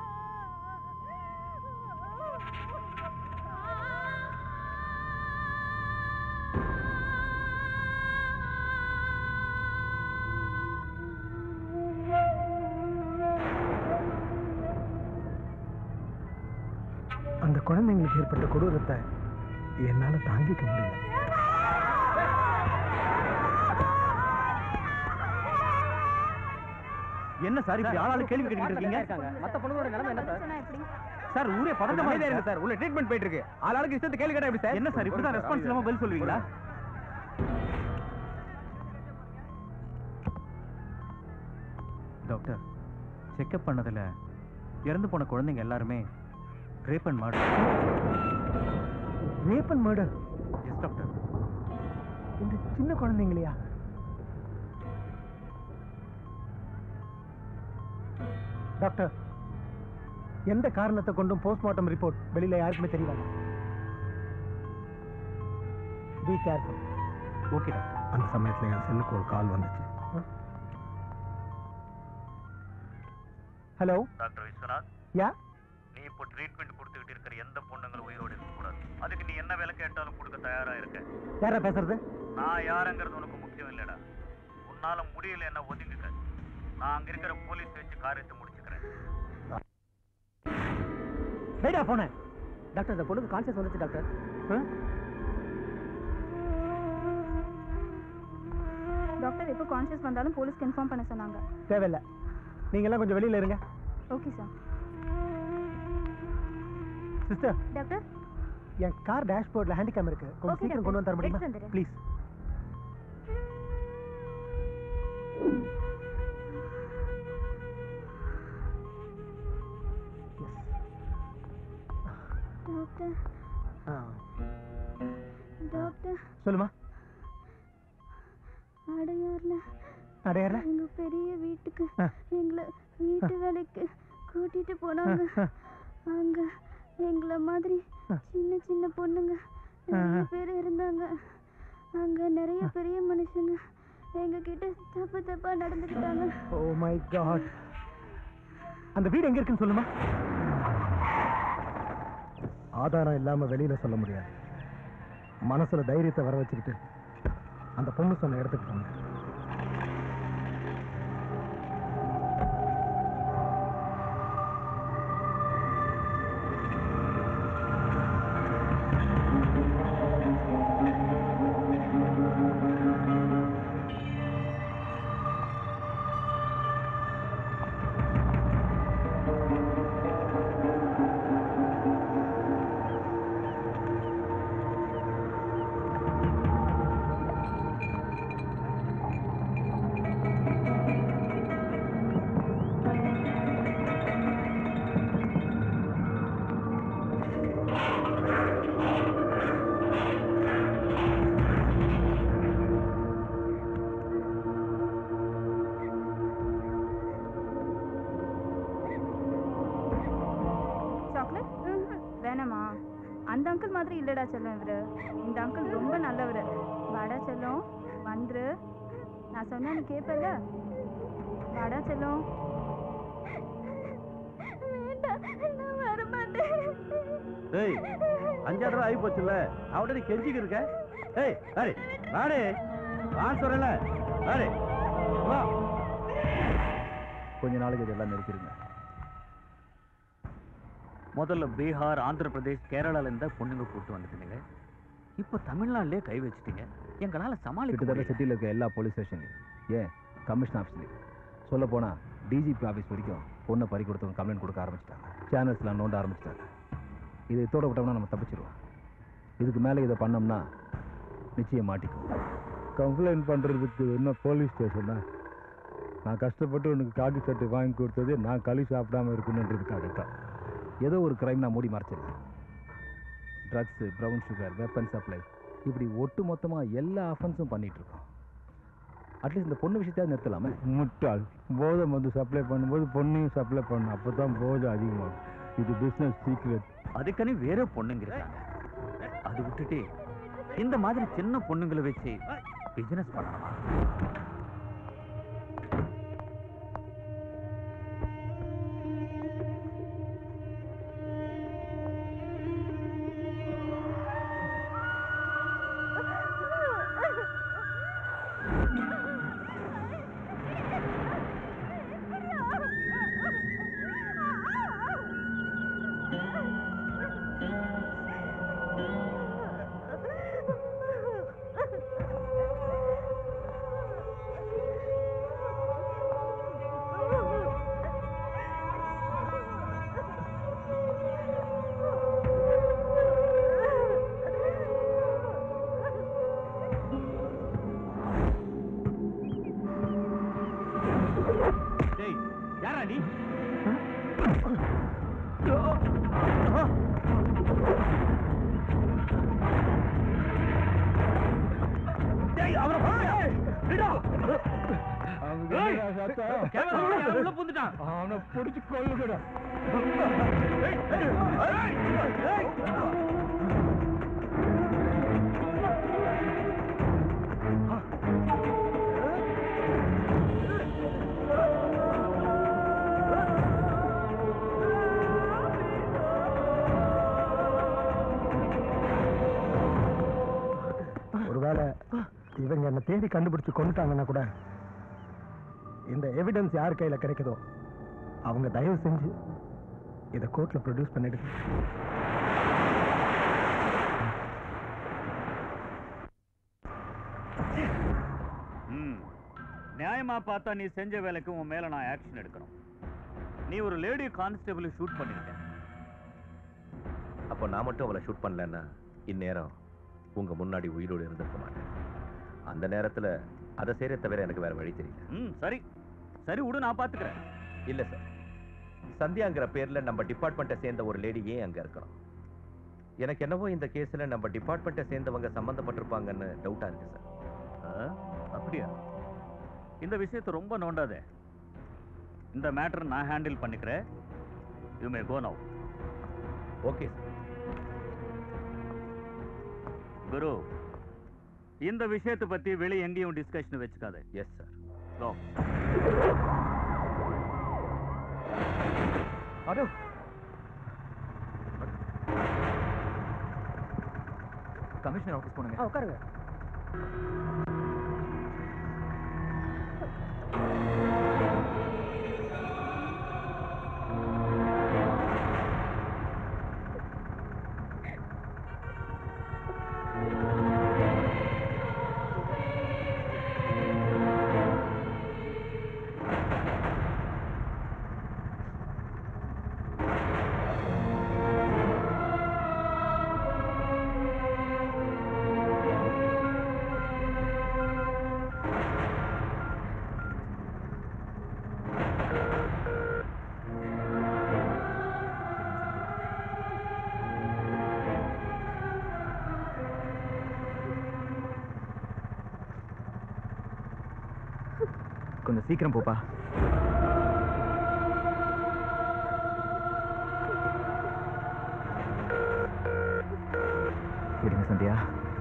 அந்த குழந்தைங்களுக்கு ஏற்பட்ட கொடூரத்தை என்னால் தாங்கிக்க முடியல என்ன சார் இப்படி ஆளாளு கேள்வி கேட்டுக்கிட்டு இருக்கீங்க
மத்த பொண்ணுங்களோட நிலைமை என்ன சார்
சார் ஊரே பதட்டமா இருக்கு சார் உள்ள ட்ரீட்மெண்ட் போயிட்டு இருக்கு ஆளாளுக்கு இஷ்டத்தை கேள்வி கேட்டா எப்படி சார் என்ன சார் இப்படி தான் ரெஸ்பான்ஸ் இல்லாம பதில் சொல்லுவீங்களா
டாக்டர் செக்கப் பண்ணதில் இறந்து போன குழந்தைங்க எல்லாருமே rape and murder
rape and murder
yes doctor
இந்த சின்ன குழந்தைங்களையா டாக்டர் எந்த காரணத்தை கொண்டும் போஸ்ட்மார்ட்டம் ரிப்போர்ட் வெளியில யாருக்குமே தெரியல பி கேர்ஃபுல்
ஓகே டாக்டர்
அந்த சமயத்தில் என் செல்லுக்கு ஒரு கால் வந்துச்சு
ஹலோ
டாக்டர் விஸ்வநாத்
யா
நீ இப்போ ட்ரீட்மெண்ட் கொடுத்துக்கிட்டு இருக்கிற எந்த பொண்ணுங்களும் உயிரோடு இருக்கக்கூடாது அதுக்கு நீ என்ன வேலை கேட்டாலும் கொடுக்க தயாரா இருக்க
யாரா பேசுறது
நான் யாருங்கிறது உனக்கு முக்கியம் இல்லடா உன்னால முடியல என்ன ஒதுங்குக்க நான் அங்க இருக்கிற போலீஸ் வச்சு காரியத்தை முடிச்சுக்கிறேன்
ரைடா போனேன் டாக்டர் இந்த பொண்ணுக்கு கான்சியஸ் வந்துச்சு டாக்டர்
டாக்டர் எப்போ கான்ஷியஸ் வந்தாலும் போலீஸ்க்கு இன்ஃபார்ம் பண்ண சொன்னாங்க
தேவையில்ல நீங்க எல்லாம் கொஞ்சம் வெளியில இருங்க
ஓகே சார்
சிஸ்டர்
டாக்டர்
என் கார் டேஷ்போர்ட்ல ஹேண்டிகேம் இருக்கு கொஞ்சம்
Okay,
சீக்கிரம்
doctor.
கொண்டு வந்து தர முடியுமா
எடுத்து வந்துடுறேன்.
ப்ளீஸ்
டாக்டர் டாக்டர்
சொல்லுமா
அடையார்ல
அடையார்ல
எங்க பெரிய வீட்டுக்கு எங்களை வீட்டு வேலைக்கு கூட்டிட்டு போனாங்க அங்க எங்களை மாதிரி சின்ன சின்ன பொண்ணுங்க நிறைய பேர் இருந்தாங்க அங்க நிறைய பெரிய மனுஷங்க எங்க கிட்ட தப்பு தப்பா நடந்துக்கிட்டாங்க
ஓ மை காட் அந்த வீடு எங்க இருக்குன்னு சொல்லுமா ஆதாரம் இல்லாம வெளியில சொல்ல முடியாது மனசுல தைரியத்தை வர வச்சுக்கிட்டு அந்த பொண்ணு சொன்ன இடத்துக்கு போங்க
சாக்லேட் வேணாமா அந்த அங்கிள் மாதிரி இல்லடா செல்லம் இவரு இந்த அங்கிள் ரொம்ப நல்லவர் வாடா செல்லம் வந்துரு நான் சொன்னா நீ கேட்பல வாடா செல்லம்
நான் வர மாட்டேன்
டேய் அஞ்சாவது ரூபா ஆகி போச்சுல்ல அவட நீ கெஞ்சிக்கு இருக்க ஏய் அடே நானே நான் சொல்றேன்ல அடே வா
கொஞ்ச நாளைக்கு இதெல்லாம் நிறுத்திடுங்க
முதல்ல பீகார் ஆந்திர பிரதேஷ் கேரளால இருந்தா பொண்ணுங்க கூட்டு வந்துட்டீங்க இப்போ தமிழ்நாட்டிலே கை வச்சுட்டீங்க எங்களால சமாளிக்க
கிட்டத்தட்ட
முடியல.
சிட்டியில் இருக்க எல்லா போலீஸ் ஸ்டேஷன்லையும் ஏன் கமிஷன் ஆஃபீஸ்லையும் சொல்ல போனால் டிஜிபி ஆஃபீஸ் வரைக்கும் பொண்ணை பறி கொடுத்தவங்க கம்ப்ளைண்ட் கொடுக்க ஆரம்பிச்சிட்டாங்க சேனல்ஸ்லாம் நோண்ட ஆரம்பிச்சிட்டாங்க இதை இதோட விட்டோம்னா நம்ம தப்பிச்சிருவோம் இதுக்கு மேலே இதை பண்ணோம்னா நிச்சயம் மாட்டிக்குவோம் கம்ப்ளைண்ட் பண்ணுறதுக்கு என்ன போலீஸ் ஸ்டேஷன் தான் நான் கஷ்டப்பட்டு உனக்கு காக்கி சட்டை வாங்கி கொடுத்தது நான் களி சாப்பிடாம இருக்கணுன்றதுக்காக தான் ஏதோ ஒரு கிரைம் நான் மூடி மறைச்சிருக்கேன் drugs brown sugar weapon supply இப்படி ஒட்டு மொத்தமாக எல்லா அஃபென்ஸும் பண்ணிட்டு இருக்கோம் அட்லீஸ்ட் இந்த பொண்ணு விஷயத்தையாவது நிறுத்தலாமே முட்டாள் போதை வந்து சப்ளை பண்ணும்போது பொண்ணையும் சப்ளை பண்ணணும் அப்போ தான் போதை அதிகமாகும் இது பிஸ்னஸ் சீக்ரெட்
அதுக்குன்னு வேற பொண்ணுங்க இருக்காங்க அது விட்டுட்டு இந்த மாதிரி சின்ன பொண்ணுங்களை வச்சு பிசினஸ் பண்ணணுமா
டேய் யாரா நீ டேய் அவரை பாருங்க விடா
உள்ள புந்துட்டான் அவனை பிடிச்சி கொள்ளுகடா
ஒருவேளை இவங்க என்ன தேடி கண்டுபிடிச்சு கொண்டுட்டாங்கன்னா கூட இந்த எவிடன்ஸ் யார் கையில கிடைக்குதோ அவங்க தயவு செஞ்சு இதை கோர்ட்ல ப்ரொடியூஸ் பண்ணிடுங்க
ம் நியாயமா பார்த்தா நீ செஞ்ச வேலைக்கு உன் மேல நான் ஆக்ஷன் எடுக்கணும் நீ ஒரு லேடி கான்ஸ்டபிளை ஷூட் பண்ணிருக்க
அப்போ நான் மட்டும் அவளை ஷூட் பண்ணலன்னா இந்நேரம் உங்க முன்னாடி உயிரோடு இருந்திருக்க மாட்டேன் அந்த நேரத்துல அதை செய்யற தவிர எனக்கு வேற வழி தெரியல
ம் சரி சரி விடு நான் பாத்துக்கிறேன்
இல்ல சார் சந்தியாங்கிற பேர்ல நம்ம டிபார்ட்மெண்ட்டை சேர்ந்த ஒரு லேடி ஏன் அங்க இருக்கணும் எனக்கு என்னவோ இந்த கேஸ்ல நம்ம டிபார்ட்மெண்ட்டை சேர்ந்தவங்க சம்பந்தப்பட்டிருப்பாங்கன்னு டவுட்டா இருக்கு சார்
ஆ, அப்படியா இந்த விஷயத்தை ரொம்ப நோண்டாதே இந்த மேட்டர் நான் ஹேண்டில் பண்ணிக்கிறேன் you may go now
okay
Guru இந்த விஷயத்தை பத்தி வெளிய எங்கேயும் டிஸ்கஷன் வச்சுக்காத
yes sir
go
auto commissioner office போனுங்க
உட்காருங்க
கொஞ்சம் சீக்கிரம் போப்பா விடுங்க சந்தியா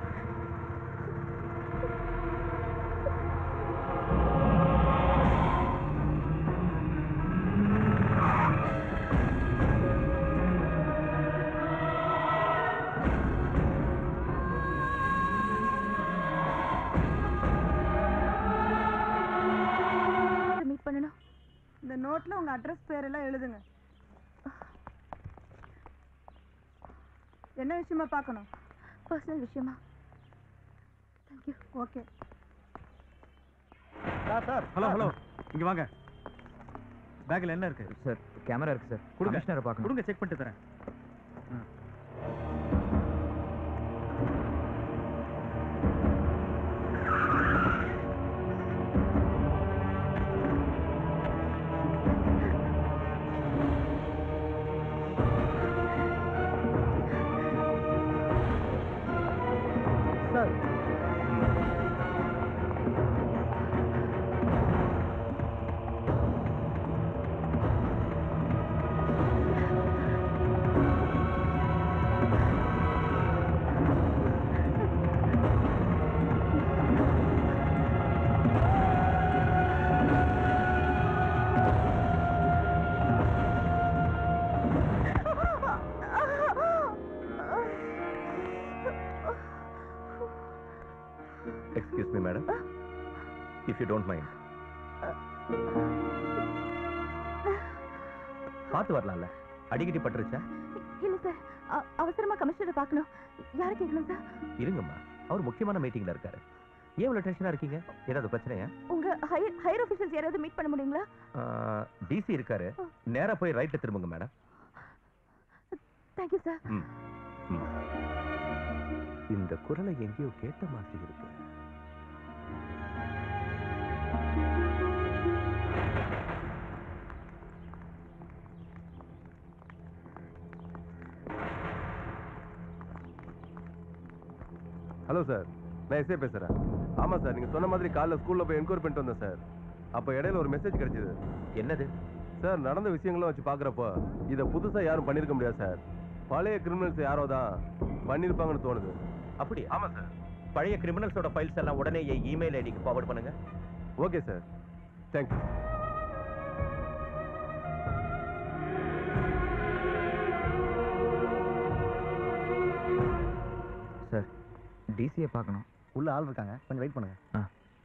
மீட் பண்ணணும் இந்த நோட்ல உங்க அட்ரஸ் பேரெல்லாம் எழுதுங்க என்ன விஷயமா பார்க்கணும்
பர்சனல் விஷயமா
thank you okay
sir sir
hello hello
இங்க வாங்க பேக்ல என்ன இருக்கு
சார் கேமரா இருக்கு சார்
கொடுங்க.
கமிஷனரை பார்க்கணும்
கொடுங்க செக் பண்ணிட்டு தரேன்
sir
excuse me madam if you don't mind பார்த்து வரலாம்ல அடிக்கடி பட்டுருச்சா
இல்ல சார் அ- அவசரமா கமிஷனரை பார்க்கணும் யாரை கேட்கணும் சார்
இருங்கம்மா அவர் முக்கியமான மீட்டிங்ல இருக்காரு ஏன் இவ்வளவு டென்ஷனா இருக்கீங்க ஏதாவது பிரச்சனையா
உங்க ஹையர் ஹையர் ஆஃபீஸர்ஸ் யாராவது மீட் பண்ண முடியுங்களா
டிசி இருக்காரு நேரா போய் ரைட்ல திரும்புங்க மேடம்
தேங்க்யூ சார்
ம் ம். இந்த குரலை எங்கேயோ கேட்ட மாதிரி இருக்கு
ஹலோ சார் நான் எஸ்ஏ பேசுறேன் ஆமா சார் நீங்க சொன்ன மாதிரி காலைல ஸ்கூல்ல போய் என்கொயரி பண்ணிட்டு வந்தேன் சார் அப்ப இடையில ஒரு மெசேஜ் கிடைச்சது
என்னது
சார் நடந்த விஷயங்களும் வச்சு பாக்குறப்போ இத புதுசா யாரும் பண்ணிருக்க முடியாது சார் பழைய கிரிமினல்ஸ் யாரோ தான் பண்ணிருப்பாங்கன்னு தோணுது
அப்படி
ஆமா சார்
பழைய கிரிமினல்ஸோட ஃபைல்ஸ் எல்லாம் உடனே என் இமெயில் ஐடிக்கு ஃபார்வர்ட் பண்ணுங்க
ஓகே சார் தேங்க்யூ
சார் டிசியை பார்க்கணும்
உள்ள ஆள் இருக்காங்க கொஞ்சம் வெயிட் பண்ணுங்க
ஆ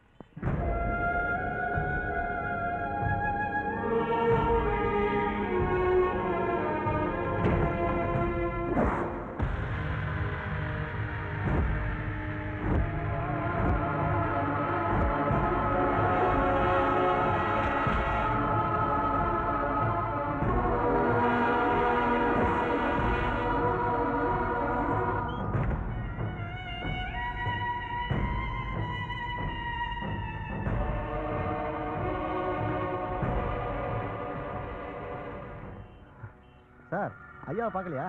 சார் ஐயாவை பார்க்கலையா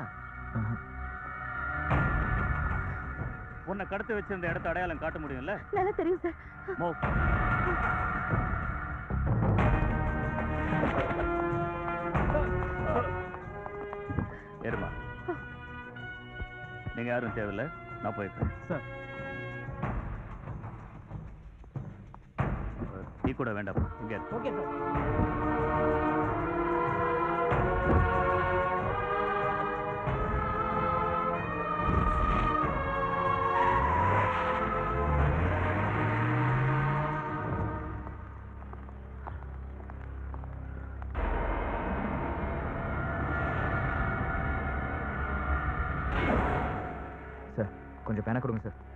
உன்னை கடத்தி வச்சிருந்த இடத்த அடையாளம் காட்ட முடியும்ல
நல்லா தெரியும் சார்
மூவ் நீங்க யாரும் தேவையில்ல நான் போயிட்டேன்
சார்
நீ கூட வேண்டாம் இங்க இரு.
ஓகே சார்
சார் கொஞ்சம் பேனா கொடுங்க சார்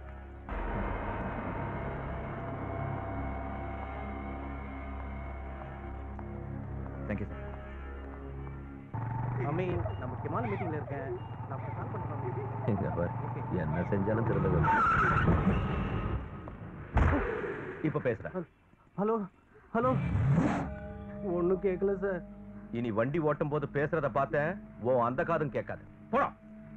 தேங்க்யூ சார்
மம்மி நான் முக்கியமான மீட்டிங்ல இருக்கேன் நான் கால் பண்ணுறேன்
இங்க பாரு என்ன செஞ்சாலும் திருந்த வரும். இப்ப பேசுறேன்
ஹலோ ஹலோ ஒன்றும் கேட்கல சார்
இனி வண்டி ஓட்டும் போது பேசுறத பார்த்தேன் ஓ அந்த காதும் கேட்காது போடா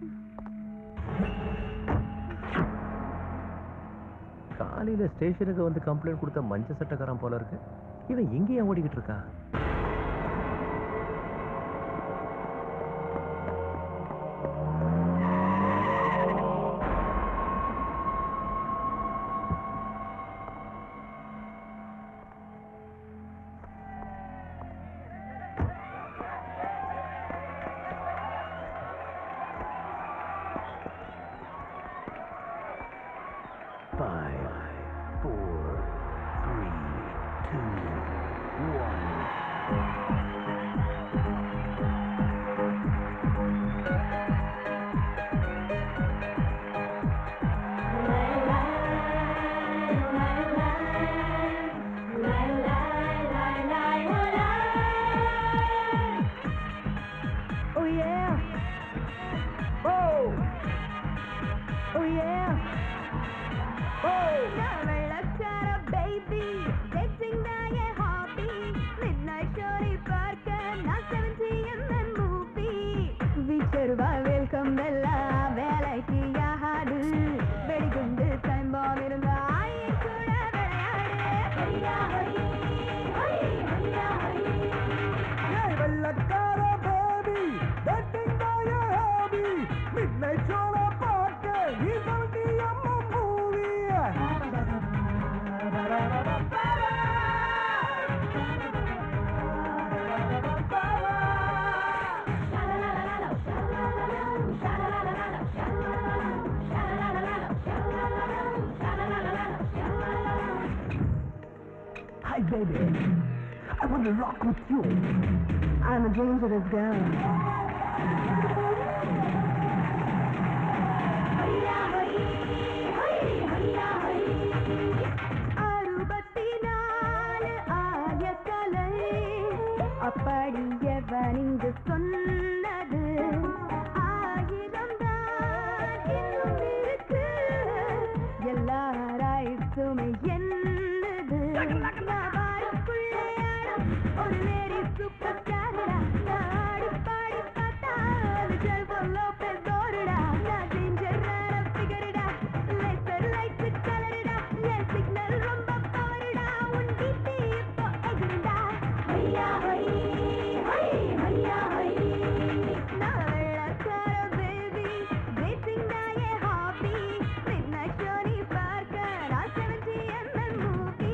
காலையில ஸ்டேஷனுக்கு வந்து கம்ப்ளைண்ட் கொடுத்த மஞ்ச சட்டக்காரன் போல இருக்கு இவன் இங்கேயே ஓடிக்கிட்டு இருக்கான்
Five, four, three, two, one.
Oh yeah. Oh. Oh yeah. Oh. நான் வெள்ளக்கார baby. Dancing தான் என் hobby. Midnight show நீ பார்க்க நான் 70 MN movie. வீச்சருவா welcome எல்லாம் வேலைக்கு யாரு? வெடிகுண்டு time bomb இருந்தா என் கூட விளையாடு. ஹையா, ஹை. ஹை, ஹையா, ஹை.
ஏய் வெள்ளக்கார baby, dancing தான் என் hobby. Midnight show-ல பார்க்க நீ 70 mm movie.
Hi, baby. I want to rock with you. I'm a dangerous girl.
அறுபத்தி நாலு ஆயக்கலை அப்படி எவன் இங்கு சொன்னது ஆயிரம் தான் இன்னும் இருக்கு எல்லாராய்த்துமே என்னது நான் வாய்க்குள்ளே ஆடும் ஒரு லேடி சூப்பர் ஸ்டாரடா நான் ஆடி பாடி பார்த்தா அது ஜெல்போ லோபெஸ் தோருடா நான் டேஞ்சரான ஃபிகருடா லேசர் லைட் கலருடா என் சிக்னல் ரொம்ப பவருடா உன் டிபி இப்போ எகிருடா ஹையா ஹை ஹை ஹையா ஹை நான் வெள்ளக்கார பேபி டேட்டிங் தான் என் ஹாபி மிட்நைட் ஷோ நீ பார்க்க நான் 70 எம்எல் மூவி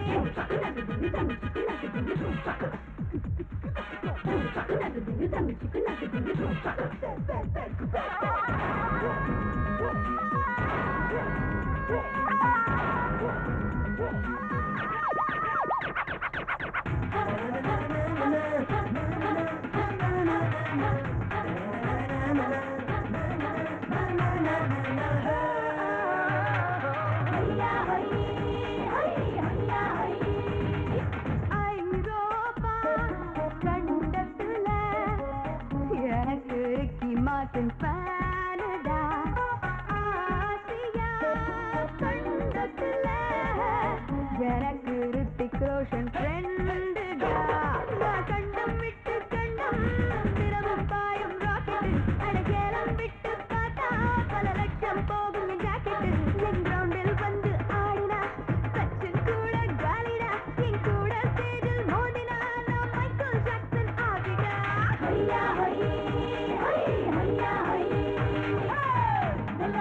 ஐரோப்பா கண்டத்துல எனக்கு ரிக்கி மார்ட்டின் ஃபேனடா ஆசியா கண்டத்துல எனக்கு ரித்திக் ரோஷன் ஃப்ரெண்டுடா நான் கண்டம் விட்டு கண்டம் தினமும் பாயும் ராக்கெட்டு அடகேலம் விட்டு பார்த்தா பல லட்சம் போகும் என் ஜாக்கெட்டு என் கிரவுண்டில் வந்து ஆடினா சச்சின் கூட காலிடா என் கூட ஸ்டேஜில் மோதினா நான் மைக்கேல் ஜாக்சன் ஆகிடா ஹையா ஹை ஹை ஹையா hi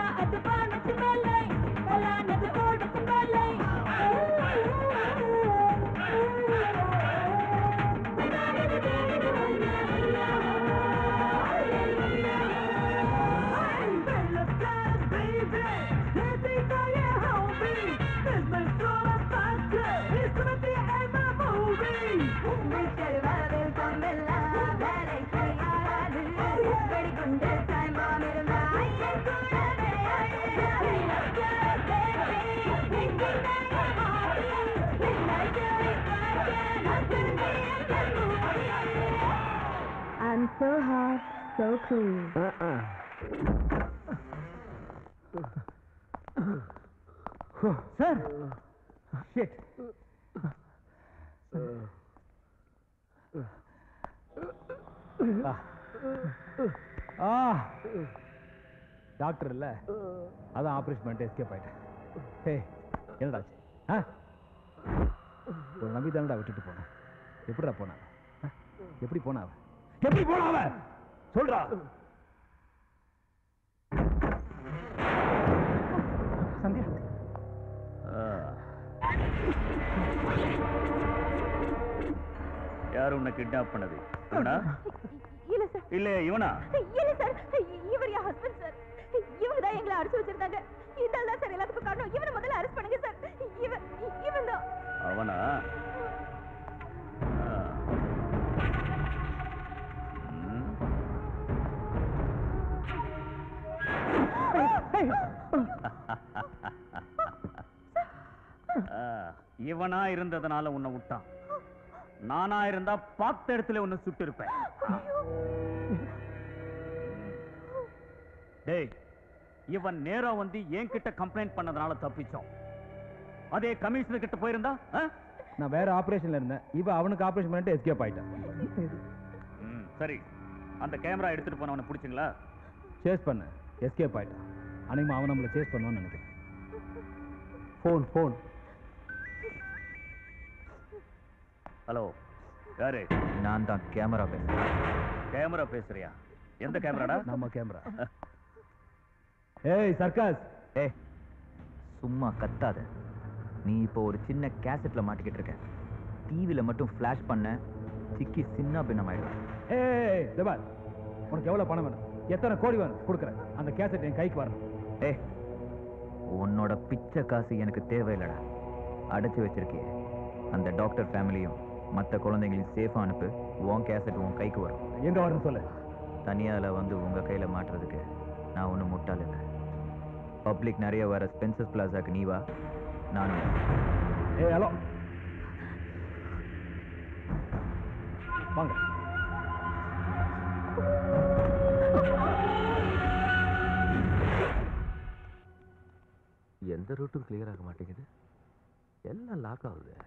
I'm so hot, so cool.
Sir shit ஆ டாக்டர் இல்ல அதான் ஆபரேஷன் பண்ணிட்டு எஸ்கேப் ஆயிட்டேன் ஹே என்னடா ஆச்சு? ஆ ஒரு நம்பி தானடா விட்டுட்டு போனேன் எப்படிடா போனா ஆ? எப்படி போனா அவ எப்படி போனா அவ சொல்றா சந்தியா
யார் உன்னை கிட்னாப் பண்ணது இவனா
இல்ல சார்
இல்ல இவனா
இல்ல சார் இவர் என் ஹஸ்பண்ட் சார் இவங்க தான் எங்களை அடிச்சு வச்சிருந்தாங்க இந்த ஆள் தான் சார் எல்லாத்துக்கும் காரணம் இவனை முதல்ல அரெஸ்ட் பண்ணுங்க சார் இவன் இவன் தான்
அவனா ஆ. ம். ஆ, இவனா இருந்ததுனால உன்னை விட்டான் நானா இருந்தா பார்த்த இடத்துல உன்னை சுட்டு இருப்பேன் டேய் இவன் நேரா வந்து என்கிட்ட கம்ப்ளைண்ட் பண்ணதுனால தப்பிச்சோம் அதே கமிஷனர் கிட்ட போயிருந்தா ஆ?
நான் வேற ஆபரேஷன்ல இருந்தேன் இவ அவனுக்கு ஆபரேஷன் பண்ணிட்டு எஸ்கேப் ஆயிட்டான்
ம், சரி அந்த கேமரா எடுத்துட்டு போனவனை பிடிச்சிங்களா
சேஸ் பண்ண எஸ்கேப் ஆயிட்டான் அன்னைக்கு அவன் நம்மளை சேஸ் பண்ணுவான்னு நினைக்கிறேன் ஃபோன் ஃபோன்
ஹலோ யாரு
நான் தான் கேமரா பேசுறேன்
கேமரா பேசுறியா எந்த கேமராடா
நம்ம கேமரா ஏய் சர்க்காஸ்
ஏய் சும்மா கத்தாத நீ இப்போ ஒரு சின்ன கேசட்ல மாட்டிக்கிட்டு இருக்க டிவில மட்டும் ஃபிளாஷ் பண்ண சிக்கி சின்ன பின்னமாயிடும்
ஏய் தேபார் உனக்கு எவ்வளவு பணம் வேணும் எத்தனை கோடி வேணும் கொடுக்குறேன் அந்த கேசட் என் கைக்கு வரணும்
ஏய் உன்னோட பிச்சை காசு எனக்கு தேவையில்லடா அடைச்சு வச்சிருக்கியே அந்த டாக்டர் ஃபேமிலியும் மற்ற குழந்தைங்களையும் சேஃபா அனுப்பு உன் கேசட் உன் கைக்கு வரும்
எங்க வரணும் சொல்லு
தனியால வந்து உங்க கையில மாட்டுறதுக்கு நான் ஒன்றும் முட்டாள் இல்லை பப்ளிக் நிறைய வர ஸ்பென்சஸ் பிளாசாக்கு நீ வா நானும் வரேன்.
ஏய் ஹலோ வாங்க
எந்த ரூட்டும் கிளியர் ஆக மாட்டேங்குது எல்லாம் லாக் ஆகுது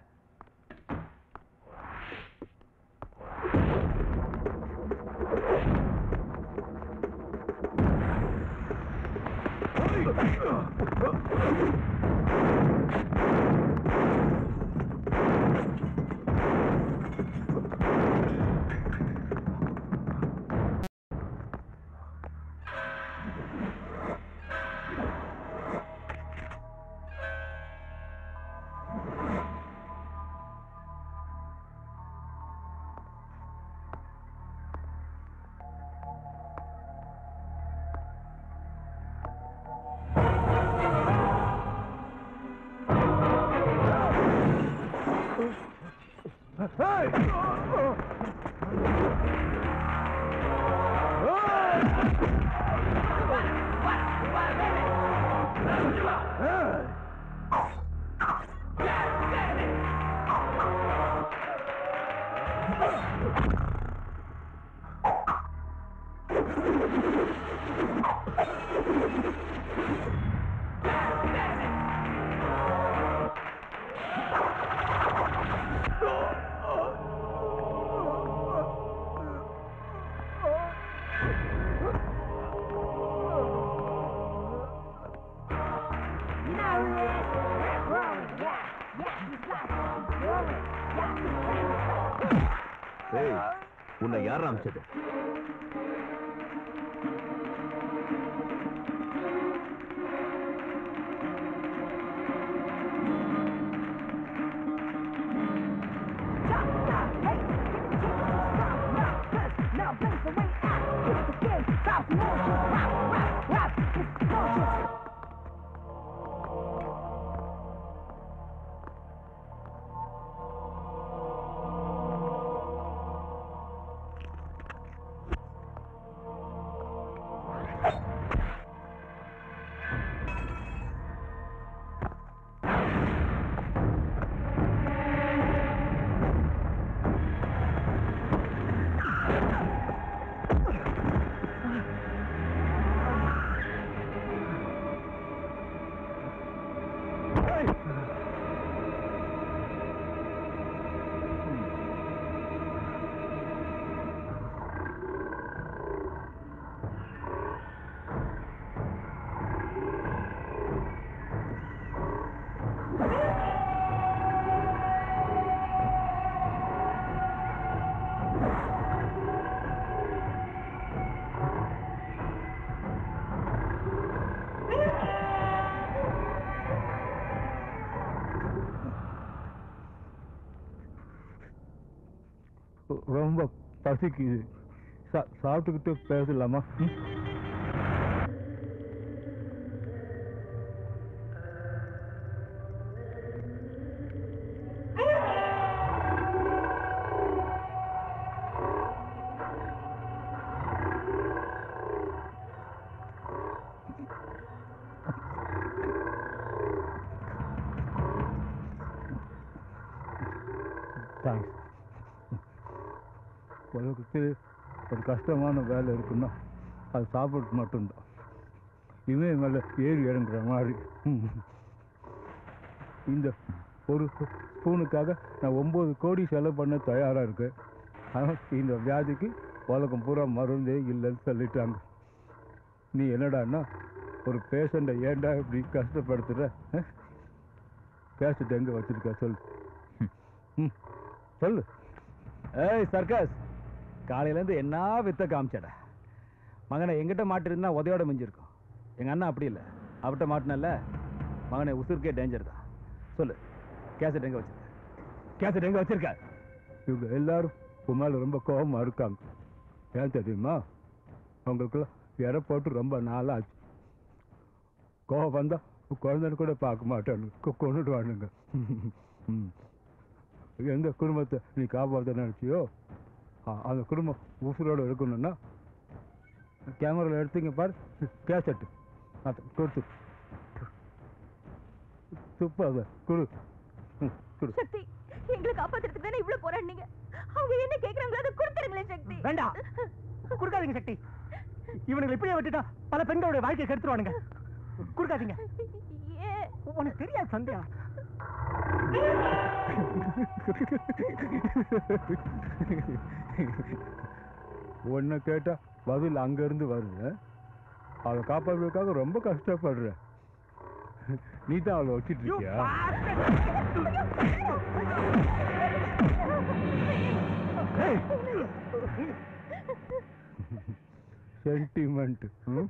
ஏய் உன்னை யார் அமைச்சது
Now
ரொம்ப பசிக்குது சா சாப்பிட்டுக்கிட்டு பேசலாமா ம்? தேங்க்ஸ் உலகத்தில் ஒரு கஷ்டமான வேலை இருக்குன்னா அது சாப்பிட்டு மட்டும்தான் இவன் மேலே ஏறி இறங்குற மாதிரி இந்த ஒரு ஸ்பூனுக்காக நான் ஒம்பது கோடி செலவு பண்ண தயாராக இருக்கேன் ஆனால் இந்த வியாதிக்கு உலகம் பூரா மருந்தே இல்லைன்னு சொல்லிட்டாங்க நீ என்னடான்னா ஒரு பேஷண்ட்டை ஏன்டா இப்படி கஷ்டப்படுத்துற கேசட் எங்கே வச்சிருக்க சொல்லு ம் சொல்லு
ஏய் சர்க்கஸ் காலையிலேருந்து என்ன வித்த காமிச்சடா மகனை எங்கிட்ட மாட்டிருந்தா உதையோட மிஞ்சிருக்கும் எங்கள் அண்ணா அப்படி இல்லை அவட்ட மாட்டினல்ல மகனை உசுருக்கே டேஞ்சர் தான் சொல்லு கேசட் எங்கே வச்சிருக்க கேசட் எங்கே வச்சிருக்க
இவங்க எல்லாரும் உன் மேலே ரொம்ப கோபமாக இருக்காங்க ஏன் தெரியுமா அவங்களுக்குலாம் இற போட்டு ரொம்ப நாளாச்சு கோபம் வந்தால் குழந்தைன்னு கூட பார்க்க மாட்டானு கொண்டுடுவானுங்க ம். எந்த குடும்பத்தை நீ காப்பாற்ற நினச்சியோ அந்த குடும்பம் உசுரோடு இருக்கணும்னா கேமராவில் எடுத்தீங்க பாரு கேசட்டு அதை கொடுத்து துப்பு அதை கொடு ம், கொடு
சக்தி எங்களை காப்பாத்துறதுக்கு தானே இவ்வளவு போராடினீங்க அவங்க என்ன கேக்குறாங்களோ அதை கொடுத்துருங்களேன் சக்தி
வேண்டாம் கொடுக்காதீங்க சக்தி இவனுங்களை இப்படியே விட்டுட்டா பல பெண்களுடைய வாழ்க்கையை கெடுத்துருவானுங்க கொடுக்காதீங்க உனக்கு தெரியாது சந்தியா
ஒன்றை கேட்டா பதில் அங்கேருந்து வருது அவளை காப்பாற்றுறதுக்காக ரொம்ப கஷ்டப்படுற நீ தான் அவளை வச்சிட்டு இருக்கியா சென்டிமெண்ட்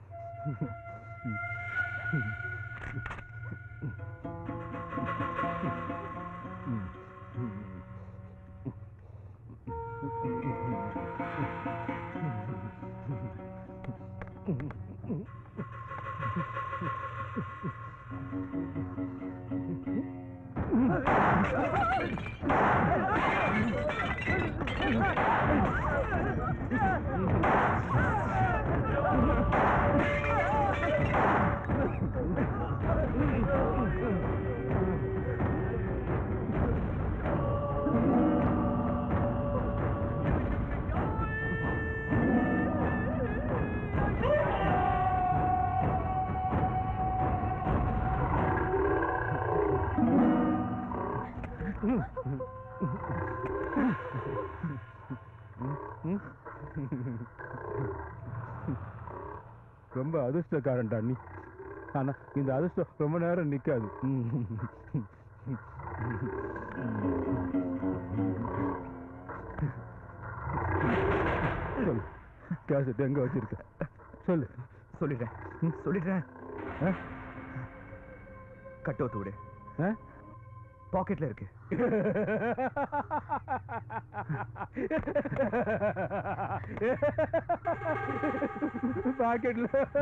ரொம்ப அதிர்ஷ்டக்காரன்டா நீ ஆனா இந்த அதிர்ஷ்டம் ரொம்ப நேரம் நிக்காது சொல்லு கேசட் எங்க வச்சிருக்க சொல்லு
சொல்லிடுறேன் சொல்லிடுறேன் கட்டோத்து விடு பாக்கெட்ல இருக்கு
பாக்கெட்ல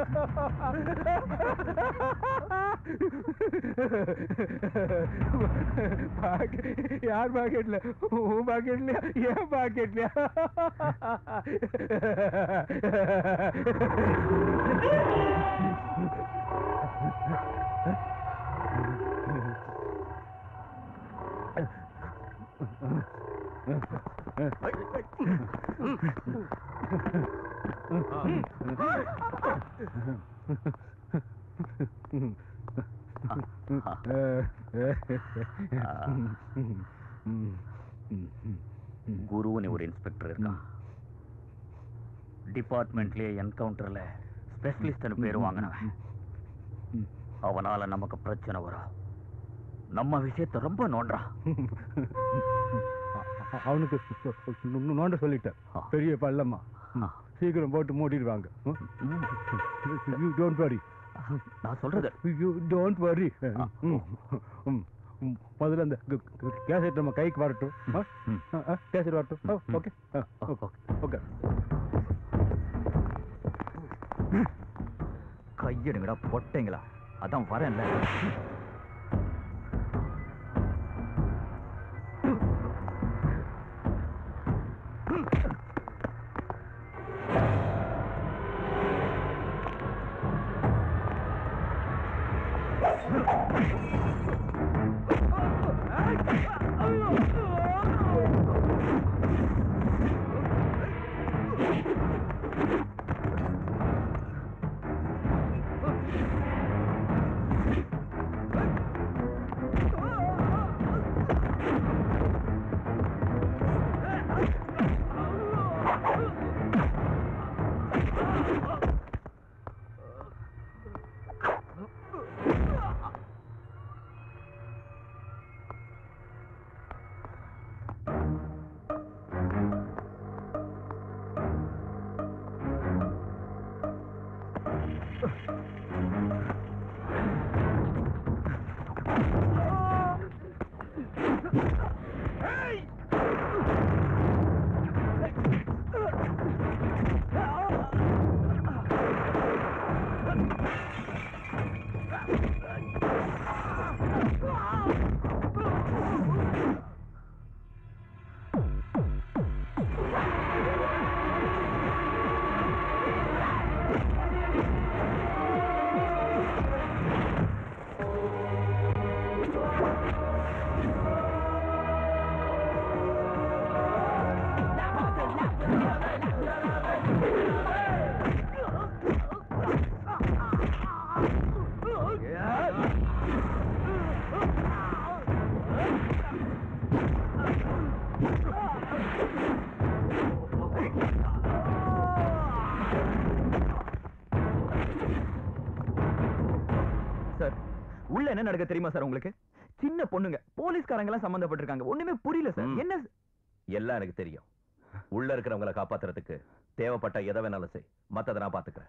யார் பாக்கெட்ல உன் பாக்கெட்லயா ஏன் பாக்கெட்லயா
குருன்னு ஒரு இன்ஸ்பெக்டர் இருக்கான் டிபார்ட்மெண்ட்லயே என்கவுண்டர்ல ஸ்பெஷலிஸ்ட்னு பேர் வாங்கினவன் அவனால நமக்கு பிரச்சனை வரும் நம்ம விஷயத்தை ரொம்ப நோண்டான்
அவனுக்கு நோ- நோண்ட சொல்லிட்டேன் பெரிய பள்ளமா சீக்கிரம் போட்டு மூடிடுவாங்க யூ டோன்ட் வரி
நான் சொல்றது
யூ டோன்ட் வரி ம், முதல்ல அந்த கேசட் நம்ம கைக்கு வரட்டும் கேசட் வரட்டும் ஓகே ஓகே
கையெடுங்கடா பொட்டைங்களா அதான் வரேன்ல சார் உள்ள என்ன நடக்க தெரியுமா சார் உங்களுக்கு சின்ன பொண்ணுங்க போலீஸ்காரங்க எல்லாம் சம்பந்தப்பட்டிருக்காங்க ஒண்ணுமே புரியல சார் என்ன
எல்லாம் எனக்கு தெரியும் உள்ள இருக்கிறவங்கள காப்பாத்துறதுக்கு தேவைப்பட்ட எதை வேணாலும் செய் மத்ததை நான் பாத்துக்கிறேன்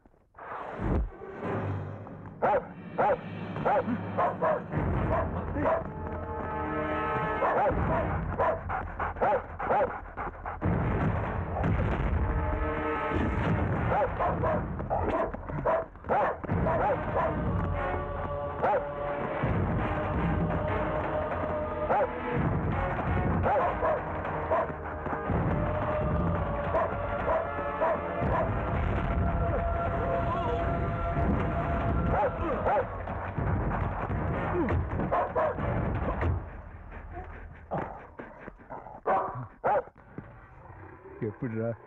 எப்படிடா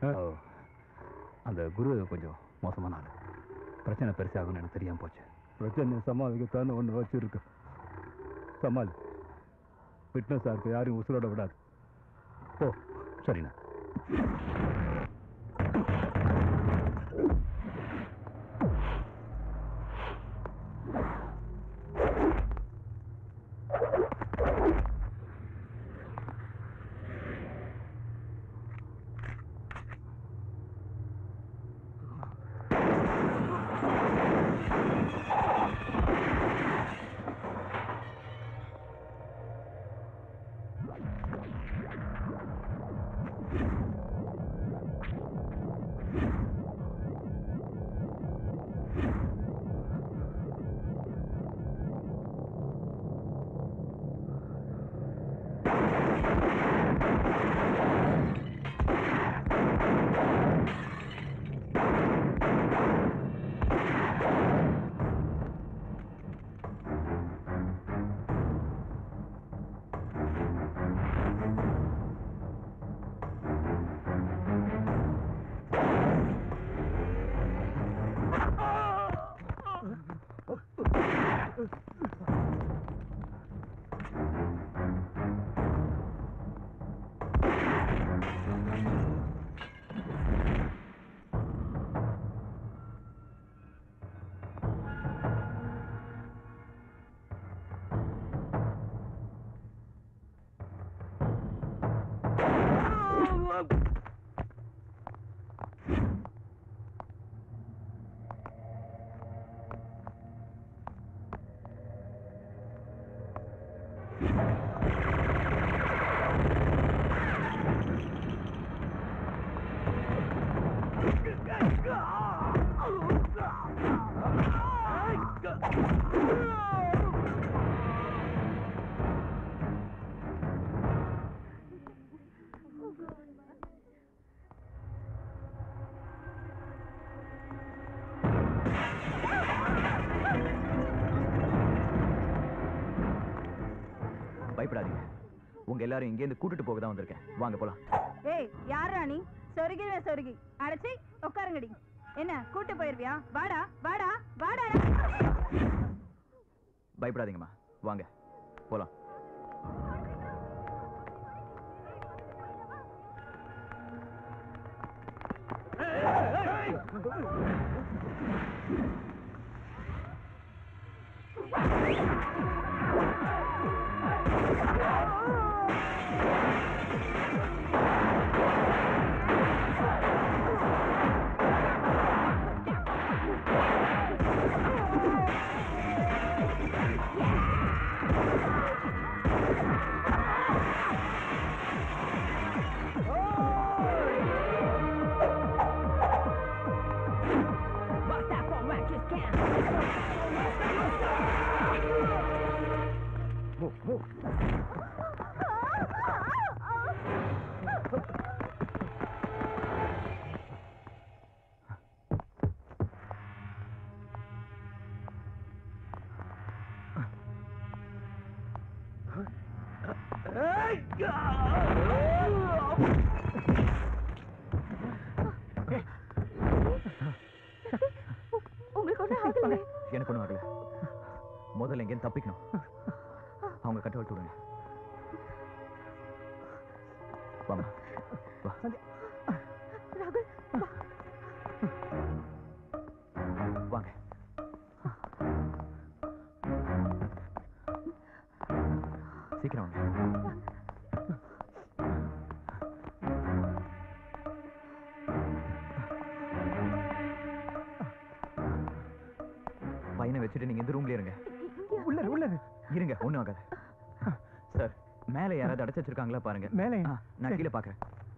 அந்த குரு கொஞ்சம் மோசமான ஆள் பிரச்சனை பெருசாகும்னு எனக்கு தெரியாம போச்சு
பிரச்சனை சமாளிக்கத்தானே ஒன்று வச்சிருக்கு சமாளி ஃபிட்னஸாக இருக்கு யாரையும் உசுரோட விடாது
ஓ சரிண்ணா
உங்க எல்லாரும் இங்கேருந்து கூட்டிட்டு போக தான் வந்திருக்கேன் வாங்க போலாம்
ஏய் யார் ராணி சொருகிடுவேன் சொருகி அடைச்சி உட்காருங்கடி என்ன கூட்டு போயிருவியா வாடா வாடா வாடா
பயப்படாதீங்கம்மா வாங்க போலாம்
உங்களுக்கு ஒன்றும் ஆகல
எனக்கு ஒன்றும் ஆகல முதல்ல எங்கேயும் தப்பிக்கணும் அவங்க கட்ட விட்டு விடுங்க வாமா வா
ராகுல்
வாங்க சீக்கிரம் வாங்க பையனை வச்சுட்டு நீங்க இந்த ரூம்ல இருங்க
உள்ள உள்ள
இருங்க ஒண்ணும் ஆகாது சார் மேல யாராவது அடைச்சு வச்சிருக்காங்களா பாருங்க
மேலே?
ஆ, நான்
சரி.
கீழே பாக்குறேன்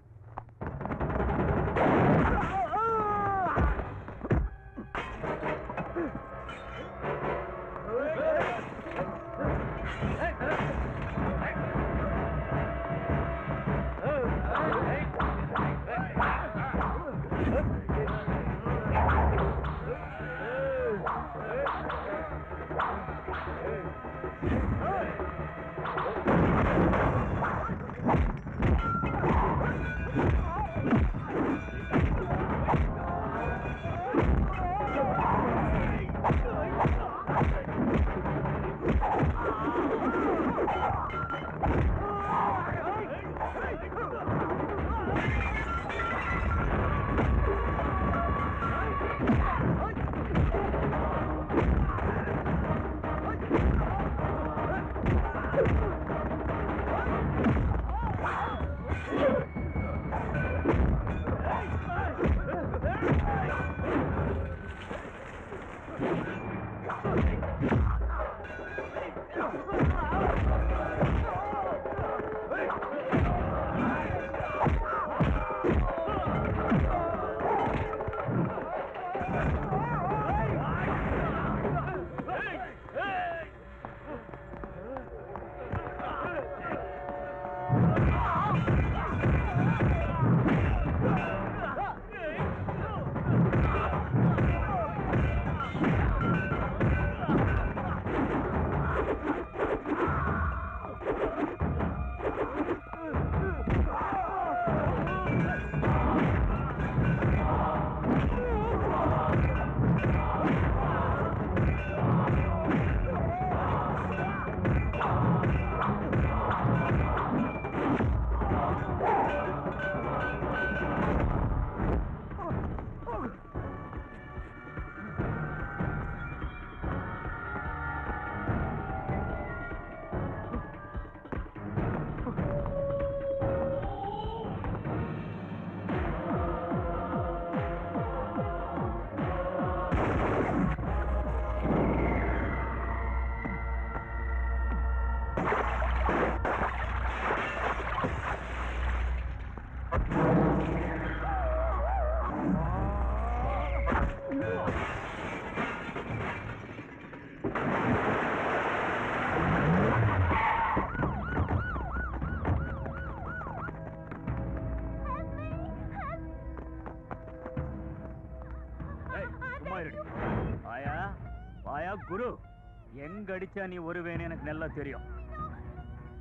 சும்மா இருடி வாயா வாயா குரு எங்க அடிச்சா நீ வருவேன்னு எனக்கு நல்லா தெரியும்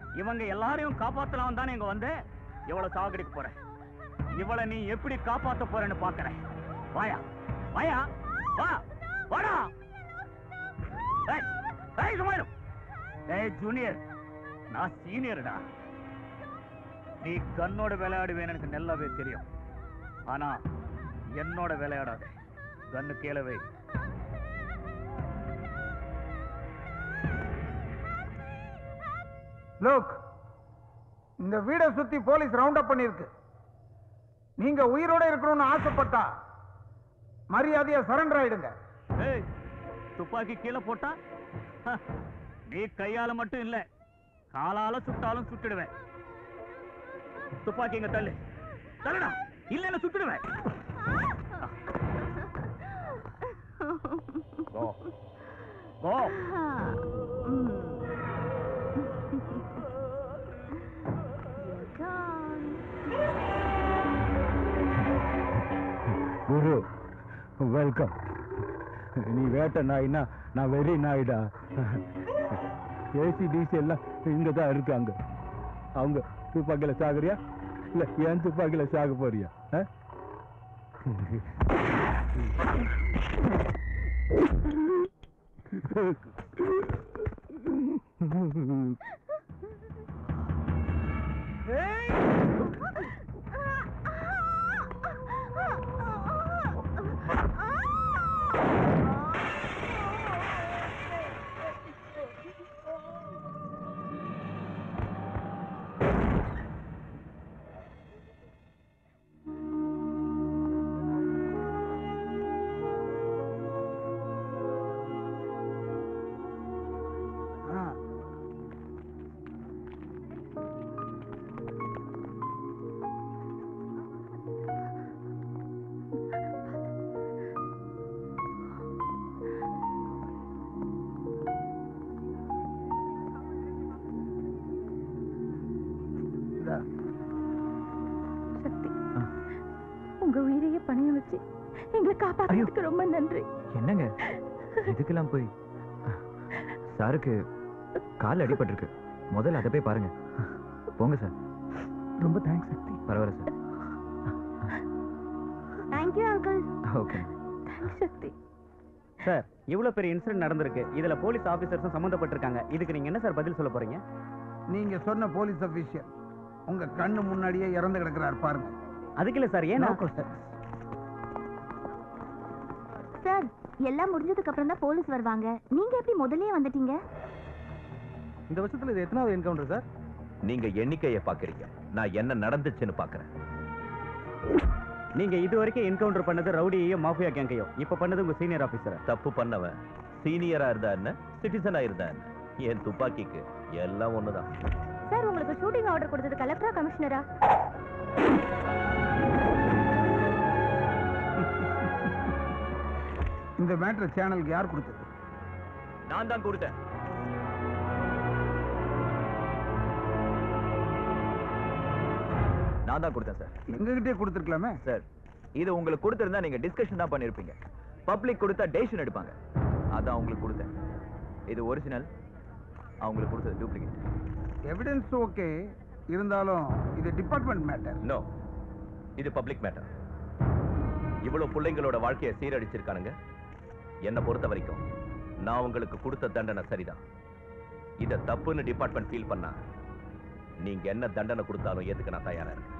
இவங்க எல்லாரையும் காப்பாத்தலாம் தானே இங்க வந்து எவ்வளவு சாகடிக்க போற இவளை நீ எப்படி காப்பாத்த போறேன்னு பாக்குறேன் வாயா வாயா வா வாடா ஏய், ஏய், சும்மா இரு. ஏய் ஜூனியர் நான் சீனியர்டா நீ கண்ணோட விளையாடுவேன்னு எனக்கு நல்லாவே தெரியும் ஆனா என்னோட விளையாடாத கண்ணு கீழவே
லோக் இந்த வீடை சுத்தி போலீஸ் ரவுண்ட் அப் பண்ணிருக்கு நீங்க உயிரோட இருக்கணும்னு ஆசைப்பட்டா மரியாதையா சரண்டர் ஆயிடுங்க
ஏய் துப்பாக்கி கீழே போட்டா ஹ, நீ கையால மட்டும் இல்ல காலால சுட்டாலும் சுட்டுடுவேன் துப்பாக்கி இங்க தள்ளு தள்ளுடா இல்லைன்னு சுட்டுடுவேன் கோ கோ
குரு வெல்கம் நீ வேட்ட நாய்னா நான் வெறி நாய்டா ஏசி டிசி எல்லாம் இங்க தான் இருக்காங்க அவங்க துப்பாக்கியில சாகுறியா இல்ல என் துப்பாக்கியில சாக போறியா ஆ?
சக்தி உங்க உயிரையே பணைய வச்சு எங்களை காப்பாத்துறதுக்கு ரொம்ப நன்றி
என்னங்க இதுக்கெல்லாம் போய் சாருக்கு கால் அடிபட்டிருக்கு முதல்ல அதை போய் பாருங்க போங்க சார்
ரொம்ப தேங்க்ஸ் சக்தி
பரவாயில்ல sir
thank you uncle
okay
thanks Shakti
sir இவ்வளவு பெரிய இன்சிடென்ட் நடந்திருக்கு இதுல போலீஸ் ஆபீசர்ஸும் சம்மந்தப்பட்டிருக்காங்க இதுக்கு நீங்க என்ன சார் பதில் சொல்ல போறீங்க
நீங்க சொன்ன போலீஸ் அபிஷியல் உங்க கண்ணு முன்னாடியே இறந்து கிடக்குறார் பாருங்க
அதுக்கு இல்ல சார் ஏன்னா
சார் எல்லாம் முடிஞ்சதுக்கு அப்புறம் தான் போலீஸ் வருவாங்க நீங்க எப்படி முதல்லயே வந்துட்டீங்க
இந்த வருஷத்துல இது எத்தனாவது என்கவுண்டர் சார்
நீங்க எண்ணிக்கையை பாக்குறீங்க நான் என்ன நடந்துச்சுன்னு பாக்குறேன்
நீங்க இது வரைக்கும் என்கவுண்டர் பண்ணது ரவுடியையும் மாஃபியா கேங்கையும் இப்ப பண்ணது உங்க சீனியர் ஆபீசர்
தப்பு பண்ணவன் சீனியரா இருந்தா என்ன சிட்டிசனா இருந்தா என்ன என் துப்பாக்கிக்கு எல்லாம் ஒண்ணுதான்
சார் உங்களுக்கு ஷூட்டிங் ஆர்டர் கொடுத்தது கலெக்டரா கமிஷனரா
இந்த மேட்டர் சேனலுக்கு யார் கொடுத்தது
நான் தான் கொடுத்தேன்
நான் தான் கொடுத்தேன் சார்
எங்ககிட்டே கொடுத்துருக்கலாமே
சார் இது உங்களுக்கு கொடுத்திருந்தா நீங்க டிஸ்கஷன் தான் பண்ணிருப்பீங்க பப்ளிக் கொடுத்தா டெசிஷன் எடுப்பாங்க அதான் உங்களுக்கு கொடுத்தேன் இது ஒரிஜினல் அவங்களுக்கு கொடுத்தது டூப்ளிகேட்
எவிடன்ஸ் ஓகே இருந்தாலும் இது டிபார்ட்மெண்ட் மேட்டர்
நோ இது பப்ளிக் மேட்டர் இவ்வளவு பிள்ளைங்களோட வாழ்க்கையை சீரழிச்சிருக்கானுங்க என்னை பொறுத்த வரைக்கும் நான் உங்களுக்கு கொடுத்த தண்டனை சரிதான் இத தப்புன்னு டிபார்ட்மெண்ட் ஃபீல் பண்ணா நீங்க என்ன தண்டனை கொடுத்தாலும் ஏத்துக்க நான் தயாரா இருக்கேன்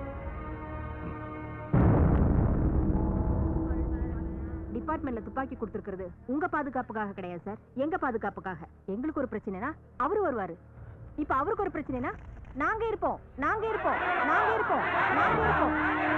டிபார்ட்மெண்ட்ல துப்பாக்கி கொடுத்துருக்கிறது உங்க பாதுகாப்புக்காக கிடையாது சார் எங்க பாதுகாப்புக்காக எங்களுக்கு ஒரு பிரச்சனைனா அவரு வருவாரு இப்ப அவருக்கு ஒரு பிரச்சனைனா நாங்க இருப்போம் நாங்க இருப்போம் நாங்க இருப்போம் நாங்க இருப்போம்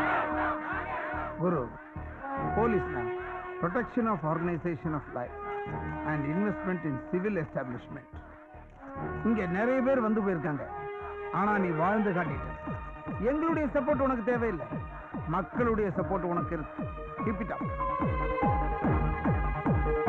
குரு போலீஸ்னா protection of organisation of life and investment in civil establishment இங்க நிறைய பேர் வந்து போயிருக்காங்க ஆனா நீ வாழ்ந்து காட்டிட்ட எங்களுடைய சப்போர்ட் உனக்கு தேவையில்லை மக்களுடைய சப்போர்ட் உனக்கு இருக்கு கீப் இட் அப்